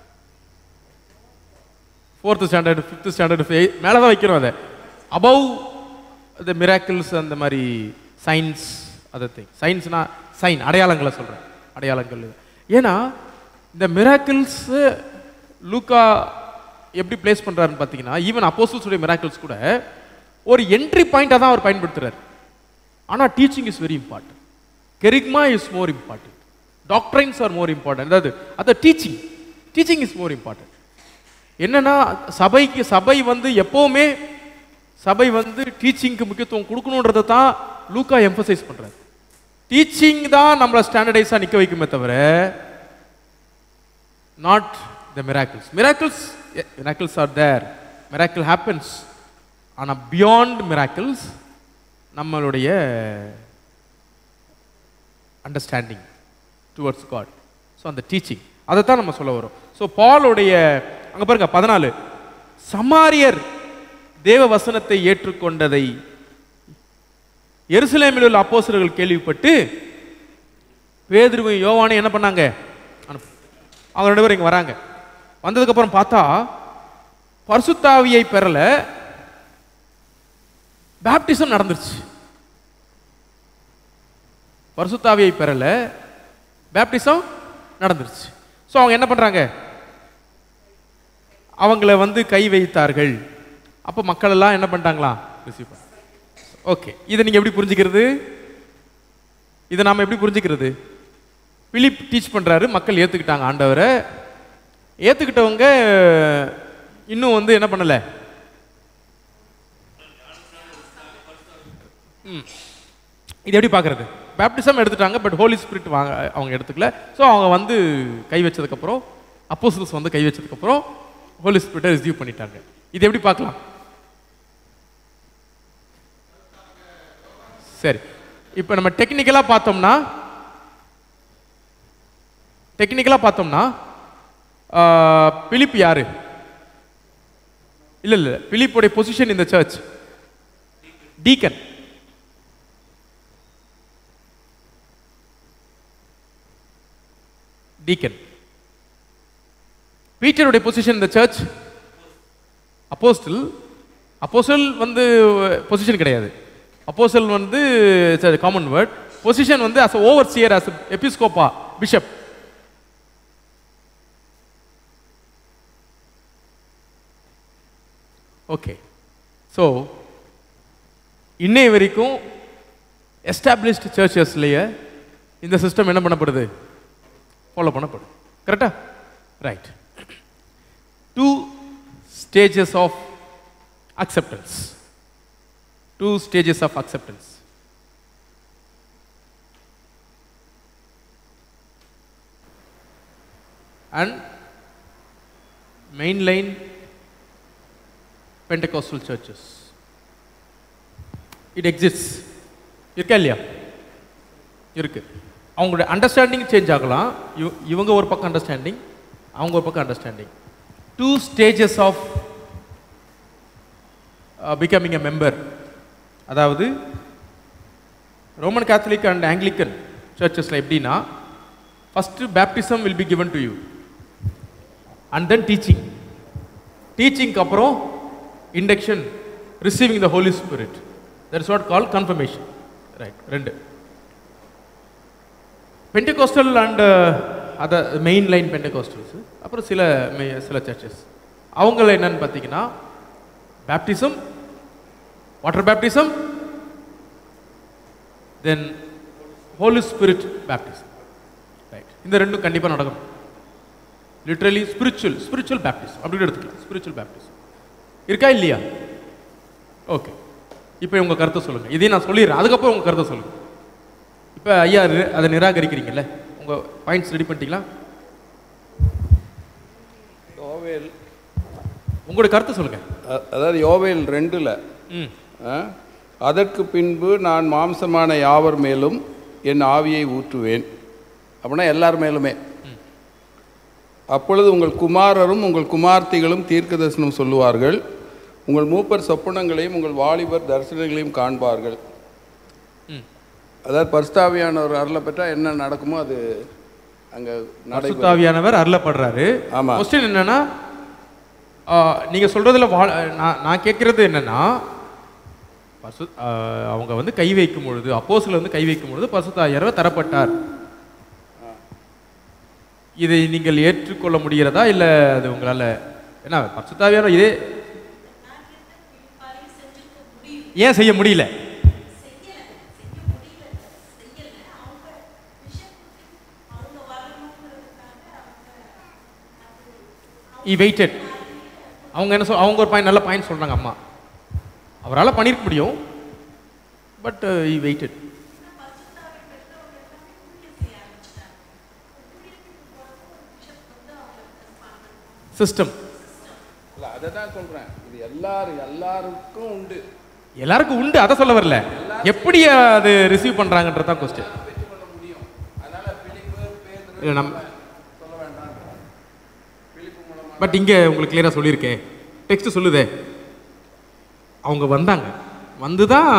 Speaker 2: fourth standard fifth standard மேலே தான் வைக்கிறோம் அதை அபவ் த மிராக்கிள்ஸ் அந்த மாதிரி சயின்ஸ் அதை திங் சயின்ஸ்னா சைன் அடையாளங்களை சொல்கிறேன் அடையாளங்கள் ஏன்னா இந்த மிராக்கிள்ஸ் லூக்கா எப்படி பிளேஸ் பண்ணுறாருன்னு பார்த்தீங்கன்னா ஈவன் அப்போசல்ஸுடைய மிராக்கிள்ஸ் கூட ஒரு என்ட்ரி பாயிண்டாக தான் அவர் பயன்படுத்துறாரு ஆனால் teaching is very important kerygma is more important doctrines are more important அதாவது அது teaching teaching is more important என்னன்னா சபைக்கு சபை வந்து எப்பவுமே சபை வந்து டீச்சிங்க்கு முக்கியத்துவம் கொடுக்கணுன்றதை தான் லூக்கா எம்பசைஸ் பண்றாரு டீச்சிங் தான் நம்மளை ஸ்டாண்டர்டைஸாக நிற்க வைக்குமே தவிர not the miracles miracles miracles are there miracle happens ஆனால் பியாண்ட் மிராக்கிள்ஸ் நம்மளுடைய அண்டர்ஸ்டாண்டிங் டுவர்ட்ஸ் காட் ஸோ அந்த டீச்சிங் அதை தான் நம்ம சொல்ல வரோம் ஸோ பாலுடைய அங்கே பாருங்க பதினாலு சமாரியர் தேவ வசனத்தை ஏற்றுக்கொண்டதை எருசலேமில் உள்ள அப்போஸ்தலர்கள் கேள்விப்பட்டு பேதுருவும் யோவானை என்ன பண்ணாங்க அனுப்பு அவங்க ரெண்டு பேரும் இங்கே வராங்க வந்ததுக்கப்புறம் பார்த்தா பரிசுத்தாவியை பெறல பேப்டிசம் நடந்துருச்சு பரிசுத்தாவியை பெறல பேப்டிசம் நடந்துருச்சு ஸோ அவங்க என்ன பண்ணுறாங்க அவங்கள வந்து கை வைத்தார்கள் அப்போ மக்கள் எல்லாம் என்ன பண்ணிட்டாங்களா ரிசீவ் ஓகே இதை நீங்கள் எப்படி புரிஞ்சுக்கிறது இதை நாம் எப்படி புரிஞ்சுக்கிறது பிலிப் டீச் பண்ணுறாரு மக்கள் ஏற்றுக்கிட்டாங்க ஆண்டவரை ஏற்றுக்கிட்டவங்க இன்னும் வந்து என்ன பண்ணலை இது எப்படி பார்க்கறது பேப்டிசம் எடுத்துட்டாங்க பட் ஹோலி ஸ்பிரிட் வாங்க அவங்க எடுத்துக்கல ஸோ அவங்க வந்து கை வச்சதுக்கப்புறம் அப்போசில்ஸ் வந்து கை வச்சதுக்கப்புறம் ஹோலி ஸ்பிரிட்டை ரிசீவ் பண்ணிட்டாங்க இது எப்படி பார்க்கலாம் சரி இப்போ நம்ம டெக்னிக்கலாக பார்த்தோம்னா டெக்னிக்கலாக பார்த்தோம்னா ஆஹ், பிலிப் யாரு இல்லை இல்லை பிலிப்போடைய பொசிஷன் இந்த சர்ச் டீக்கன் டீக்கன் பீட்டருடைய பொசிஷன் இந்த சர்ச் அப்போஸ்டில் அப்போஸ்டல் வந்து பொசிஷன் கிடையாது அப்போஸ்டல் வந்து காமன் வேர்ட் பொசிஷன் வந்து as overseer as episcopa bishop okay so இன்னைய வரைக்கும் எஸ்டாப்ளிஷ்டு சர்ச்சஸ்லேயே இந்த சிஸ்டம் என்ன பண்ணப்படுது ஃபாலோ பண்ணப்படும் கரெக்டா right two stages of acceptance two stages of acceptance and mainline Pentecostal churches. It exists. இருக்கா இல்லையா இருக்கு அவங்களுடைய அண்டர்ஸ்டாண்டிங் சேஞ்ச் ஆகலாம் இவ- இவங்க ஒரு பக்கம் அண்டர்ஸ்டாண்டிங் அவங்க ஒரு பக்கம் understanding two stages of becoming a member அதாவது ரோமன் கேத்தலிக் அண்ட் ஆங்கிலிக்கன் சர்ச்சஸில் எப்படின்னா first baptism will be given to you and then teaching டீச்சிங்க்கு அப்புறம் induction receiving the Holy Spirit that is what call confirmation right ரெண்டு Pentecostal and அத main line Pentecostals அப்புறம் சில மே- சில சர்ச்சஸ் அவங்கள என்னன்னு பார்த்தீங்கன்னா baptism water baptism then Holy Spirit baptism right இந்த ரெண்டும் கண்டிப்பாக நடக்கும் லிட்ரலி ஸ்பிரிச்சுவல் ஸ்பிரிச்சுவல் பேப்டிசம் அப்படி கூட எடுத்துக்கலாம் ஸ்பிரிச்சுவல் பேப்டிசம் இருக்கா இல்லையா ஓகே இப்போ உங்க கருத்தை சொல்லுங்க இதையும் நான் சொல்லிடுறேன் அதுக்கப்புறம் உங்க கருத்தை சொல்லுங்க இப்போ ஐயா ரி- அதை நிராகரிக்கிறீங்கல்ல உங்க பாயிண்ட்ஸ் ரெடி பண்ணிட்டீங்களா
Speaker 3: யோவேல்
Speaker 2: உங்களுடைய கருத்தை சொல்லுங்க
Speaker 3: அ- அதாவது யோவேல் ரெண்டில்
Speaker 2: ம்
Speaker 3: அதற்கு பின்பு நான் மாம்சமான யாவர் மேலும் என் ஆவியை ஊற்றுவேன் அப்படின்னா எல்லார் மேலுமே அப்பொழுது உங்கள் குமாரரும் உங்கள் குமார்த்திகளும் தீர்க்க தரிசனம் சொல்லுவார்கள் உங்கள் மூப்பர் சொப்பனங்களையும் உங்கள் வாலிபர் தரிசனங்களையும் காண்பார்கள்
Speaker 2: ம்.
Speaker 3: அதாவது பரிஸ்தாவியான ஒரு அருளை பெற்றால் என்ன நடக்குமோ அது அங்கே நடைபெறும்
Speaker 2: பரிசுத்தாவியானவர் அருளப்படுறாரு
Speaker 3: ஆமா.
Speaker 2: கொஸ்டின் என்னன்னா ஆ, நீங்க சொல்றதுல வா- நான் நான் கேட்கறது என்னன்னா பசு ஆ, அவங்க வந்து கை வைக்கும் பொழுது அப்போஸ்ல வந்து கை வைக்கும் பொழுது பசுத்தாயிரவர் தரப்பட்டார் இதை நீங்கள் ஏற்றுக்கொள்ள முடிகிறதா இல்ல அது உங்களால என்ன பசுத்தாவியான இதே ஏன் செய்ய முடியல இ வெயிட்டட் அவங்க என்ன சொல் அவங்க ஒரு பாயிண்ட் நல்ல பாயிண்ட் சொல்றாங்க அம்மா அவரால் பண்ணிருக்க முடியும் பட் இ வெயிட்டட் சிஸ்டம்
Speaker 3: இல்லை அதை தான் சொல்கிறேன் இது எல்லாரும் எல்லாருக்கும் உண்டு
Speaker 2: எல்லாருக்கும் உண்டு அதை சொல்ல வரல எப்படி அது ரிசீவ் பண்றாங்கன்றது தான் கொஸ்டின் இல்லை நம்ம பட் இங்க உங்களுக்கு கிளியரா சொல்லியிருக்கேன் டெக்ஸ்ட் சொல்லுதே அவங்க வந்தாங்க வந்து தான்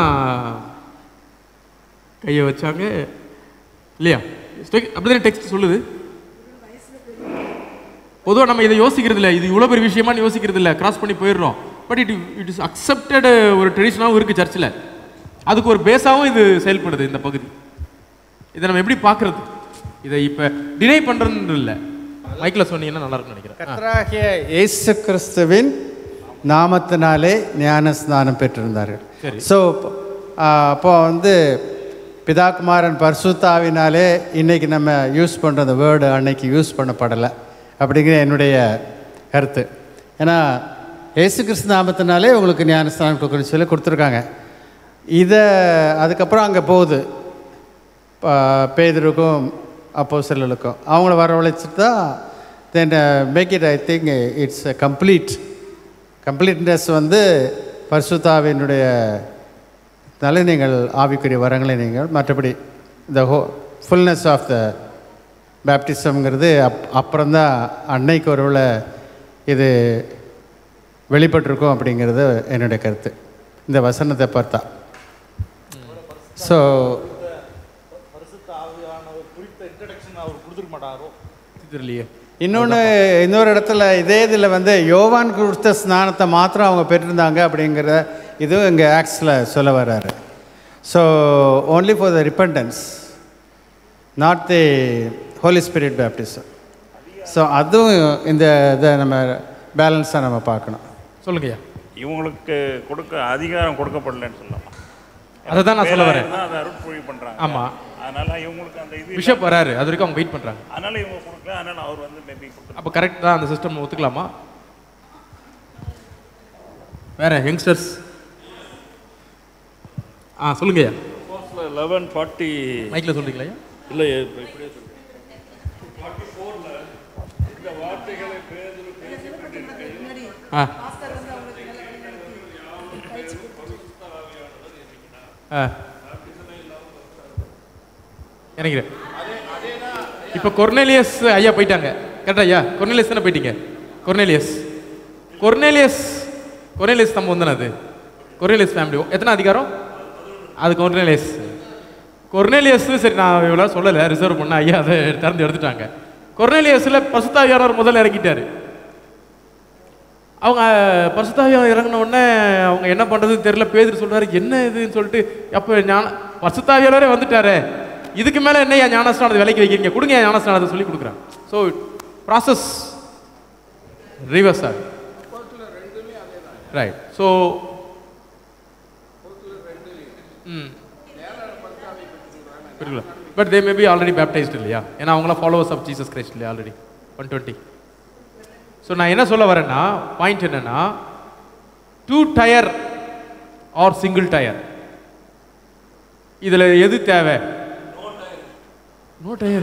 Speaker 2: கையை வச்சாங்க இல்லையா அப்படிதானே டெக்ஸ்ட் சொல்லுது பொதுவாக நம்ம இதை யோசிக்கிறது இல்லை இது இவ்வளோ பெரிய விஷயமான்னு யோசிக்கிறது இல்லை கிராஸ் பண்ணி போயிடுறோம் but it it is accepted ஒரு ட்ரெடிஷனாகவும் இருக்குது சர்ச்சில் அதுக்கு ஒரு பேஸாகவும் இது செயல்படுது இந்த பகுதி இதை நம்ம எப்படி பார்க்கறது இதை இப்போ டினை பண்ணுறது இல்லை மைக்கில் சொன்னீங்கன்னா நல்லா இருக்கும்னு நினைக்கிறேன் ஆ.
Speaker 1: கர்த்தராகிய இயேசு கிறிஸ்துவின் நாமத்தினாலே ஞான ஸ்நானம் பெற்றிருந்தார்கள்
Speaker 2: சரி.
Speaker 1: ஸோ அப்போ வந்து பிதாகுமாரன் பரிசுத்தாவினாலே இன்னைக்கு நம்ம யூஸ் பண்ணுற அந்த வேர்டு அன்னைக்கு யூஸ் பண்ணப்படலை அப்படிங்கிற என்னுடைய கருத்து ஏன்னா இயேசு கிறிஸ்து நாமத்தினாலே உங்களுக்கு ஞான ஸ்நானம் கொடுக்குறேன்னு சொல்லி கொடுத்துருக்காங்க இதை அதுக்கப்புறம் அங்கே போகுது ப- பேதுருக்கும் அப்போ சிலருக்கும் அவங்கள வரவழைச்சிட்டு தான் then make it I think it's complete completeness வந்து பரிசுத்தாவினுடைய தலை நீங்கள் ஆவிக்குரிய வரங்களை நீங்கள் மற்றபடி இந்த ஹோ ஃபுல்னஸ் ஆஃப் த பேப்டிசம்ங்கிறது அப் அப்புறம்தான் அன்னைக்கு ஒருவேளை இது வெளிப்பட்டிருக்கும் அப்படிங்கிறது என்னுடைய கருத்து இந்த வசனத்தை பார்த்தா ஸோ
Speaker 2: தெரியலையே
Speaker 1: இன்னொன்று இன்னொரு இடத்துல இதே இதில் வந்து யோவான் கொடுத்த ஸ்நானத்தை மாத்திரம் அவங்க பெற்றிருந்தாங்க அப்படிங்கிற இதுவும் இங்கே ஆக்ஸில் சொல்ல வர்றாரு so only for the repentance not the Holy Spirit baptism so அதுவும் இந்த இதை நம்ம பேலன்ஸாக நம்ம பார்க்கணும்
Speaker 2: சொல்லுங்கய்யா
Speaker 4: இவங்களுக்கு கொடுக்க அதிகாரம் கொடுக்கப்படலைன்னு சொல்லலாம்
Speaker 2: அதை தான் நான் சொல்ல வரேன்
Speaker 4: பேராயர் தான் அதை அருட்பொழி பண்றாங்க
Speaker 2: ஆமா.
Speaker 4: அதனால இவங்களுக்கு அந்த இது
Speaker 2: பிஷப் வராரு அது வரைக்கும் அவங்க வெயிட் பண்ணுறாங்க
Speaker 4: அதனால இவங்க கொடுக்கல அதனால அவர் வந்து மேபி கொடுத்து
Speaker 2: அப்போ கரெக்ட் தான் அந்த சிஸ்டம் ஒத்துக்கலாமா வேற யங்ஸ்டர்ஸ் ஆ சொல்லுங்கய்யா
Speaker 5: லெவன் ஃபார்ட்டி
Speaker 2: மைக்கில் சொல்றீங்களா
Speaker 5: இல்லை இப்படியே சொல்றேன்
Speaker 2: ஆ ஆ நினைக்கிறேன் இப்போ கொர்னேலியஸ் ஐயா போயிட்டாங்க கரெக்டா ஐயா கொர்னேலியஸ் தானே போயிட்டீங்க கொர்னேலியஸ் கொர்னேலியஸ் கொர்னேலியஸ் சம்பவம் தானே அது கொர்னேலியஸ் ஃபேமிலி எத்தனை அதிகாரம் அது கொர்னேலியஸ் கொர்னேலியஸ் சரி நான் இவ்வளோ சொல்லலை ரிசர்வ் பண்ண ஐயா அதை திறந்து எடுத்துட்டாங்க கொர்னேலியஸில் பசுத்தாவியானவர் முதல்ல இறக்கிட்டாரு அவங்க பரிசுத்தாவியம் இறங்கின உடனே அவங்க என்ன பண்ணுறதுன்னு தெரியல பேதர் சொல்றாரு என்ன இதுன்னு சொல்லிட்டு அப்போ ஞான பரிசுத்தாவியாளரே வந்துட்டாரே இதுக்கு மேலே என்னையா ஞானஸ்நானத்தை விலைக்கு வைக்கிறீங்க கொடுங்க ஞானஸ்நானத்தை சொல்லி கொடுக்குறேன் ஸோ ப்ராசஸ் ரிவர்ஸ் ஆகுது right so hmm but they may be already baptised இல்லையா ஏன்னா அவங்களாம் ஃபாலோவர்ஸ் ஆஃப் ஜீசஸ் கிரைஸ்ட் இல்லையா ஆல்ரெடி ஒன் டுவெண்ட்டி ஸோ நான் என்ன சொல்ல வரேன்னா பாயிண்ட் என்னன்னா two tier or single tier இதில் எது தேவை நோ டயர்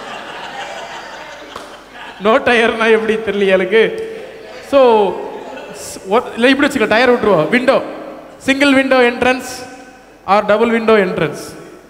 Speaker 2: நோ டயர்னா எப்படி தெரியல எனக்கு ஸோ இல்லை இப்படி வச்சுக்க டயர் விட்டுருவோம் window single window entrance or double window entrance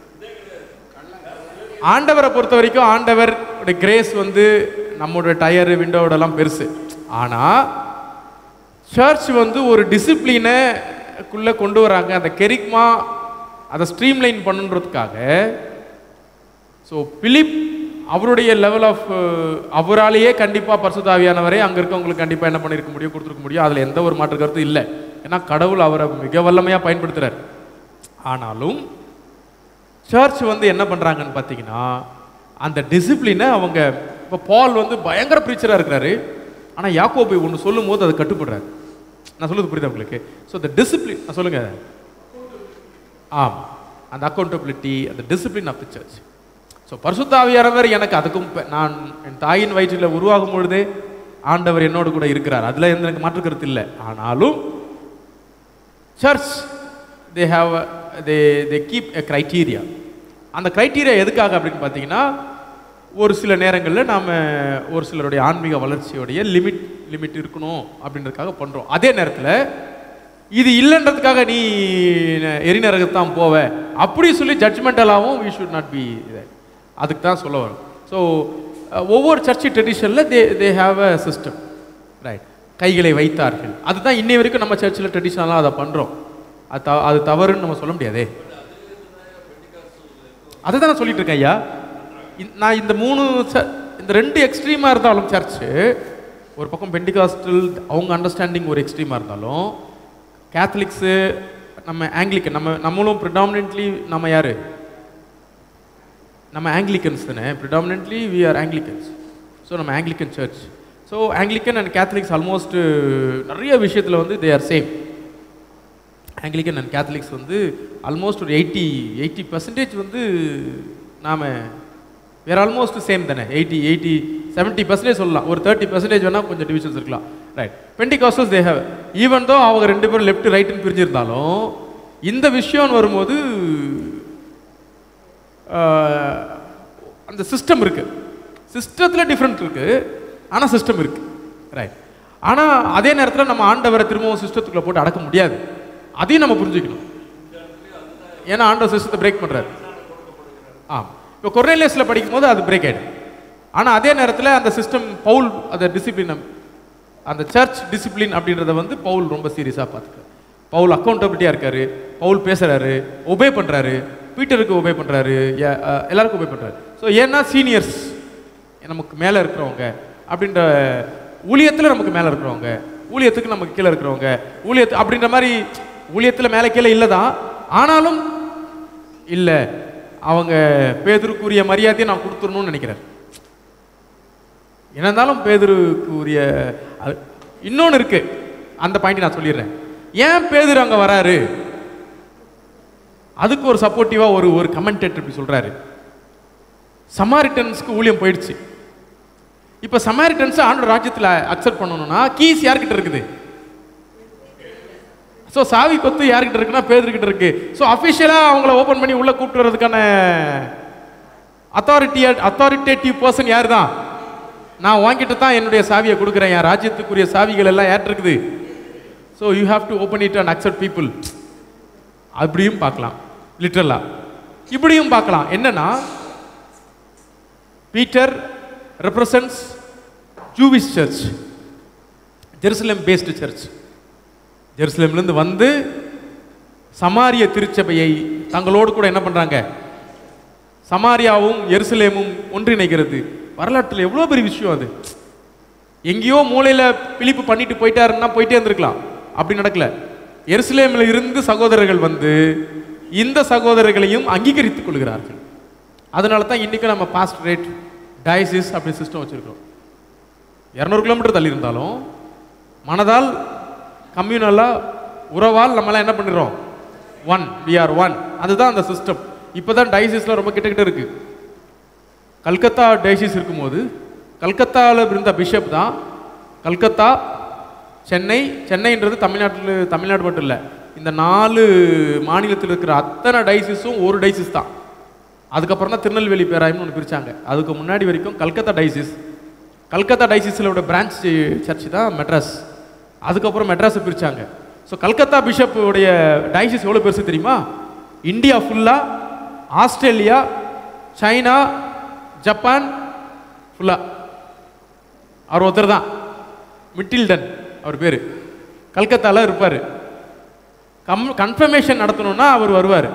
Speaker 2: ஆண்டவரை பொறுத்த வரைக்கும் ஆண்டவர் கிரேஸ் வந்து நம்மளோட டயரு விண்டோடலாம் பெருசு ஆனால் சர்ச் வந்து ஒரு டிசிப்ளினைக்குள்ளே கொண்டு வராங்க அந்த கெரிக்மா அதை ஸ்ட்ரீம்லைன் பண்ணுன்றதுக்காக ஸோ பிலிப் அவருடைய லெவல் ஆஃப் அவராலேயே கண்டிப்பாக பரிசுத்தாவியானவரே அங்கே இருக்கவங்களுக்கு கண்டிப்பாக என்ன பண்ணியிருக்க முடியும் கொடுத்துருக்க முடியும் அதில் எந்த ஒரு மாற்று கருத்தும் இல்லை ஏன்னா கடவுள் அவரை மிக வல்லமையாக பயன்படுத்துகிறார் ஆனாலும் சர்ச் வந்து என்ன பண்ணுறாங்கன்னு பார்த்தீங்கன்னா அந்த டிசிப்ளினை அவங்க இப்போ பால் வந்து பயங்கர ப்ரீச்சராக இருக்கிறாரு ஆனால் யாக்கோபு ஒன்று சொல்லும் போது அதை கட்டுப்படுறாரு நான் சொல்லுறது புரியுதா உங்களுக்கு ஸோ இந்த டிசிப்ளின் நான் சொல்லுங்க ஆம் அந்த அக்கௌண்டபிலிட்டி அந்த discipline of the church so பரிசுத்தாவியானவர் எனக்கு அதுக்கும் பெ- நான் என் தாயின் வயிற்றில் உருவாகும் பொழுதே ஆண்டவர் என்னோடு கூட இருக்கிறார் அதில் எந்த எனக்கு மாற்று கருத்து இல்லை ஆனாலும் church they have they they keep a criteria அந்த க்ரைட்டீரியா எதுக்காக அப்படின்னு பார்த்தீங்கன்னா ஒரு சில நேரங்களில் நாம் ஒரு சிலருடைய ஆன்மீக வளர்ச்சியோடைய லிமிட் லிமிட் இருக்கணும் அப்படின்றதுக்காக பண்ணுறோம் அதே நேரத்தில் இது இல்லைன்றதுக்காக நீ எரிநரகத்தான் போவ அப்படி சொல்லி ஜட்ஜ்மெண்டலாகவும் வி ஷுட் நாட் பி இது அதுக்கு தான் சொல்ல வரும் ஸோ ஒவ்வொரு சர்ச்சு ட்ரெடிஷனில் they they have a system right கைகளை வைத்தார்கள் அதுதான் இன்னை வரைக்கும் நம்ம சர்ச்சில் ட்ரெடிஷ்னலாக அதை பண்ணுறோம் அது த அது தவறுன்னு நம்ம சொல்ல முடியாதே அதை தான் நான் சொல்லிட்டு இருக்கேன் ஐயா இந்த- நான் இந்த மூணு ச இந்த ரெண்டு எக்ஸ்ட்ரீமாக இருந்தாலும் சர்ச்சு ஒரு பக்கம் பெண்டிகாஸ்டல் அவங்க அண்டர்ஸ்டாண்டிங் ஒரு எக்ஸ்ட்ரீமாக இருந்தாலும் கேத்தலிக்ஸு நம்ம ஆங்கிலிக்கன் நம்ம நம்மளும் ப்ரிடாமினென்ட்லி நம்ம யார் நம்ம ஆங்கிலிக்கன்ஸ் தானே predominantly we are Anglicans so நம்ம Anglican church so Anglican and Catholics almost நிறைய விஷயத்தில் வந்து they are same Anglican and Catholics வந்து ஆல்மோஸ்ட் ஒரு எயிட்டி எயிட்டி பர்சன்டேஜ் வந்து நாம் வேறு ஆல்மோஸ்ட் சேம் தானே எயிட்டி எயிட்டி செவன்ட்டி பர்சன்டேஜ் சொல்லலாம் ஒரு தேர்ட்டி பர்சன்டேஜ் வேணால் கொஞ்சம் டிவிஷன்ஸ் இருக்கலாம் right Pentecostals they have even though அவங்க ரெண்டு பேரும் லெஃப்ட் ரைட்டுன்னு பிரிஞ்சிருந்தாலும் இந்த விஷயம்னு வரும்போது ஆஹ், அந்த சிஸ்டம் இருக்கு சிஸ்டத்தில் டிஃப்ரெண்ட் இருக்கு ஆனால் சிஸ்டம் இருக்கு ரைட் ஆனால் அதே நேரத்தில் நம்ம ஆண்டவரை திரும்பவும் சிஸ்டத்துக்குள்ள போட்டு அடக்க முடியாது அதையும் நம்ம புரிஞ்சுக்கணும் ஏன்னா ஆண்டவர் சிஸ்டத்தை பிரேக் பண்றாரு ஆ இப்போ கொர்னேலியஸில் படிக்கும்போது அது பிரேக் ஆயிடும் ஆனால் அதே நேரத்தில் அந்த சிஸ்டம் பவுல் அந்த டிசிப்ளின் அந்த சர்ச் டிசிப்ளின் அப்படின்றத வந்து பவுல் ரொம்ப சீரியஸாக பார்த்துக்கிறார் பவுல் அக்கௌண்டபிலிட்டியாக இருக்காரு பவுல் பேசுறாரு ஒபே பண்றாரு பீட்டருக்கு ஒபே பண்றாரு எ- அஹ், எல்லாருக்கும் ஒபே பண்றாரு ஸோ ஏன்னா சீனியர்ஸ் நமக்கு மேலே இருக்கிறவங்க அப்படின்ற ஊழியத்தில் நமக்கு மேலே இருக்கிறவங்க ஊழியத்துக்கு நமக்கு கீழே இருக்கிறவங்க ஊழியத்து அப்படின்ற மாதிரி ஊழியத்தில் மேலே கீழே இல்லை தான் ஆனாலும் இல்லை அவங்க பேதருக்குரிய மரியாதையை நான் கொடுத்துடணும்னு நினைக்கிறேன் என்ன இருந்தாலும் பேதுருக்கு உரிய அது- இன்னொன்னு இருக்கு அந்த பாயிண்ட் நான் சொல்லிடுறேன் ஏன் பேதுரு அங்க வராரு அதுக்கு ஒரு சப்போர்ட்டிவா ஒரு ஒரு கமெண்டேட்டர் இப்படி சொல்றாரு சமாரிட்டன்ஸ்க்கு ஊழியம் போயிடுச்சு இப்ப சமாரிட்டன்ஸ் ஆண்டோட ராஜ்யத்துல அக்செப்ட் பண்ணணும்னா கீஸ் யார்கிட்ட இருக்குது ஸோ சாவி கொத்து யார்கிட்ட இருக்குன்னா பேதர்கிட்ட இருக்கு ஸோ அஃபிஷியலாக அவங்கள ஓப்பன் பண்ணி உள்ள கூப்பிட்டு வர்றதுக்கான அத்தாரிட்டி அத்தாரிட்டேட்டிவ் பர்சன் யார் தான் நான் வாங்கிட்டு தான் என்னுடைய சாவியை கொடுக்குறேன் என் ராஜ்யத்துக்குரிய சாவிகள் எல்லாம் யார்கிட்ட இருக்குது so you have to open it and accept people அப்படியும் பார்க்கலாம் லிட்ரலா இப்படியும் பார்க்கலாம் என்னன்னா Peter represents Jewish church Jerusalem based church ஜெருசலேம்லேருந்து வந்து சமாரிய திருச்சபையை தங்களோடு கூட என்ன பண்றாங்க சமாரியாவும் எருசலேமும் ஒன்றிணைக்கிறது வரலாற்றில் எவ்வளோ பெரிய விஷயம் அது எங்கேயோ மூலையில பிலிப்பு பண்ணிட்டு போயிட்டாருன்னா போயிட்டே இருந்திருக்கலாம் அப்படி நடக்கல எருசலேமில் இருந்து சகோதரர்கள் வந்து இந்த சகோதரர்களையும் அங்கீகரித்துக் கொள்கிறார்கள் அதனால தான் இன்னைக்கு நம்ம பாஸ்ட் ரேட் டயசிஸ் அப்படி சிஸ்டம் வச்சிருக்கிறோம் இரநூறு கிலோமீட்டர் தள்ளி இருந்தாலும் மனதால் கம்யூனலாக உறவால் நம்மளாம் என்ன பண்ணிடுறோம் ஒன் we are ஒன் அதுதான் அந்த சிஸ்டம் இப்போ தான் டயசிஸ்லாம் ரொம்ப கிட்ட கிட்ட இருக்கு கல்கத்தா டயசிஸ் இருக்கும்போது கல்கத்தாவில் இருந்த பிஷப் தான் கல்கத்தா சென்னை சென்னைன்றது தமிழ்நாட்டில் தமிழ்நாடு மட்டும் இல்லை இந்த நாலு மாநிலத்தில் இருக்கிற அத்தனை டைசிஸும் ஒரு டைசிஸ் தான் அதுக்கப்புறம் தான் திருநெல்வேலி பேராயம்னு ஒன்று பிரிச்சாங்க அதுக்கு முன்னாடி வரைக்கும் கல்கத்தா டைசிஸ் கல்கத்தா டைசிஸில் பிரான்ச் சர்ச் தான் மெட்ராஸ் அதுக்கப்புறம் மெட்ராஸை பிரிச்சாங்க ஸோ கல்கத்தா பிஷப் உடைய டைசிஸ் எவ்வளோ பெருசு தெரியுமா இந்தியா ஃபுல்லாக ஆஸ்திரேலியா சைனா ஜப்பான் ஃபுல்லாக அவர் ஒருத்தர் தான் மிட்டில்டன் அவர் பேர் கல்கத்தால இருப்பார் கம் கன்ஃபர்மேஷன் நடத்தணும்னா அவர் வருவார்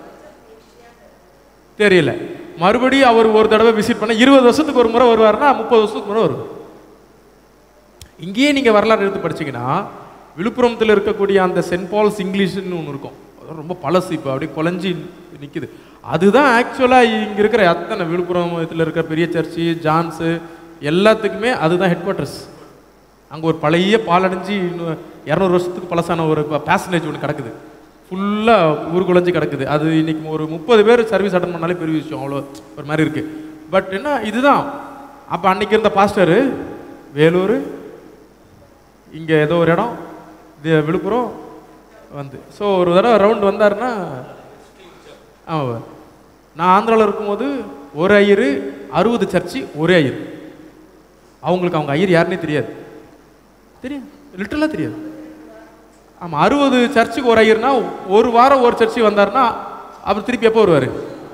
Speaker 2: தெரியல மறுபடியும் அவர் ஒரு தடவை விசிட் பண்ண இருபது வருஷத்துக்கு ஒரு முறை வருவார்னா முப்பது வருஷத்துக்கு முறை வருவார் இங்கேயே நீங்கள் வரலாறு எடுத்து படிச்சீங்கன்னா விழுப்புரத்தில் இருக்கக்கூடிய அந்த சென்ட் பால்ஸ் இங்கிலீஷ்னு ஒன்று இருக்கும் அது ரொம்ப பழசு இப்போ அப்படியே குழஞ்சி நிற்குது அதுதான் ஆக்சுவலாக இங்கே இருக்கிற அத்தனை விழுப்புரம் இதில் இருக்கிற பெரிய சர்ச்சு ஜான்ஸு எல்லாத்துக்குமே அதுதான் ஹெட் குவார்ட்டர்ஸ் அங்கே ஒரு பழைய பாலடைஞ்சு இன்னும் இரநூறு வருஷத்துக்கு பழசான ஒரு பேசனேஜ் ஒன்று கிடக்குது ஃபுல்லாக ஊருக்குழஞ்சி கிடக்குது அது இன்னைக்கு ஒரு முப்பது பேர் சர்வீஸ் அட்டன் பண்ணாலே பெரிய விஷயம் அவ்வளோ ஒரு மாதிரி இருக்குது பட் என்ன இதுதான் அப்போ அன்னைக்கு இருந்த பாஸ்டர் வேலூர் இங்கே ஏதோ ஒரு இடம் இது விழுப்புரம் வந்து ஸோ ஒரு தடவை ரவுண்ட் வந்தாருன்னா ஆமாம் நான் ஆந்திராவில் இருக்கும்போது ஒரு ஐயர் அறுபது சர்ச்சு ஒரே ஐயர் அவங்களுக்கு அவங்க ஐயர் யாருன்னே தெரியாது தெரியும் லிட்டரலாக தெரியாது ஆமாம் அறுபது சர்ச்சுக்கு ஒரு ஐயர்னா ஒரு வாரம் ஒரு சர்ச்சு வந்தாருன்னா அவர் திருப்பி எப்போ வருவார்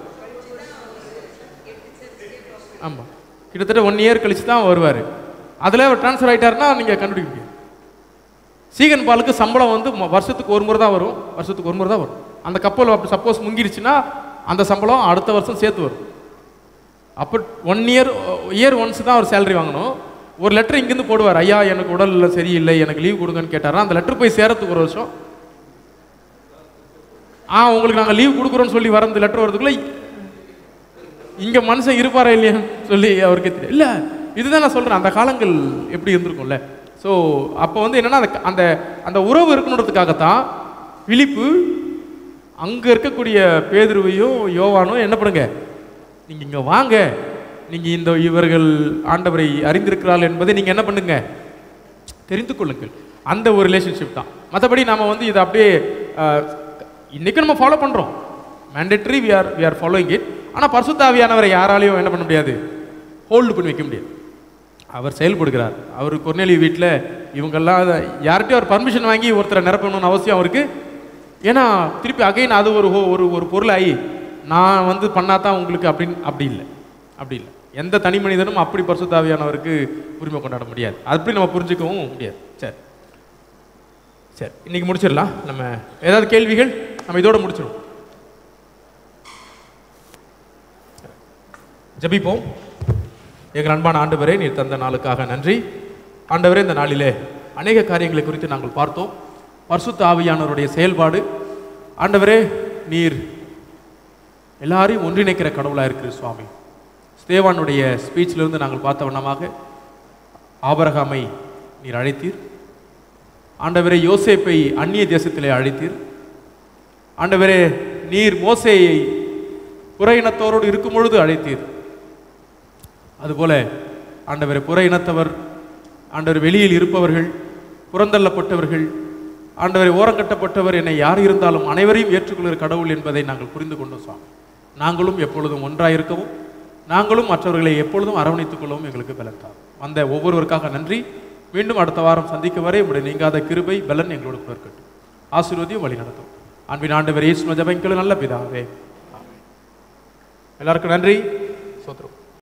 Speaker 2: ஆமாம் கிட்டத்தட்ட ஒன் இயர் கழிச்சு தான் வருவார் அதில் அவர் ட்ரான்ஸ்ஃபர் ஆகிட்டாருன்னா நீங்கள் கண்டுபிடிக்க முடியும் சீகன் பாலுக்கு சம்பளம் வந்து ம- வருஷத்துக்கு ஒரு முறை தான் வரும் வருஷத்துக்கு ஒரு முறை தான் வரும் அந்த கப்பல் அப்படி சப்போஸ் முங்கிருச்சுன்னா அந்த சம்பளம் அடுத்த வருஷம் சேர்த்து வரும் அப்போ ஒன் இயர் இயர் ஒன்ஸ் தான் அவர் சேலரி வாங்கணும் ஒரு லெட்டர் இங்கேருந்து போடுவார் ஐயா எனக்கு உடல்ல சரியில்லை எனக்கு லீவ் கொடுங்கன்னு கேட்டாரா அந்த லெட்டர் போய் சேரத்துக்கு ஒரு வருஷம் ஆ உங்களுக்கு நாங்கள் லீவ் கொடுக்குறோன்னு சொல்லி வர அந்த லெட்டர் வரதுக்குள்ள இங்க மனுஷன் இருப்பாரா இல்லையான்னு சொல்லி அவருக்கு தெரியும் இல்ல இதுதான் நான் சொல்றேன் அந்த காலங்கள் எப்படி இருந்திருக்கும்ல ஸோ அப்போ வந்து என்னன்னா அந்த அந்த அந்த உறவு இருக்கணுன்றதுக்காகத்தான் விழிப்பு அங்க இருக்கக்கூடிய பேதுருவையும் யோவானும் என்ன பண்ணுங்க நீங்க இங்க வாங்க நீங்க இந்த இவர்கள் ஆண்டவரை அறிந்திருக்கிறார்கள் என்பதை நீங்க என்ன பண்ணுங்க தெரிந்து கொள்ளுங்கள் அந்த ஒரு ரிலேஷன்ஷிப் தான் மற்றபடி நாம வந்து இதை அப்படியே அஹ், இன்னைக்கு நம்ம ஃபாலோ பண்றோம் mandatory we are we are following it ஆனால் பரிசுத்தாவியானவரை யாராலையும் என்ன பண்ண முடியாது ஹோல்டு பண்ணி வைக்க முடியாது அவர் செயல்படுகிறார் அவர் கொர்நேலி வீட்டில் இவங்கெல்லாம் அதை- யார்கிட்டயும் அவர் பர்மிஷன் வாங்கி ஒருத்தரை நிரப்பணும்னு அவசியம் அவருக்கு ஏன்னா திருப்பி அகைன் அது ஒரு ஹோ- ஒரு ஒரு பொருளாகி நான் வந்து பண்ணாதான் உங்களுக்கு அப்படின்னு அப்படி இல்லை அப்படி இல்லை எந்த தனி மனிதனும் அப்படி பரிசுத்தாவியானவருக்கு உரிமை கொண்டாட முடியாது அப்படி நம்ம புரிஞ்சுக்கவும் முடியாது சரி சரி இன்னைக்கு முடிச்சிடலாம் நம்ம ஏதாவது கேள்விகள் நம்ம இதோட முடிச்சிடும் ஜெபிப்போம் எங்கள் அன்பான ஆண்டவரே நீர் தந்த நாளுக்காக நன்றி ஆண்டவரே இந்த நாளிலே அநேக காரியங்களை குறித்து நாங்கள் பார்த்தோம் பரிசுத்த ஆவியானவருடைய செயல்பாடு ஆண்டவரே நீர் எல்லாரையும் ஒன்றிணைக்கிற கடவுளாக இருக்கிற சுவாமி ஸ்தேவானுடைய ஸ்பீச்சிலிருந்து நாங்கள் பார்த்த வண்ணமாக ஆபரகாமை நீர் அழைத்தீர் ஆண்டவரே யோசேப்பை அந்நிய தேசத்திலே அழைத்தீர் ஆண்டவரே நீர் மோசேயை புற இனத்தோரோடு இருக்கும் பொழுது அழைத்தீர் அதுபோல ஆண்டவரே புற இனத்தவர் ஆண்டவர் வெளியில் இருப்பவர்கள் புறந்தள்ளப்பட்டவர்கள் ஆண்டவரை ஓரங்கட்டப்பட்டவர் என்னை யார் இருந்தாலும் அனைவரையும் ஏற்றுக்கொள்கிற கடவுள் என்பதை நாங்கள் புரிந்து கொண்டோம் சுவாமி நாங்களும் எப்பொழுதும் ஒன்றாயிருக்கவும் நாங்களும் மற்றவர்களை எப்பொழுதும் அரவணைத்துக் கொள்ளவும் எங்களுக்கு பலத்தார் வந்த ஒவ்வொருவருக்காக நன்றி மீண்டும் அடுத்த வாரம் சந்திக்க வரை உங்களுடைய நீங்காத கிருபை பலன் எங்களோடு கூட இருக்கட்டும் ஆசீர்வதியும் வழி நடத்தும் அன்பின் ஆண்டவர் இயேசு ஜபங்களும் நல்ல பிதாவே ஆமென். எல்லாருக்கும் நன்றி சோத்ரம்